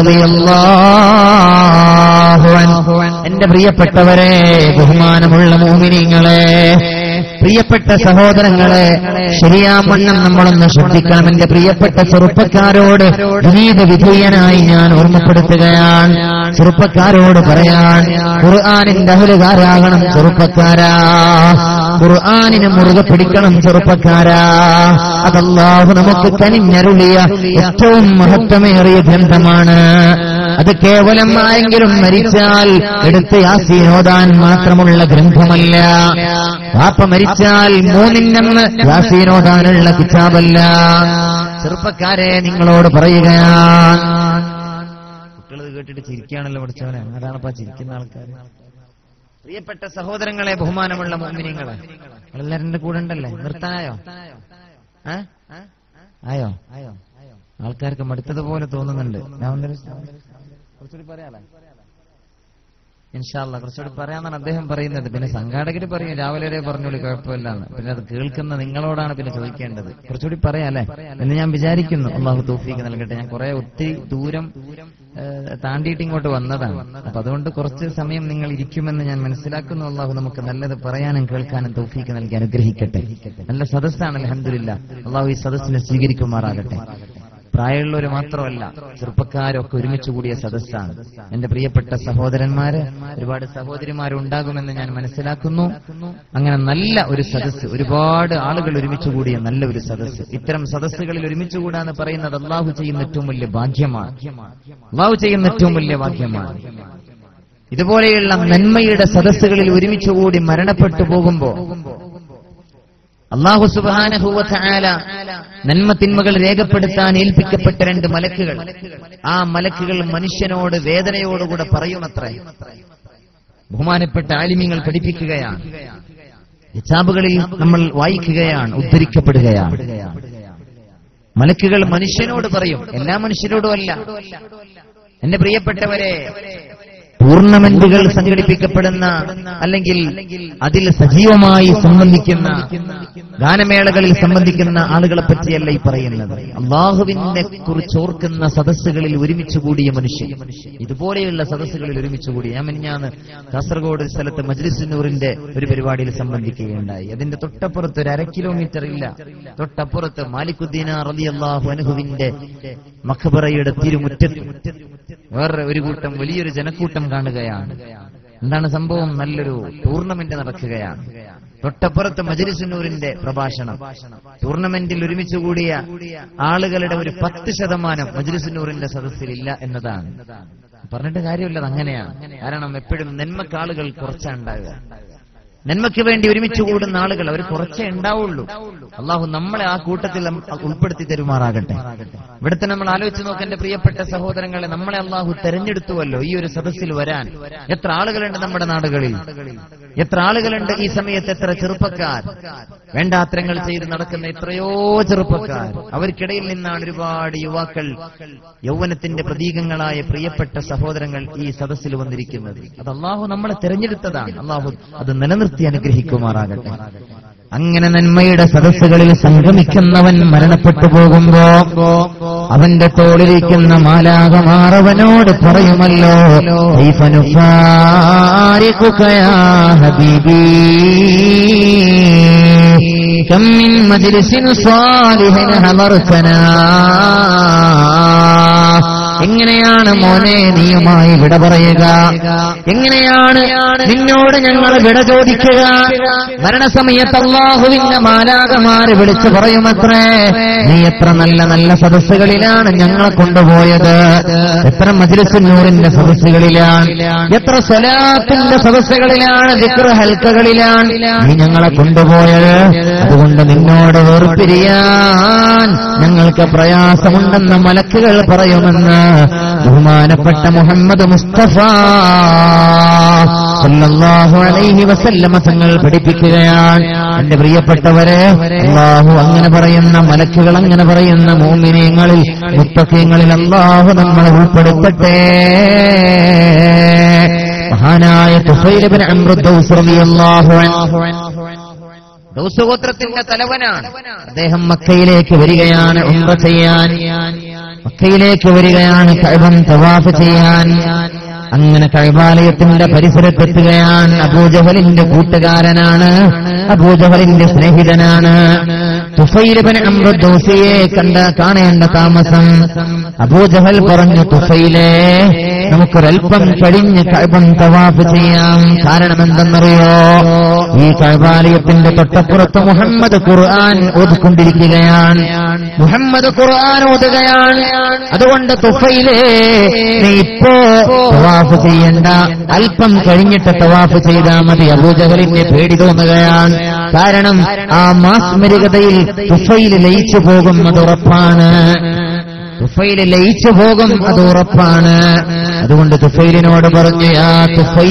റളിയല്ലാഹു അൻഹു എന്റെ പ്രിയപ്പെട്ടവരെ ബഹുമാനമുള്ള മോമിനിങ്ങളെ പ്രിയപ്പെട്ട സഹോദരങ്ങളെ ശരിയാമണ്ണം നമ്മളൊന്ന് ശ്രദ്ധിക്കണം എന്റെ പ്രിയപ്പെട്ട ചെറുപ്പക്കാരോട് വിനീത വിധേയനായി ഞാൻ ഓർമ്മപ്പെടുത്തുകയാണ് ചെറുപ്പക്കാരോട് പറയാൻ ഖുർആാനിന്റെ അഹലുകാരാകണം ചെറുപ്പക്കാരാ ഖുർആാനിന് മുറുകെ പിടിക്കണം ചെറുപ്പക്കാരാ അതല്ലാഹു നമുക്ക് കനിഞ്ഞരുളിയ ഏറ്റവും മഹത്വമേറിയ ഗ്രന്ഥമാണ് അത് കേവലം ആരെങ്കിലും മരിച്ചാൽ എടുത്ത് യാസീനോദാൻ മാത്രമുള്ള ഗ്രന്ഥമല്ല വാപ്പ മരിച്ചാൽ മൂന്നിനെന്ന് യാസീനോദാനുള്ള കിതാബല്ല ചെറുപ്പക്കാരെ നിങ്ങളോട് പറയുകയാണ് കുട്ടികൾ കേട്ടിട്ട് ചിരിക്കുകയാണല്ലോ പഠിച്ചവനെ അതാണപ്പാ ചിരിക്കുന്ന ആൾക്കാർ പ്രിയപ്പെട്ട സഹോദരങ്ങളെ ബഹുമാനമുള്ള മോമിനിങ്ങളെ എല്ലാവരും എന്റെ കൂടെ ഉണ്ടല്ലേ നിർത്താനായോ ഏ? ആയോ ആൾക്കാർക്ക് മടുത്തതുപോലെ തോന്നുന്നുണ്ട് ഞാൻ ഒന്നൊരു കുറച്ചുകൂടി പറയാലേ ഇൻഷാല്ല കുറച്ചുകൂടി പറയാന്നാണ് അദ്ദേഹം പറയുന്നത് പിന്നെ സംഘാടകര് പറയും രാവിലെ വരെ പറഞ്ഞോളി കുഴപ്പമില്ലാന്ന് പിന്നെ അത് കേൾക്കുന്ന നിങ്ങളോടാണ് പിന്നെ ചോദിക്കേണ്ടത് കുറച്ചുകൂടി പറയാല്ലേ എന്ന് ഞാൻ വിചാരിക്കുന്നു അള്ളാഹു തൗഫീക്ക് നൽകട്ടെ ഞാൻ കുറെ ഒത്തിരി ദൂരം ഏഹ്, താണ്ടിയിട്ട് ഇങ്ങോട്ട് വന്നതാണ് അപ്പൊ അതുകൊണ്ട് കുറച്ച് സമയം നിങ്ങൾ ഇരിക്കുമെന്ന് ഞാൻ മനസ്സിലാക്കുന്നു അള്ളാഹു നമുക്ക് നല്ലത് പറയാനും കേൾക്കാനും തൗഫീക്ക് നൽകി അനുഗ്രഹിക്കട്ടെ നല്ല സദസ്സാണ് അലഹമില്ല അള്ളാഹു ഈ സദസ്സിനെ സ്വീകരിക്കുമാറാകട്ടെ പ്രായമുള്ളവർ മാത്രമല്ല ചെറുപ്പക്കാരൊക്കെ ഒരുമിച്ച് കൂടിയ സദസ്സാണ് എന്റെ പ്രിയപ്പെട്ട സഹോദരന്മാര് ഒരുപാട് സഹോദരിമാരുണ്ടാകുമെന്ന് ഞാൻ മനസ്സിലാക്കുന്നു അങ്ങനെ നല്ല ഒരു സദസ്സ് ഒരുപാട് ആളുകൾ ഒരുമിച്ച് കൂടിയ നല്ല ഒരു സദസ്സ് ഇത്തരം സദസ്സുകളിൽ ഒരുമിച്ച് കൂടാന്ന് പറയുന്നത് അള്ളാഹു ചെയ്യുന്ന ഏറ്റവും വലിയ ഭാഗ്യമാണ് അള്ളാഹു ചെയ്യുന്ന ഏറ്റവും വലിയ ഭാഗ്യമാണ് ഇതുപോലെയുള്ള നന്മയുടെ സദസ്സുകളിൽ ഒരുമിച്ചുകൂടി മരണപ്പെട്ടു പോകുമ്പോ അള്ളാഹു സുബാനഹുവല നന്മ തിന്മകൾ രേഖപ്പെടുത്താൻ ഏൽപ്പിക്കപ്പെട്ട രണ്ട് മലക്കുകൾ ആ മലക്കുകൾ മനുഷ്യനോട് വേദനയോടുകൂടെ പറയുമത്രേ ബഹുമാനപ്പെട്ട ആലിമ്യങ്ങൾ പഠിപ്പിക്കുകയാണ് ഹിസാബുകളിൽ നമ്മൾ വായിക്കുകയാണ് ഉദ്ധരിക്കപ്പെടുകയാണ് മലക്കുകൾ മനുഷ്യനോട് പറയും എല്ലാ മനുഷ്യരോടും അല്ല എന്റെ പ്രിയപ്പെട്ടവരെ ടൂർണമെന്റുകൾ സംഘടിപ്പിക്കപ്പെടുന്ന അല്ലെങ്കിൽ അതിൽ സജീവമായി സംബന്ധിക്കുന്ന ഗാനമേളകളിൽ സംബന്ധിക്കുന്ന ആളുകളെ പറ്റിയല്ല ഈ പറയുന്നത് അള്ളാഹുവിനെ കുറിച്ച് ഓർക്കുന്ന സദസ്സുകളിൽ ഒരുമിച്ച് കൂടിയ മനുഷ്യൻ ഇതുപോലെയുള്ള സദസ്സുകളിൽ ഒരുമിച്ച് കൂടിയ ഞാൻ മിനിഞ്ഞാന്ന് കാസർഗോഡ് ഒരു സ്ഥലത്ത് മജ്ലിസുന്നൂറിന്റെ ഒരു പരിപാടിയിൽ സംബന്ധിക്കുകയുണ്ടായി അതിന്റെ തൊട്ടപ്പുറത്ത് ഒരു അര കിലോമീറ്റർ ഇല്ല തൊട്ടപ്പുറത്ത് മാലിക്കുദ്ദീന റലി അള്ളാഹു അനുഹുവിന്റെ മഖബറയുടെ തിരുമുറ്റത്ത് വേറെ ഒരു കൂട്ടം വലിയൊരു ജനക്കൂട്ടം കാണുകയാണ് എന്താണ് സംഭവം നല്ലൊരു ടൂർണമെന്റ് നടക്കുകയാണ് തൊട്ടപ്പുറത്ത് മജലിസുന്നൂരിന്റെ പ്രഭാഷണം ടൂർണമെന്റിൽ ഒരുമിച്ച് കൂടിയ ആളുകളുടെ ഒരു പത്ത് ശതമാനം മജലിസുന്നൂറിന്റെ സദസ്സിലില്ല എന്നതാണ് പറഞ്ഞിട്ട് കാര്യമില്ല അത് അങ്ങനെയാണ് കാരണം എപ്പോഴും നന്മക്ക് ആളുകൾ കുറച്ചാണ് ഉണ്ടാകുക നന്മയ്ക്ക് വേണ്ടി ഒരുമിച്ച് കൂടുന്ന ആളുകൾ അവർ കുറച്ചേ ഉണ്ടാവുള്ളൂ അള്ളാഹു നമ്മളെ ആ കൂട്ടത്തിൽ ഉൾപ്പെടുത്തി തരുമാറാകട്ടെ ഇവിടുത്തെ നമ്മൾ ആലോചിച്ച് നോക്ക് എന്റെ പ്രിയപ്പെട്ട സഹോദരങ്ങളെ നമ്മളെ അള്ളാഹു തെരഞ്ഞെടുത്തുവല്ലോ ഈ ഒരു സദസ്സിൽ വരാൻ എത്ര ആളുകളുണ്ട് നമ്മുടെ നാടുകളിൽ എത്ര ആളുകളുണ്ട് ഈ സമയത്ത് എത്ര ചെറുപ്പക്കാർ വേണ്ടാത്രങ്ങൾ ചെയ്ത് നടക്കുന്ന എത്രയോ ചെറുപ്പക്കാർ അവർക്കിടയിൽ നിന്നാണ് ഒരുപാട് യുവാക്കൾ യൗവനത്തിന്റെ പ്രതീകങ്ങളായ പ്രിയപ്പെട്ട സഹോദരങ്ങൾ ഈ സദസ്സിൽ വന്നിരിക്കുന്നത് അത് അള്ളാഹു നമ്മളെ തെരഞ്ഞെടുത്തതാണ് അള്ളാഹു അത് നിലനിർത്തി അനുഗ്രഹിക്കുമാറാകട്ടെ അങ്ങനെ നന്മയുടെ സദസ്സുകളിൽ സംഗമിക്കുന്നവൻ മരണപ്പെട്ടു പോകുമ്പോ അവന്റെ തോളിരിക്കുന്ന മാലാകമാറവനോട് പറയുമല്ലോ "കൈഫനുഫാരിഖുകയാ ഹബീബീ كم من مجلس صالح حضرتنا എങ്ങനെയാണ് മോനെ നീയുമായി വിട പറയുക എങ്ങനെയാണ് നിന്നോട് ഞങ്ങൾ വിട ചോദിക്കുക മരണസമയത്ത് അള്ളാഹുവിന്റെ മാലാകമാര് വിളിച്ചു പറയുമത്രേ നീ എത്ര നല്ല നല്ല സദസ്സുകളിലാണ് ഞങ്ങളെ കൊണ്ടുപോയത് എത്ര മജ്ലിസുന്നൂറിന്റെ സദസ്സുകളിലാണ് എത്ര സ്വലാത്തിന്റെ സദസ്സുകളിലാണ് വിക്ര ഹൽക്കകളിലാണ് നീ ഞങ്ങളെ കൊണ്ടുപോയത് അതുകൊണ്ട് നിന്നോട് വേർപിരിയാൻ ഞങ്ങൾക്ക് പ്രയാസമുണ്ടെന്ന് മലക്കുകൾ പറയുമെന്ന് ബഹുമാനപ്പെട്ട മുഹമ്മദ് മുസ്തഫ സല്ലല്ലാഹു അലൈഹി വസല്ലമ തങ്ങൾ പഠിപ്പിക്കുകയാണ് എന്റെ പ്രിയപ്പെട്ടവരെ അള്ളാഹു അങ്ങനെ പറയുന്ന മലക്കുകൾ അങ്ങനെ പറയുന്ന മോമിനിയങ്ങളിൽ മുത്തക്കങ്ങളിൽ അള്ളാഹു നമ്മളെ ഉൾപ്പെടുത്തട്ടെ മഹാനായ തുഫൈലബിൻ അമൃദ്ദൗസ് റളിയല്ലാഹു അൻഹു ദൗസഗോത്രത്തിന്റെ തലവനാണ് അദ്ദേഹം മക്കയിലേക്ക് വരികയാണ് ഉംറ ചെയ്യാൻ മക്കയിലേക്ക് വരികയാണ് കഴബം തവാഫ് ചെയ്യാൻ അങ്ങനെ കഴബാലയത്തിന്റെ പരിസരത്തെത്തുകയാണ് അബൂജഹലിന്റെ കൂട്ടുകാരനാണ് അബൂജഹലിന്റെ സ്നേഹിതനാണ് തുഫൈലബൻ അമൃദ്ദോസിയെ കണ്ട കാണേണ്ട താമസം അബൂജഹൽ പറഞ്ഞു തുഫൈലെ നമുക്കൊരൽപ്പം കഴിഞ്ഞ് കഴബം തവാഫ് ചെയ്യാം കാരണം എന്തെന്നറിയോ ഈ കഴബാലയത്തിന്റെ തൊട്ടപ്പുറത്ത് മുഹമ്മദ് ഖുർആൻ ഓതിക്കൊണ്ടിരിക്കുകയാണ് മുഹമ്മദ് ഖുർആൻ ഓതുകയാണ് അതുകൊണ്ട് തുഫയിലേ നീ ഇപ്പോ തവാഫ് ചെയ്യണ്ട അല്പം കഴിഞ്ഞിട്ട് തവാഫ് ചെയ്താൽ മതി അബൂജഹലിന്റെ പേടി തോന്നുകയാണ് കാരണം ആ മാസ്മരികതയിൽ തുഫയിൽ ലയിച്ചു പോകും അത് ഉറപ്പാണ് തുഫയിൽ ലയിച്ചു പോകും അത് ഉറപ്പാണ് അതുകൊണ്ട് തുഫൈലിനോട് പറഞ്ഞു യാ തുഫൈ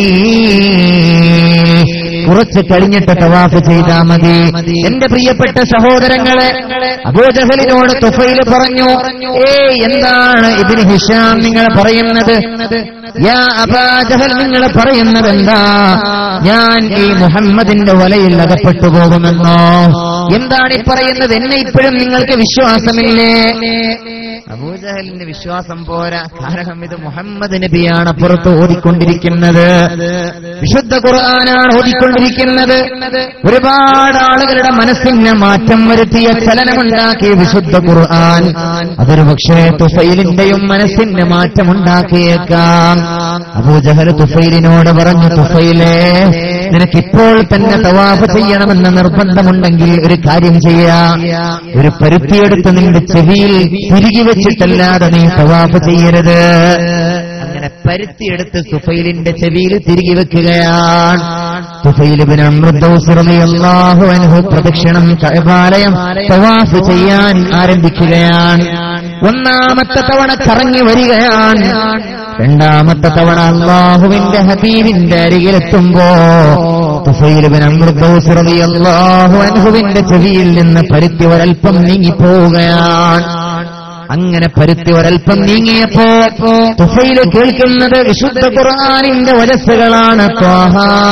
കുറച്ച് കഴിഞ്ഞിട്ട് തവാഫ് ചെയ്താൽ മതി എന്റെ പ്രിയപ്പെട്ട സഹോദരങ്ങളെ അബൂജഹലിനോട് തുഫൈൽ പറഞ്ഞു ഏ എന്താണ് ഇതിന് ഹിഷാം നിങ്ങൾ പറയുന്നത് യാ അബാജഹൽ നിങ്ങൾ പറയുന്നത് എന്താ ഞാൻ ഈ മുഹമ്മദിന്റെ വലയിൽ അകപ്പെട്ടു പോകുമെന്നോ എന്താണ് ഈ പറയുന്നത് എന്നെ ഇപ്പോഴും നിങ്ങൾക്ക് വിശ്വാസമില്ലേ അബൂജഹലിന്റെ വിശ്വാസം പോരാ കാരണം ഇത് മുഹമ്മദ് നബിയാണ് പുറത്ത് ഓതിക്കൊണ്ടിരിക്കുന്നത് വിശുദ്ധ ഖുർആനാണ് ഓതിക്കൊണ്ടിരിക്കുന്നത് ഒരുപാട് ആളുകളുടെ മനസ്സിന് മാറ്റം വരുത്തിയ ചലനമുണ്ടാക്കിയ വിശുദ്ധ ഖുർആൻ അതൊരു പക്ഷേ തുഫൈലിന്റെയും മനസ്സിന് മാറ്റമുണ്ടാക്കിയേക്കാം അബൂജഹൽ തുഫൈലിനോട് പറഞ്ഞു തുഫൈലേ നിനക്കിപ്പോൾ തന്നെ തവാഫ് ചെയ്യണമെന്ന നിർബന്ധമുണ്ടെങ്കിൽ ഒരു കാര്യം ചെയ്യാം ഒരു പരുത്തിയെടുത്ത് നിന്റെ ചെവിയിൽ തിരികെ വെച്ചിട്ടല്ലാതെ നീ തവാഫ് ചെയ്യരുത് അങ്ങനെ പരുത്തിയെടുത്ത് സുഫൈലിന്റെ ചെവിയിൽ തിരികെ വെക്കുകയാണ് സുഫൈലിബിൻ അമൃതൗസുറിയാഹു അനുഭവ പ്രദക്ഷിണം കഴബാലയം തവാഫ് ചെയ്യാൻ ആരംഭിക്കുകയാണ് ഒന്നാമത്തെ തവണ കറങ്ങി വരികയാണ് രണ്ടാമത്തെ തവണ അള്ളാഹുവിന്റെ ഹബീബിന്റെ അരികിലെത്തുമ്പോ തുഫൈലുബിൻ അമൃതൗസുറിയാഹു അനുഭവിന്റെ ചെവിയിൽ നിന്ന് പരുത്തി ഒരൽപ്പം നീങ്ങിപ്പോവുകയാണ് അങ്ങനെ പരുത്തി ഒരൽപ്പം നീങ്ങിയപ്പോ തുഫയില് കേൾക്കുന്നത് വിശുദ്ധ ഖുർആാനിന്റെ വരസ്സുകളാണ് ത്വാഹ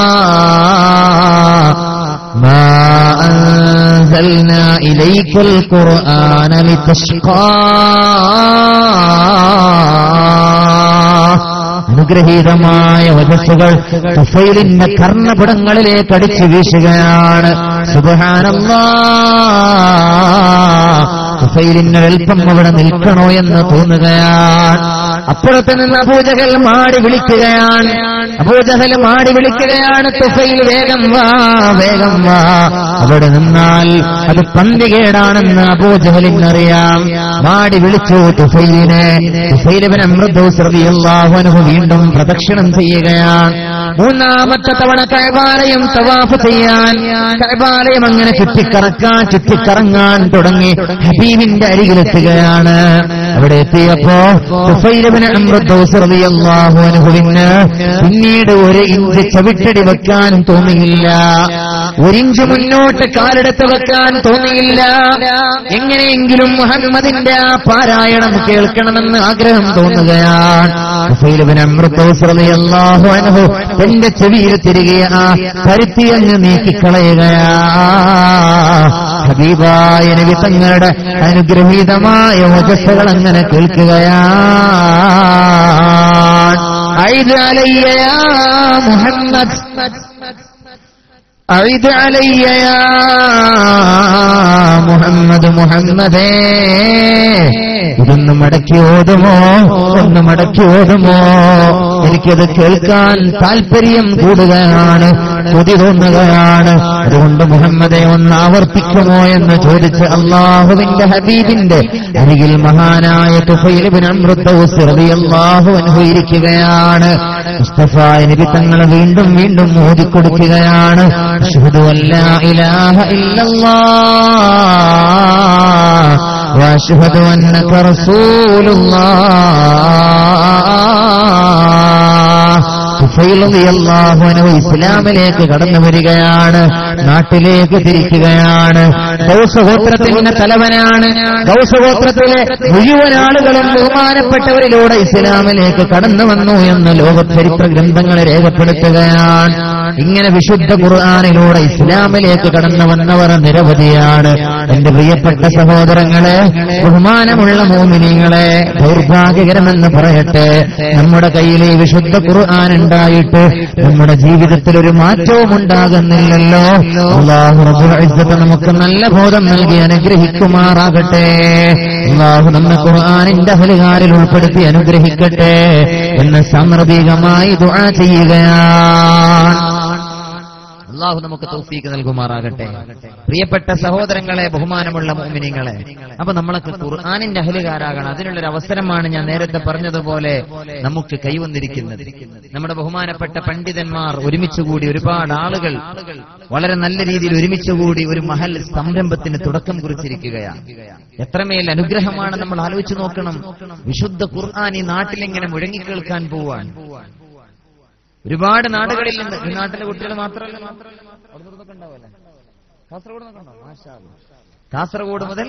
മാ അൻസൽനാ ഇലൈക്കൽ ഖുർആന ലിതഷ്ഖാ അനുഗ്രഹീതമായ വചസ്സുകൾ തുഫൈലിന്റെ കർണപുടങ്ങളിലേക്ക് അടിച്ചു വീശുകയാണ് സുബഹാനല്ലാ തുഫൈലിന് അല്പം അവിടെ നിൽക്കണോ എന്ന് തോന്നുകയാണ് അപ്പുറത്ത് നിന്ന് അബൂജഹൽ മാടി വിളിക്കുകയാണ് അബൂജഹൽ മാടി വിളിക്കുകയാണ് തുഫൈൽ വേഗം വാ വേഗം വാ അവിടെ നിന്നാൽ അത് പന്തികേടാണെന്ന് അബൂജഹലിനറിയാം മാടി വിളിച്ചു തുഫൈലിനെ തുഫൈലിബിൻ അമൃതോസ്രവിയല്ലാഹുനഹു വീണ്ടും പ്രദക്ഷിണം ചെയ്യുകയാണ് മൂന്നാമത്തെ തവണ കൈബാലയം തവാഫ് ചെയ്യാൻ കൈബാലയം അങ്ങനെ ചുറ്റിക്കറക്കാൻ ചുറ്റിക്കറങ്ങാൻ തുടങ്ങി ഹബീബിന്റെ അരികിലെത്തുകയാണ് അവിടെ എത്തിയപ്പോ തുഫൈലബിന് അമൃതോസ്രവിയല്ലാഹുനഹുവിന് പിന്നീട് ഒരു ഇഞ്ച് ചവിട്ടടി വെക്കാൻ തോന്നിയില്ല ഒരിഞ്ച് മുന്നോട്ട് കാലെടുത്ത് വെക്കാൻ തോന്നിയില്ല എങ്ങനെയെങ്കിലും മുഹമ്മദിന്റെ ആ പാരായണം കേൾക്കണമെന്ന് ആഗ്രഹം തോന്നുകയാണ് തുഫൈലബിൻ അമൃതോസ്രവിയല്ലാഹു അനഹു തന്റെ ചെവിയിൽ തിരികെ ആ പരുത്തി അങ്ങ് നീക്കിക്കളയുകയാ ഹബീബായ നബി തങ്ങളുടെ അനുഗ്രഹീതമായ വചസ്സുകൾ അങ്ങനെ കേൾക്കുകയാ അഴിത് അലയ്യ യാ മുഹമ്മദ് അഴിത് അലയ്യ യാ മുഹമ്മദ് മുഹമ്മദേ ഇതൊന്ന് മടക്കി ഓതുമോ ഒന്ന് മടക്കി ഓതുമോ എനിക്കത് കേൾക്കാൻ താല്പര്യം കൂടുകയാണ് കൊതി തോന്നുകയാണ് അതുകൊണ്ട് മുഹമ്മദെ ഒന്ന് ആവർത്തിക്കുമോ എന്ന് ചോദിച്ച് അള്ളാഹുവിന്റെ ഹബീബിന്റെ അരികിൽ മഹാനായ തുഫൈലിബിൻ അമൃതൗസ്റതിയല്ലാഹു അനുഭവിക്കുകയാണ് മുസ്തഫ നബി തങ്ങൾ വീണ്ടും വീണ്ടും ഓതിക്കൊടുക്കുകയാണ് അഷ്ഹദു അല്ലാ ഇലാഹ ഇല്ലല്ലാഹ് واشهد انك رسول الله തുഫൈൽ റളിയല്ലാഹു അൻഹു ഇസ്ലാമിലേക്ക് കടന്നു വരികയാണ് നാട്ടിലേക്ക് തിരിക്കുകയാണ് ഗൗസഗോത്രത്തിന്റെ തലവനാണ് ഗൗസഗോത്രത്തിലെ മുഴുവൻ ആളുകളും ബഹുമാനപ്പെട്ടവരിലൂടെ ഇസ്ലാമിലേക്ക് കടന്നു വന്നു എന്ന് ലോക ചരിത്ര ഗ്രന്ഥങ്ങൾ രേഖപ്പെടുത്തുകയാണ് ഇങ്ങനെ വിശുദ്ധ ഖുർആാനിലൂടെ ഇസ്ലാമിലേക്ക് കടന്നു വന്നവർ നിരവധിയാണ് എന്റെ പ്രിയപ്പെട്ട സഹോദരങ്ങളെ ബഹുമാനമുള്ള മോമിനിങ്ങളെ ദൗർഭാഗ്യകരമെന്ന് പറയട്ടെ നമ്മുടെ കയ്യിൽ ഈ വിശുദ്ധ ഖുർആൻ ഉണ്ടായിട്ട് നമ്മുടെ ജീവിതത്തിൽ ഒരു മാറ്റവും ഉണ്ടാകുന്നില്ലല്ലോ അള്ളാഹു റബ്ബുൽ ഇസ്സത്ത് നമുക്ക് നല്ല ബോധം നൽകി അനുഗ്രഹിക്കുമാറാകട്ടെ അള്ളാഹു നമ്മെ ഖുർആാനിന്റെ അഹലുകാരിൽ ഉൾപ്പെടുത്തി അനുഗ്രഹിക്കട്ടെ എന്ന് സാന്ദർഭികമായി ദുആ ചെയ്യുകയാണ് അള്ളാഹു നമുക്ക് തൗഫീക്ക് നൽകുമാറാകട്ടെ പ്രിയപ്പെട്ട സഹോദരങ്ങളെ ബഹുമാനമുള്ള മോമിനിങ്ങളെ അപ്പൊ നമ്മളൊക്കെ ഖുർആാനിന്റെ അഹലുകാരാകണം അതിനുള്ളൊരു അവസരമാണ് ഞാൻ നേരത്തെ പറഞ്ഞതുപോലെ നമുക്ക് കൈവന്നിരിക്കുന്നത് നമ്മുടെ ബഹുമാനപ്പെട്ട പണ്ഡിതന്മാർ ഒരുമിച്ചുകൂടി ഒരുപാട് ആളുകൾ വളരെ നല്ല രീതിയിൽ ഒരുമിച്ചുകൂടി ഒരു മഹൽ സംരംഭത്തിന് തുടക്കം കുറിച്ചിരിക്കുകയാണ് എത്രമേൽ അനുഗ്രഹമാണ് നമ്മൾ ആലോചിച്ചു നോക്കണം വിശുദ്ധ ഖുർആൻ ഈ നാട്ടിലിങ്ങനെ മുഴങ്ങിക്കേൾക്കാൻ പോവാൻ ഒരുപാട് നാടുകളിൽ നിന്ന് ഈ നാട്ടിലെ കുട്ടികൾ മാത്രമല്ല അവിടെ നിന്നൊക്കെ ഉണ്ടാവുമല്ലേ? കാസർഗോഡ് നിന്നൊക്കെ ഉണ്ടോ? മാഷാ അല്ലാ. കാസർഗോഡ് മുതൽ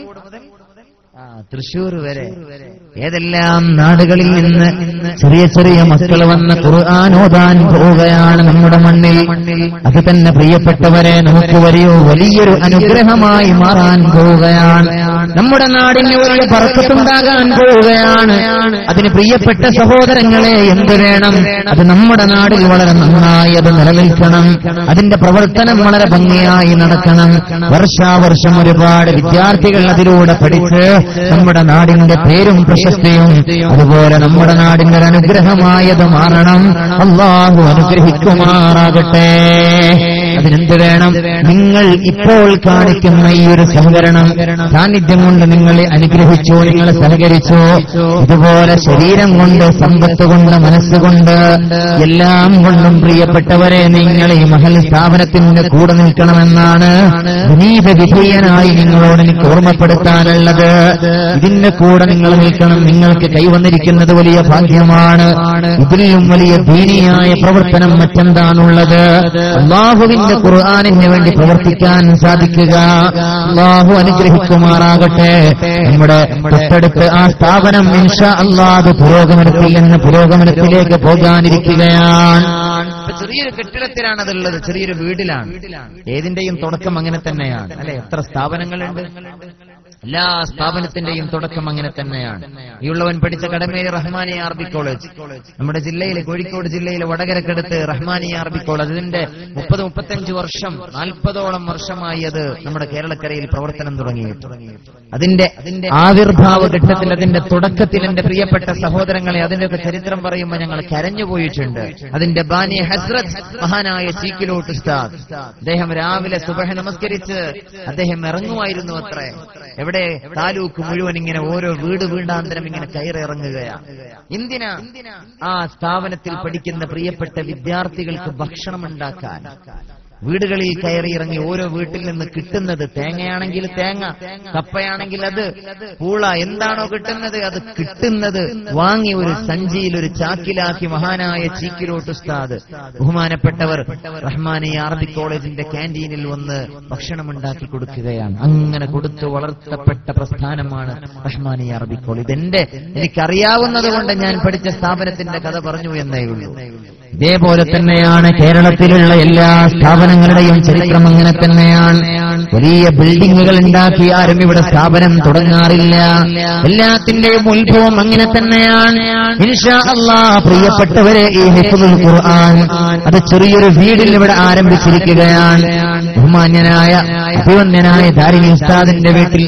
ആ, തൃശൂർ വരെ ഏതെല്ലാം നാടുകളിൽ നിന്ന് ചെറിയ ചെറിയ മക്കൾ വന്ന് ഖുർആൻ ഓതാൻ പോവുകയാണ് നമ്മുടെ മണ്ണിൽ അത് തന്നെ പ്രിയപ്പെട്ടവരെ നമുക്ക് വലിയ വലിയൊരു അനുഗ്രഹമായി മാറാൻ പോവുകയാണ് നമ്മുടെ നാടിന് വലിയ പറക്കത്തുണ്ടാകാൻ പോവുകയാണ് അതിന് പ്രിയപ്പെട്ട സഹോദരങ്ങളെ എന്ത് വേണം അത് നമ്മുടെ നാടിൽ വളരെ നന്നായി അത് നിലനിൽക്കണം അതിന്റെ പ്രവർത്തനം വളരെ ഭംഗിയായി നടക്കണം വർഷാവർഷം ഒരുപാട് വിദ്യാർത്ഥികൾ അതിലൂടെ പഠിച്ച് നമ്മുടെ നാടിന്റെ പേരും പ്രശസ്തിയും അതുപോലെ നമ്മുടെ നാടിന്റെ ഒരു അനുഗ്രഹമായത് മാറണം അള്ളാഹു അനുഗ്രഹിക്കുമാറാകട്ടെ അതിനെന്ത് വേണം നിങ്ങൾ ഇപ്പോൾ കാണിക്കുന്ന ഈ ഒരു സഹകരണം സാന്നിധ്യം കൊണ്ട് നിങ്ങളെ അനുഗ്രഹിച്ചു നിങ്ങളെ സഹകരിച്ചു ഇതുപോലെ ശരീരം കൊണ്ട് സമ്പത്ത് കൊണ്ട് മനസ്സുകൊണ്ട് എല്ലാം കൊണ്ടും പ്രിയപ്പെട്ടവരെ നിങ്ങൾ ഈ മഹൽ സ്ഥാപനത്തിന്റെ കൂടെ നിൽക്കണമെന്നാണ് വിനീത വിധേയനായി നിങ്ങളോട് എനിക്ക് ഓർമ്മപ്പെടുത്താനുള്ളത് ഇതിന്റെ കൂടെ നിങ്ങൾ നിൽക്കണം നിങ്ങൾക്ക് കൈവന്നിരിക്കുന്നത് വലിയ ഭാഗ്യമാണ് ഇതിലും വലിയ ദീനിയായ പ്രവർത്തനം മറ്റെന്താണുള്ളത് അള്ളാഹുവിന്റെ ഖുർആാനിന് വേണ്ടി പ്രവർത്തിക്കാൻ സാധിക്കുക അള്ളാഹു അനുഗ്രഹിക്കുമാറാകട്ടെ നമ്മുടെ തൊട്ടടുത്ത് ആ സ്ഥാപനം ഇൻഷാ അള്ളാഹ് പുരോഗമനത്തിൽ നിന്ന് പുരോഗമനത്തിലേക്ക് പോകാനിരിക്കുകയാണ് ഇപ്പൊ ചെറിയൊരു കെട്ടിടത്തിലാണ് അതുള്ളത് ചെറിയൊരു വീടിലാണ് ഏതിന്റെയും തുടക്കം അങ്ങനെ തന്നെയാണ് അല്ലെ എത്ര സ്ഥാപനങ്ങളുണ്ട് എല്ലാ സ്ഥാപനത്തിന്റെയും തുടക്കം അങ്ങനെ തന്നെയാണ് ഈ ഉള്ളവൻ പഠിച്ച കടമേരി റഹ്മാനിയ അറബി കോളേജ് നമ്മുടെ ജില്ലയിലെ കോഴിക്കോട് ജില്ലയിലെ വടകരക്കടുത്ത് റഹ്മാനിയ അറബി കോളേജ് അതിന്റെ മുപ്പത് മുപ്പത്തഞ്ച് വർഷം നാൽപ്പതോളം വർഷമായി അത് നമ്മുടെ കേരളക്കരയിൽ പ്രവർത്തനം തുടങ്ങിയിട്ട് അതിന്റെ അതിന്റെ ആവിർഭാവ ഘട്ടത്തിൽ അതിന്റെ തുടക്കത്തിൽ എന്റെ പ്രിയപ്പെട്ട സഹോദരങ്ങളെ അതിന്റെയൊക്കെ ചരിത്രം പറയുമ്പോൾ ഞങ്ങൾ കരഞ്ഞുപോയിട്ടുണ്ട് അതിന്റെ ബാനി ഹസ്രത്ത് മഹാനായ ചീക്കിലോട്ട് ഉസ്താദ് അദ്ദേഹം രാവിലെ സുബഹ നമസ്കരിച്ച് അദ്ദേഹം ഇറങ്ങുമായിരുന്നു അത്രേ എവിടെ താലൂക്ക് മുഴുവൻ ഇങ്ങനെ ഓരോ വീട് വീണ്ടാന്തരം ഇങ്ങനെ കയറിറങ്ങുകയാണ് എന്തിനാ ആ സ്ഥാപനത്തിൽ പഠിക്കുന്ന പ്രിയപ്പെട്ട വിദ്യാർത്ഥികൾക്ക് ഭക്ഷണം ഉണ്ടാക്കാൻ വീടുകളിൽ കയറി ഇറങ്ങി ഓരോ വീട്ടിൽ നിന്ന് കിട്ടുന്നത് തേങ്ങയാണെങ്കിൽ തേങ്ങ കപ്പയാണെങ്കിൽ അത് പൂള എന്താണോ കിട്ടുന്നത് അത് കിട്ടുന്നത് വാങ്ങി ഒരു സഞ്ചിയിൽ ഒരു ചാക്കിലാക്കി മഹാനായ ചീക്കിലോട്ട് ഉസ്താദ് ബഹുമാനപ്പെട്ടവർ റഹ്മാനി അറബി കോളേജിന്റെ ക്യാൻറ്റീനിൽ വന്ന് ഭക്ഷണം ഉണ്ടാക്കി കൊടുക്കുകയാണ് അങ്ങനെ കൊടുത്തു വളർത്തപ്പെട്ട പ്രസ്ഥാനമാണ് റഹ്മാനി അറബി കോളേജ് ഇതെന്റെ എനിക്കറിയാവുന്നത് കൊണ്ട് ഞാൻ പഠിച്ച സ്ഥാപനത്തിന്റെ കഥ പറഞ്ഞു എന്നേ ഉള്ളൂ ഇതേപോലെ തന്നെയാണ് കേരളത്തിലുള്ള എല്ലാ സ്ഥാപനങ്ങളുടെയും ചരിത്രം അങ്ങനെ തന്നെയാണ് വലിയ ബിൽഡിങ്ങുകൾ ഉണ്ടാക്കി ആരും ഇവിടെ സ്ഥാപനം തുടങ്ങാറില്ല എല്ലാത്തിന്റെയും ഉത്ഭവം അങ്ങനെ തന്നെയാണ് ഇൻഷാ അല്ലാ പ്രിയപ്പെട്ടവരെ ഈ ഹിഫുൽ ഖുർആൻ അത് ചെറിയൊരു വീടിൽ ഇവിടെ ആരംഭിച്ചിരിക്കുകയാണ് ബഹുമാന്യനായ അഭിവന്യനായ ദാരിണി ഉസ്താദിന്റെ വീട്ടിൽ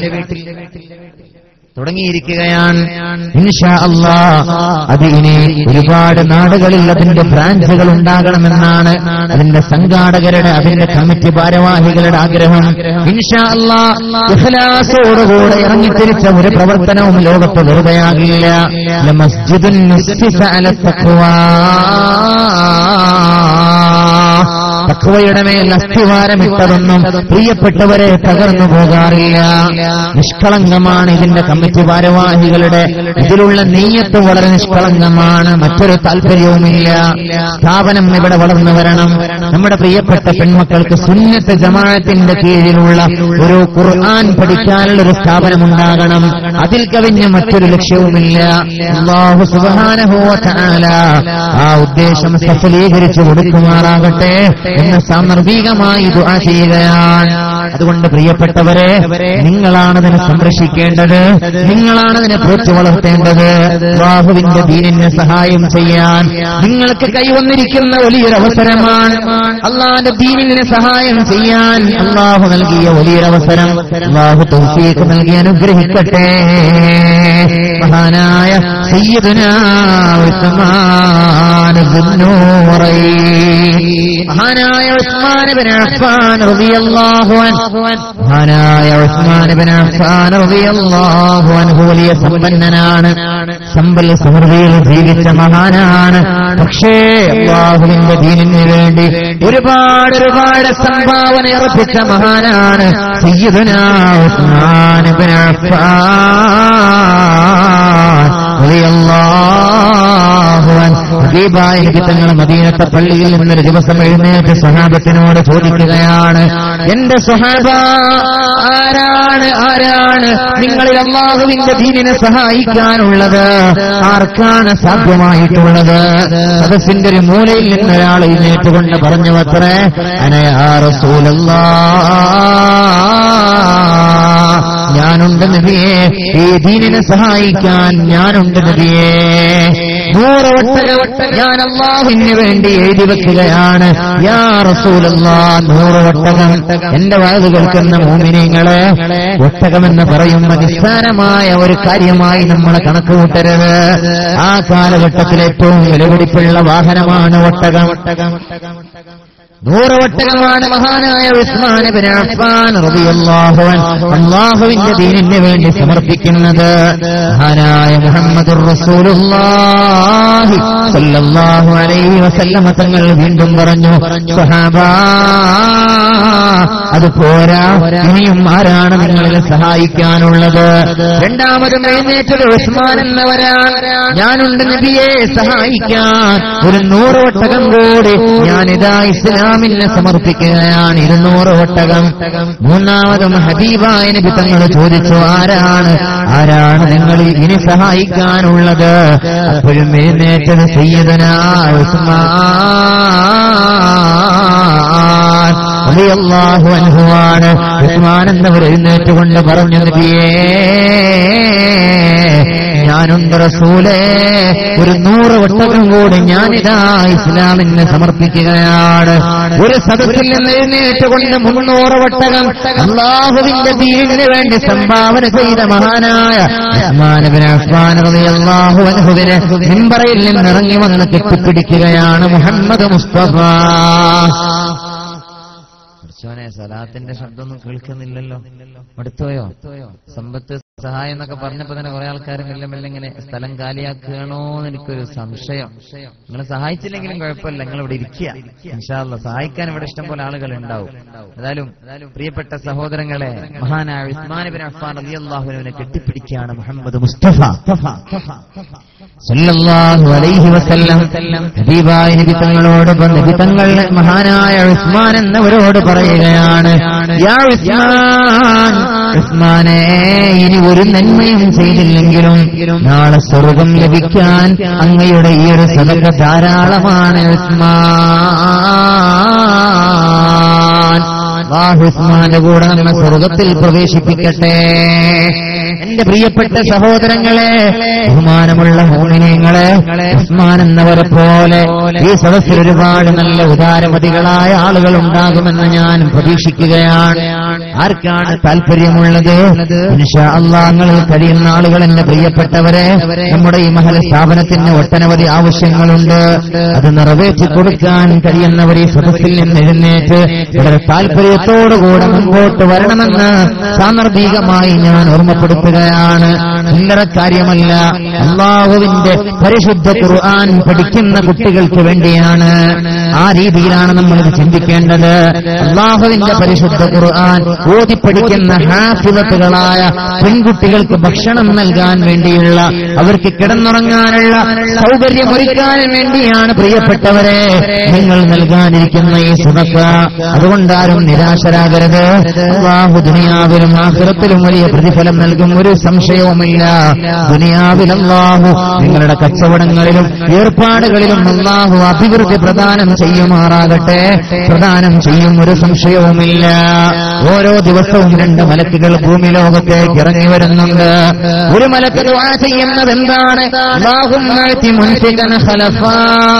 തുടങ്ങിയിരിക്കുകയാണ് ഇൻഷാ അല്ലാ അത് ഇനി ഒരുപാട് നാടുകളിൽ അതിന്റെ ബ്രാഞ്ചുകൾ ഉണ്ടാകണമെന്നാണ് അതിന്റെ സംഘാടകരുടെ അതിന്റെ കമ്മിറ്റി ഭാരവാഹികളുടെ ആഗ്രഹം ഇൻഷാ അല്ലാ ഇഖ്ലാസോടുകൂടെ ഇറങ്ങിത്തിരിച്ച ഒരു പ്രവർത്തനവും ലോകത്ത് വെറുതെയാകില്ല ലമസ്ജിദുൻ നുസ്സിസ അല തഖ്വാ തക്വയുടെ മേൽ അസ്ഥിവാരമിട്ടതൊന്നും പ്രിയപ്പെട്ടവരെ തകർന്നു പോകാറില്ല നിഷ്കളങ്കമാണ് ഇതിന്റെ കമ്മിറ്റി ഭാരവാഹികളുടെ ഇതിലുള്ള നെയ്യത്ത് വളരെ നിഷ്കളങ്കമാണ് മറ്റൊരു താല്പര്യവുമില്ല സ്ഥാപനം ഇവിടെ വളർന്നു വരണം നമ്മുടെ പ്രിയപ്പെട്ട പെൺമക്കൾക്ക് സുന്നത്ത് ജമാഅത്തിന്റെ കീഴിലുള്ള ഒരു ഖുർആൻ പഠിക്കാനുള്ള ഒരു സ്ഥാപനം ഉണ്ടാകണം അതിൽ കവിഞ്ഞ മറ്റൊരു ലക്ഷ്യവുമില്ല അല്ലാഹു സുബ്ഹാനഹു വ തആല ആ ഉദ്ദേശം സഫലീകരിച്ചു കൊടുക്കുമാറാകട്ടെ എന്ന് സാന്ദർഭികമായി ദുആ ചെയ്യുകയാണ് അതുകൊണ്ട് പ്രിയപ്പെട്ടവരെ നിങ്ങളാണതിനെ സംരക്ഷിക്കേണ്ടത് നിങ്ങളാണതിനെ പോറ്റി വളർത്തേണ്ടത് ബാഹുവിന്റെ ദീനിന് സഹായം ചെയ്യാൻ നിങ്ങൾക്ക് കൈവന്നിരിക്കുന്ന വലിയൊരു അവസരമാണ് അള്ളാന്റെ ദീനിന് സഹായം ചെയ്യാൻ അള്ളാഹു നൽകിയ വലിയൊരു അവസരം അള്ളാഹു തൗഫീഖ് നൽകി അനുഗ്രഹിക്കട്ടെ മഹാനായ സയ്യിദുന ഉസ്മാൻ ദുന്നൂറൈൻ മഹാനായ ഉസ്മാൻ ഇബ്നു അഫ്ഫാൻ റളിയല്ലാഹു അൻഹു മഹാനായ ഉസ്മാൻ ഇബ്നു അഫ്ഫാൻ റളിയല്ലാഹു അൻഹു വലിയ സമ്പന്നനാണ് സമ്പൽ സമൃദ്ധിയിൽ ജീവിച്ച മഹാനാണ് പക്ഷേ അള്ളാഹുവിന്റെ ദീനിന് വേണ്ടി ഒരുപാട് ഒരുപാട് സംഭാവന അർപ്പിച്ച മഹാനാണ് സയ്യിദുന ഉസ്മാൻ ഇബ്നു അഫ്ഫാൻ റളിയല്ലാഹു അൻഹു ഹബീബായ നബി തങ്ങൾ മദീനത്തെ പള്ളിയിൽ നിന്നൊരു ദിവസം എഴുന്നേറ്റ് സഹാബത്തിനോട് ചോദിക്കുകയാണ് എന്റെ സ്വഹാബ ആരാണ് ആരാണ് നിങ്ങളിൽ അള്ളാഹുവിന്റെ ദീനിനെ സഹായിക്കാനുള്ളത് ആർക്കാണ് സാധ്യമായിട്ടുള്ളത് സദസ്സിന്റെ ഒരു മൂലയിൽ നിന്ന് ഒരാൾ എഴുന്നേറ്റുകൊണ്ട് പറഞ്ഞു അത്രേ അനയാ റസൂലല്ലാ ഞാനുണ്ട് നബിയെ ഈ ദീനിനെ സഹായിക്കാൻ ഞാനുണ്ട് നബിയെ നൂറ് ഒട്ടകം ഞാൻ അള്ളാഹുവിന് വേണ്ടി എഴുതി വെക്കുകയാണ് യാ റസൂലല്ലാ നൂറ് ഒട്ടകം എന്റെ വാത് കേൾക്കുന്ന മോമിനിങ്ങളെ ഒട്ടകമെന്ന് പറയുന്ന നിസ്സാരമായ ഒരു കാര്യമായി നമ്മൾ കണക്ക് കൂട്ടരുത് ആ കാലഘട്ടത്തിൽ ഏറ്റവും വിലപിടിപ്പുള്ള വാഹനമാണ് ഒട്ടകം നൂറ് ഒട്ടകമാണ് മഹാനായ ഉസ്മാൻ ഇബ്നു അഫ്ഫാൻ റളിയല്ലാഹു അൻഹു അല്ലാഹുവിന്റെ ദീനിന് വേണ്ടി സമർപ്പിക്കുന്നത് മഹാനായ മുഹമ്മദുർ റസൂലുള്ളാഹി സല്ലല്ലാഹു അലൈഹി വസല്ലമ തങ്ങൾ വീണ്ടും പറഞ്ഞു സഹാബാ അത് പോരാ ഇനിയും ആരാണ് നിങ്ങളെ സഹായിക്കാനുള്ളത് രണ്ടാമതും എഴുന്നേറ്റത് ഉസ്മാൻ എന്നവരാണ് ഞാനുണ്ട് നബിയെ സഹായിക്കാൻ ഒരു നൂറ് ഒട്ടകം കൂടി ഞാനിതാ ഇസ്ലാമിനെ സമർപ്പിക്കുകയാണ് ഇരുന്നൂറ് ഒട്ടകം മൂന്നാമതും ഹബീബായ നബി തങ്ങൾ ചോദിച്ചു ആരാണ് ആരാണ് നിങ്ങൾ ഇനി സഹായിക്കാനുള്ളത് അപ്പോഴും എഴുന്നേറ്റത് സയ്യിദന ഉസ്മാൻ റളിയല്ലാഹു അൻഹുവാണ് ഉസ്മാൻ എന്നവർ എഴുന്നേറ്റുകൊണ്ട് പറഞ്ഞു നബിയേ ഞാനുണ്ട് റസൂലേ ഒരു നൂറ് ഒട്ടകം കൂടി ഞാനിതാ ഇസ്ലാമിന് സമർപ്പിക്കുകയാണ് ഒരു സദസ്സിൽ നിന്ന് എഴുന്നേറ്റുകൊണ്ട് മുന്നൂറ് ഒട്ടകം അള്ളാഹുവിന്റെ ദീനിന് വേണ്ടി സംഭാവന ചെയ്ത മഹാനായ ഉസ്മാനബിന് ഉസ്മാൻ റളിയല്ലാഹു അൻഹുവിനെ മിമ്പറയിൽ നിന്ന് ഇറങ്ങി വന്ന് കെട്ടിപ്പിടിക്കുകയാണ് മുഹമ്മദ് മുസ്തഫ പഠിച്ചോനെ സലാത്തിന്റെ ശബ്ദമൊന്നും കേൾക്കുന്നില്ലല്ലോ അടുത്തോയോ സമ്പത്ത് സഹായം എന്നൊക്കെ പറഞ്ഞപ്പോ തന്നെ കുറെ ആൾക്കാർ മെല്ലെ മെല്ലെ ഇങ്ങനെ സ്ഥലം കാലിയാക്കുകയാണോ എന്ന് എനിക്കൊരു സംശയം നിങ്ങൾ സഹായിച്ചില്ലെങ്കിലും കുഴപ്പമില്ല നിങ്ങൾ ഇവിടെ ഇരിക്കുക ഇൻഷാല്ല സഹായിക്കാൻ ഇവിടെ ഇഷ്ടം പോലെ ആളുകൾ ഉണ്ടാവും ഏതായാലും പ്രിയപ്പെട്ട സഹോദരങ്ങളെ മഹാനായ ഉസ്മാൻ ബിൻ അഫ്ഫാൻ റളിയല്ലാഹുവിനെ കെട്ടിപ്പിടിക്കുകയാണ് മുഹമ്മദ് മുസ്തഫ സല്ലല്ലാഹു അലൈഹി വസല്ലം ഹബീബായ നബി തങ്ങളോട് നബി തങ്ങൾ മഹാനായ ഉസ്മാൻ എന്നവരോട് പറയുകയാണ് യാ ഉസ്മാൻ ഉസ്മാനെ ഇനി ഒരു നന്മയും ചെയ്തില്ലെങ്കിലും നാളെ സ്വർഗം ലഭിക്കാൻ അങ്ങയുടെ ഈ ഒരു സദക ധാരാളമാണ് ഉസ്മാൻ അല്ലാഹു ഉസ്മാന്റെ കൂടെ നമ്മെ സ്വർഗത്തിൽ പ്രവേശിപ്പിക്കട്ടെ എന്റെ പ്രിയപ്പെട്ട സഹോദരങ്ങളെ ബഹുമാനമുള്ള മോമിനിയങ്ങളെ ഉസ്മാൻ എന്നവരെ പോലെ ഈ സദസ്സിൽ ഒരുപാട് നല്ല ഉദാരമതികളായ ആളുകൾ ഉണ്ടാകുമെന്ന് ഞാൻ പ്രതീക്ഷിക്കുകയാണ് ആർക്കാണ് താല്പര്യമുള്ളത് അള്ളാങ്ങളിൽ കഴിയുന്ന ആളുകൾ എന്റെ പ്രിയപ്പെട്ടവരെ നമ്മുടെ ഈ മഹൽ സ്ഥാപനത്തിന് ഒട്ടനവധി ആവശ്യങ്ങളുണ്ട് അത് നിറവേറ്റി കൊടുക്കാൻ കഴിയുന്നവർ ഈ സദസ്സിൽ നിന്ന് എഴുന്നേറ്റ് വളരെ താല്പര്യ താല്പര്യത്തോടുകൂടെ മുമ്പോട്ട് വരണമെന്ന് സാന്ദർഭികമായി ഞാൻ ഓർമ്മപ്പെടുത്തുകയാണ് ചില്ലറ കാര്യമല്ല അള്ളാഹുവിന്റെ പരിശുദ്ധ ഖുർആൻ പഠിക്കുന്ന കുട്ടികൾക്ക് വേണ്ടിയാണ് ആ രീതിയിലാണ് നമ്മൾ ഇത് ചിന്തിക്കേണ്ടത് അള്ളാഹുവിന്റെ പരിശുദ്ധ ഖുർആൻ ഓതി പഠിക്കുന്ന ഹാഫിലത്തുകളായ പെൺകുട്ടികൾക്ക് ഭക്ഷണം നൽകാൻ വേണ്ടിയുള്ള അവർക്ക് കിടന്നുറങ്ങാനുള്ള സൗകര്യമൊരുക്കാൻ വേണ്ടിയാണ് പ്രിയപ്പെട്ടവരെ നിങ്ങൾ നൽകാനിരിക്കുന്ന ഈ സുതക്ക അതുകൊണ്ട് ആരും നിരാശരാകരുത് അള്ളാഹു ദുനിയാവിലും ആഹ്റത്തിലും വലിയ പ്രതിഫലം നൽകും ഒരു സംശയവുമില്ല ദുനിയാവിൽ അള്ളാഹു നിങ്ങളുടെ കച്ചവടങ്ങളിലും ഏർപ്പാടുകളിലും അള്ളാഹു അഭിവൃദ്ധി പ്രദാനം ചെയ്യുമാറാകട്ടെ പ്രദാനം ചെയ്യും ഒരു സംശയവുമില്ല ഓരോ ദിവസവും രണ്ട് മലക്കുകൾ ഭൂമി ലോകത്തേക്ക് ഇറങ്ങി വരുന്നുണ്ട് ഒരു മലക്ക് ദുആ ചെയ്യുന്നത് എന്താണ് അല്ലാഹുമ്മ അതി മുൻസികൻ ഖലഫാ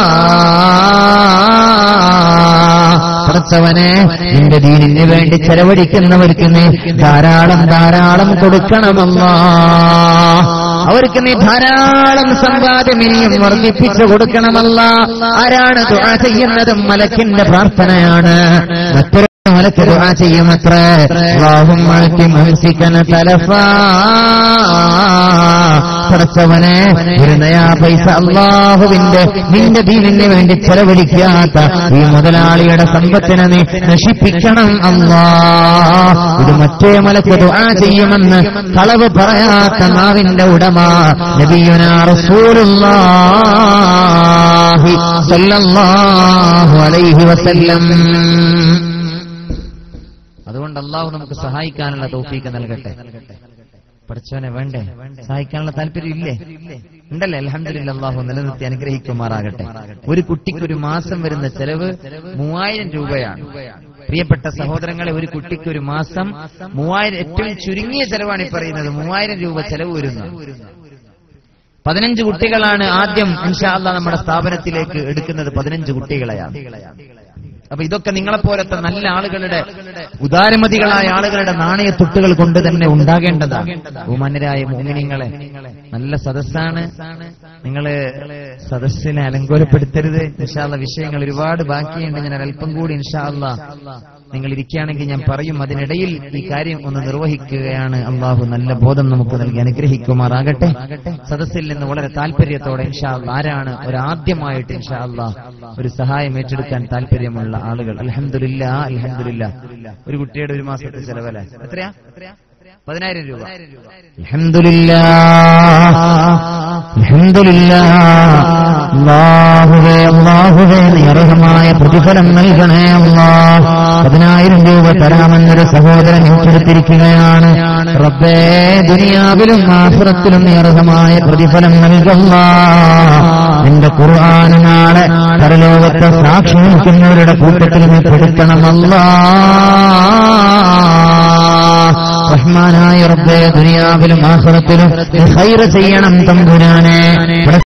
പടച്ചവനെ നിന്റെ ദീനിന് വേണ്ടി ചെലവഴിക്കുന്നവർക്ക് നീ ധാരാളം ധാരാളം കൊടുക്കണമല്ലാ അവർക്ക് നീ ധാരാളം സമ്പാദ്യം ഇനിയും വർദ്ധിപ്പിച്ചു കൊടുക്കണമല്ല ആരാണ് ദുആ ചെയ്യുന്നതും മലക്കിന്റെ പ്രാർത്ഥനയാണ് മറ്റൊരു മലക്ക് ദുആ ചെയ്യുമത്ര അല്ലാഹുമ്മ അതി മുൻസികൻ തലഫാ പടച്ചവനെ ഒരു നയാ പൈസ അള്ളാഹുവിന്റെ നിന്റെ ദീനിന് വേണ്ടി ചെലവഴിക്കാത്ത ഈ മുതലാളിയുടെ സമ്പത്തിനെ നീ നശിപ്പിക്കണം അല്ലാ ഇത് മറ്റേ മലക്ക് ദുആ ചെയ്യുമെന്ന് കളവ് പറയാത്ത നാവിന്റെ ഉടമ നബിയുന റസൂലുള്ളാഹി സ്വല്ലല്ലാഹു അലൈഹി വസല്ലം അതുകൊണ്ട് അള്ളാഹു നമുക്ക് സഹായിക്കാനുള്ള തൗഫീക്ക് നൽകട്ടെ പഠിച്ചവനെ വേണ്ടേ സഹായിക്കാനുള്ള താല്പര്യം ഇല്ലേ ഉണ്ടല്ലേ അലഹമില്ല അള്ളാഹു നിലനിർത്തി അനുഗ്രഹിക്കുമാറാകട്ടെ ഒരു കുട്ടിക്ക് ഒരു മാസം വരുന്ന ചെലവ് മൂവായിരം രൂപയാണ് പ്രിയപ്പെട്ട സഹോദരങ്ങളെ ഒരു കുട്ടിക്ക് ഒരു മാസം മൂവായിരം ഏറ്റവും ചുരുങ്ങിയ ചെലവാണ് ഈ പറയുന്നത് മൂവായിരം രൂപ ചെലവ് വരുന്നു പതിനഞ്ച് കുട്ടികളാണ് ആദ്യം ഇൻഷാ അള്ളാ നമ്മുടെ സ്ഥാപനത്തിലേക്ക് എടുക്കുന്നത് പതിനഞ്ച് കുട്ടികളെയാണ് അപ്പൊ ഇതൊക്കെ നിങ്ങളെപ്പോലത്തെ നല്ല ആളുകളുടെ ഉദാരമതികളായ ആളുകളുടെ നാണയത്തുട്ടുകൾ കൊണ്ട് തന്നെ ഉണ്ടാകേണ്ടതാണ് ബഹുമാന്യരായ മോമിനിങ്ങളെ നല്ല സദസ്സാണ് നിങ്ങള് സദസ്സിനെ അലങ്കോലപ്പെടുത്തരുത് ഇൻഷാല്ല വിഷയങ്ങൾ ഒരുപാട് ബാക്കിയുണ്ട് ഞാൻ അല്പം കൂടി ഇൻഷാല്ല നിങ്ങൾ ഇരിക്കുകയാണെങ്കിൽ ഞാൻ പറയും അതിനിടയിൽ ഈ കാര്യം ഒന്ന് നിർവഹിക്കുകയാണ് അള്ളാഹു നല്ല ബോധം നമുക്ക് നൽകി അനുഗ്രഹിക്കുമാറാകട്ടെ സദസ്സിൽ നിന്ന് വളരെ താല്പര്യത്തോടെ ഇൻഷാല്ല ആരാണ് ഒരാദ്യമായിട്ട് ഇൻഷാല്ല ഒരു സഹായം ഏറ്റെടുക്കാൻ താല്പര്യമുള്ള ആളുകൾ അലഹമില്ല അലഹമില്ല ഒരു കുട്ടിയുടെ ഒരു മാസത്തെ ചെലവല്ലേ എത്രയാ പതിനായിരം രൂപ അൽഹംദുലില്ലാ അൽഹംദുലില്ലാ അല്ലാഹുവേ അല്ലാഹുവേ നീ അർഹമായ പ്രതിഫലം നൽകണേ അല്ലാ പതിനായിരം രൂപ തരാമെന്നൊരു സഹോദരൻ ഏറ്റെടുത്തിരിക്കുകയാണ് റബ്ബേ ദുനിയാവിലും ആസുറത്തിലും നീ അർഹമായ പ്രതിഫലം നൽകല്ല നിന്റെ ഖുർആൻ നാളെ പരലോകത്തെ സാക്ഷി നിൽക്കുന്നവരുടെ കൂട്ടത്തിൽ നീ പെടുത്തണമല്ലാ റഹ്മാനായ റബ്ബേ ദുനിയാവിലും ആഹ്റത്തിലും നീ ഖൈറ് ചെയ്യണം തമ്പുരാനെ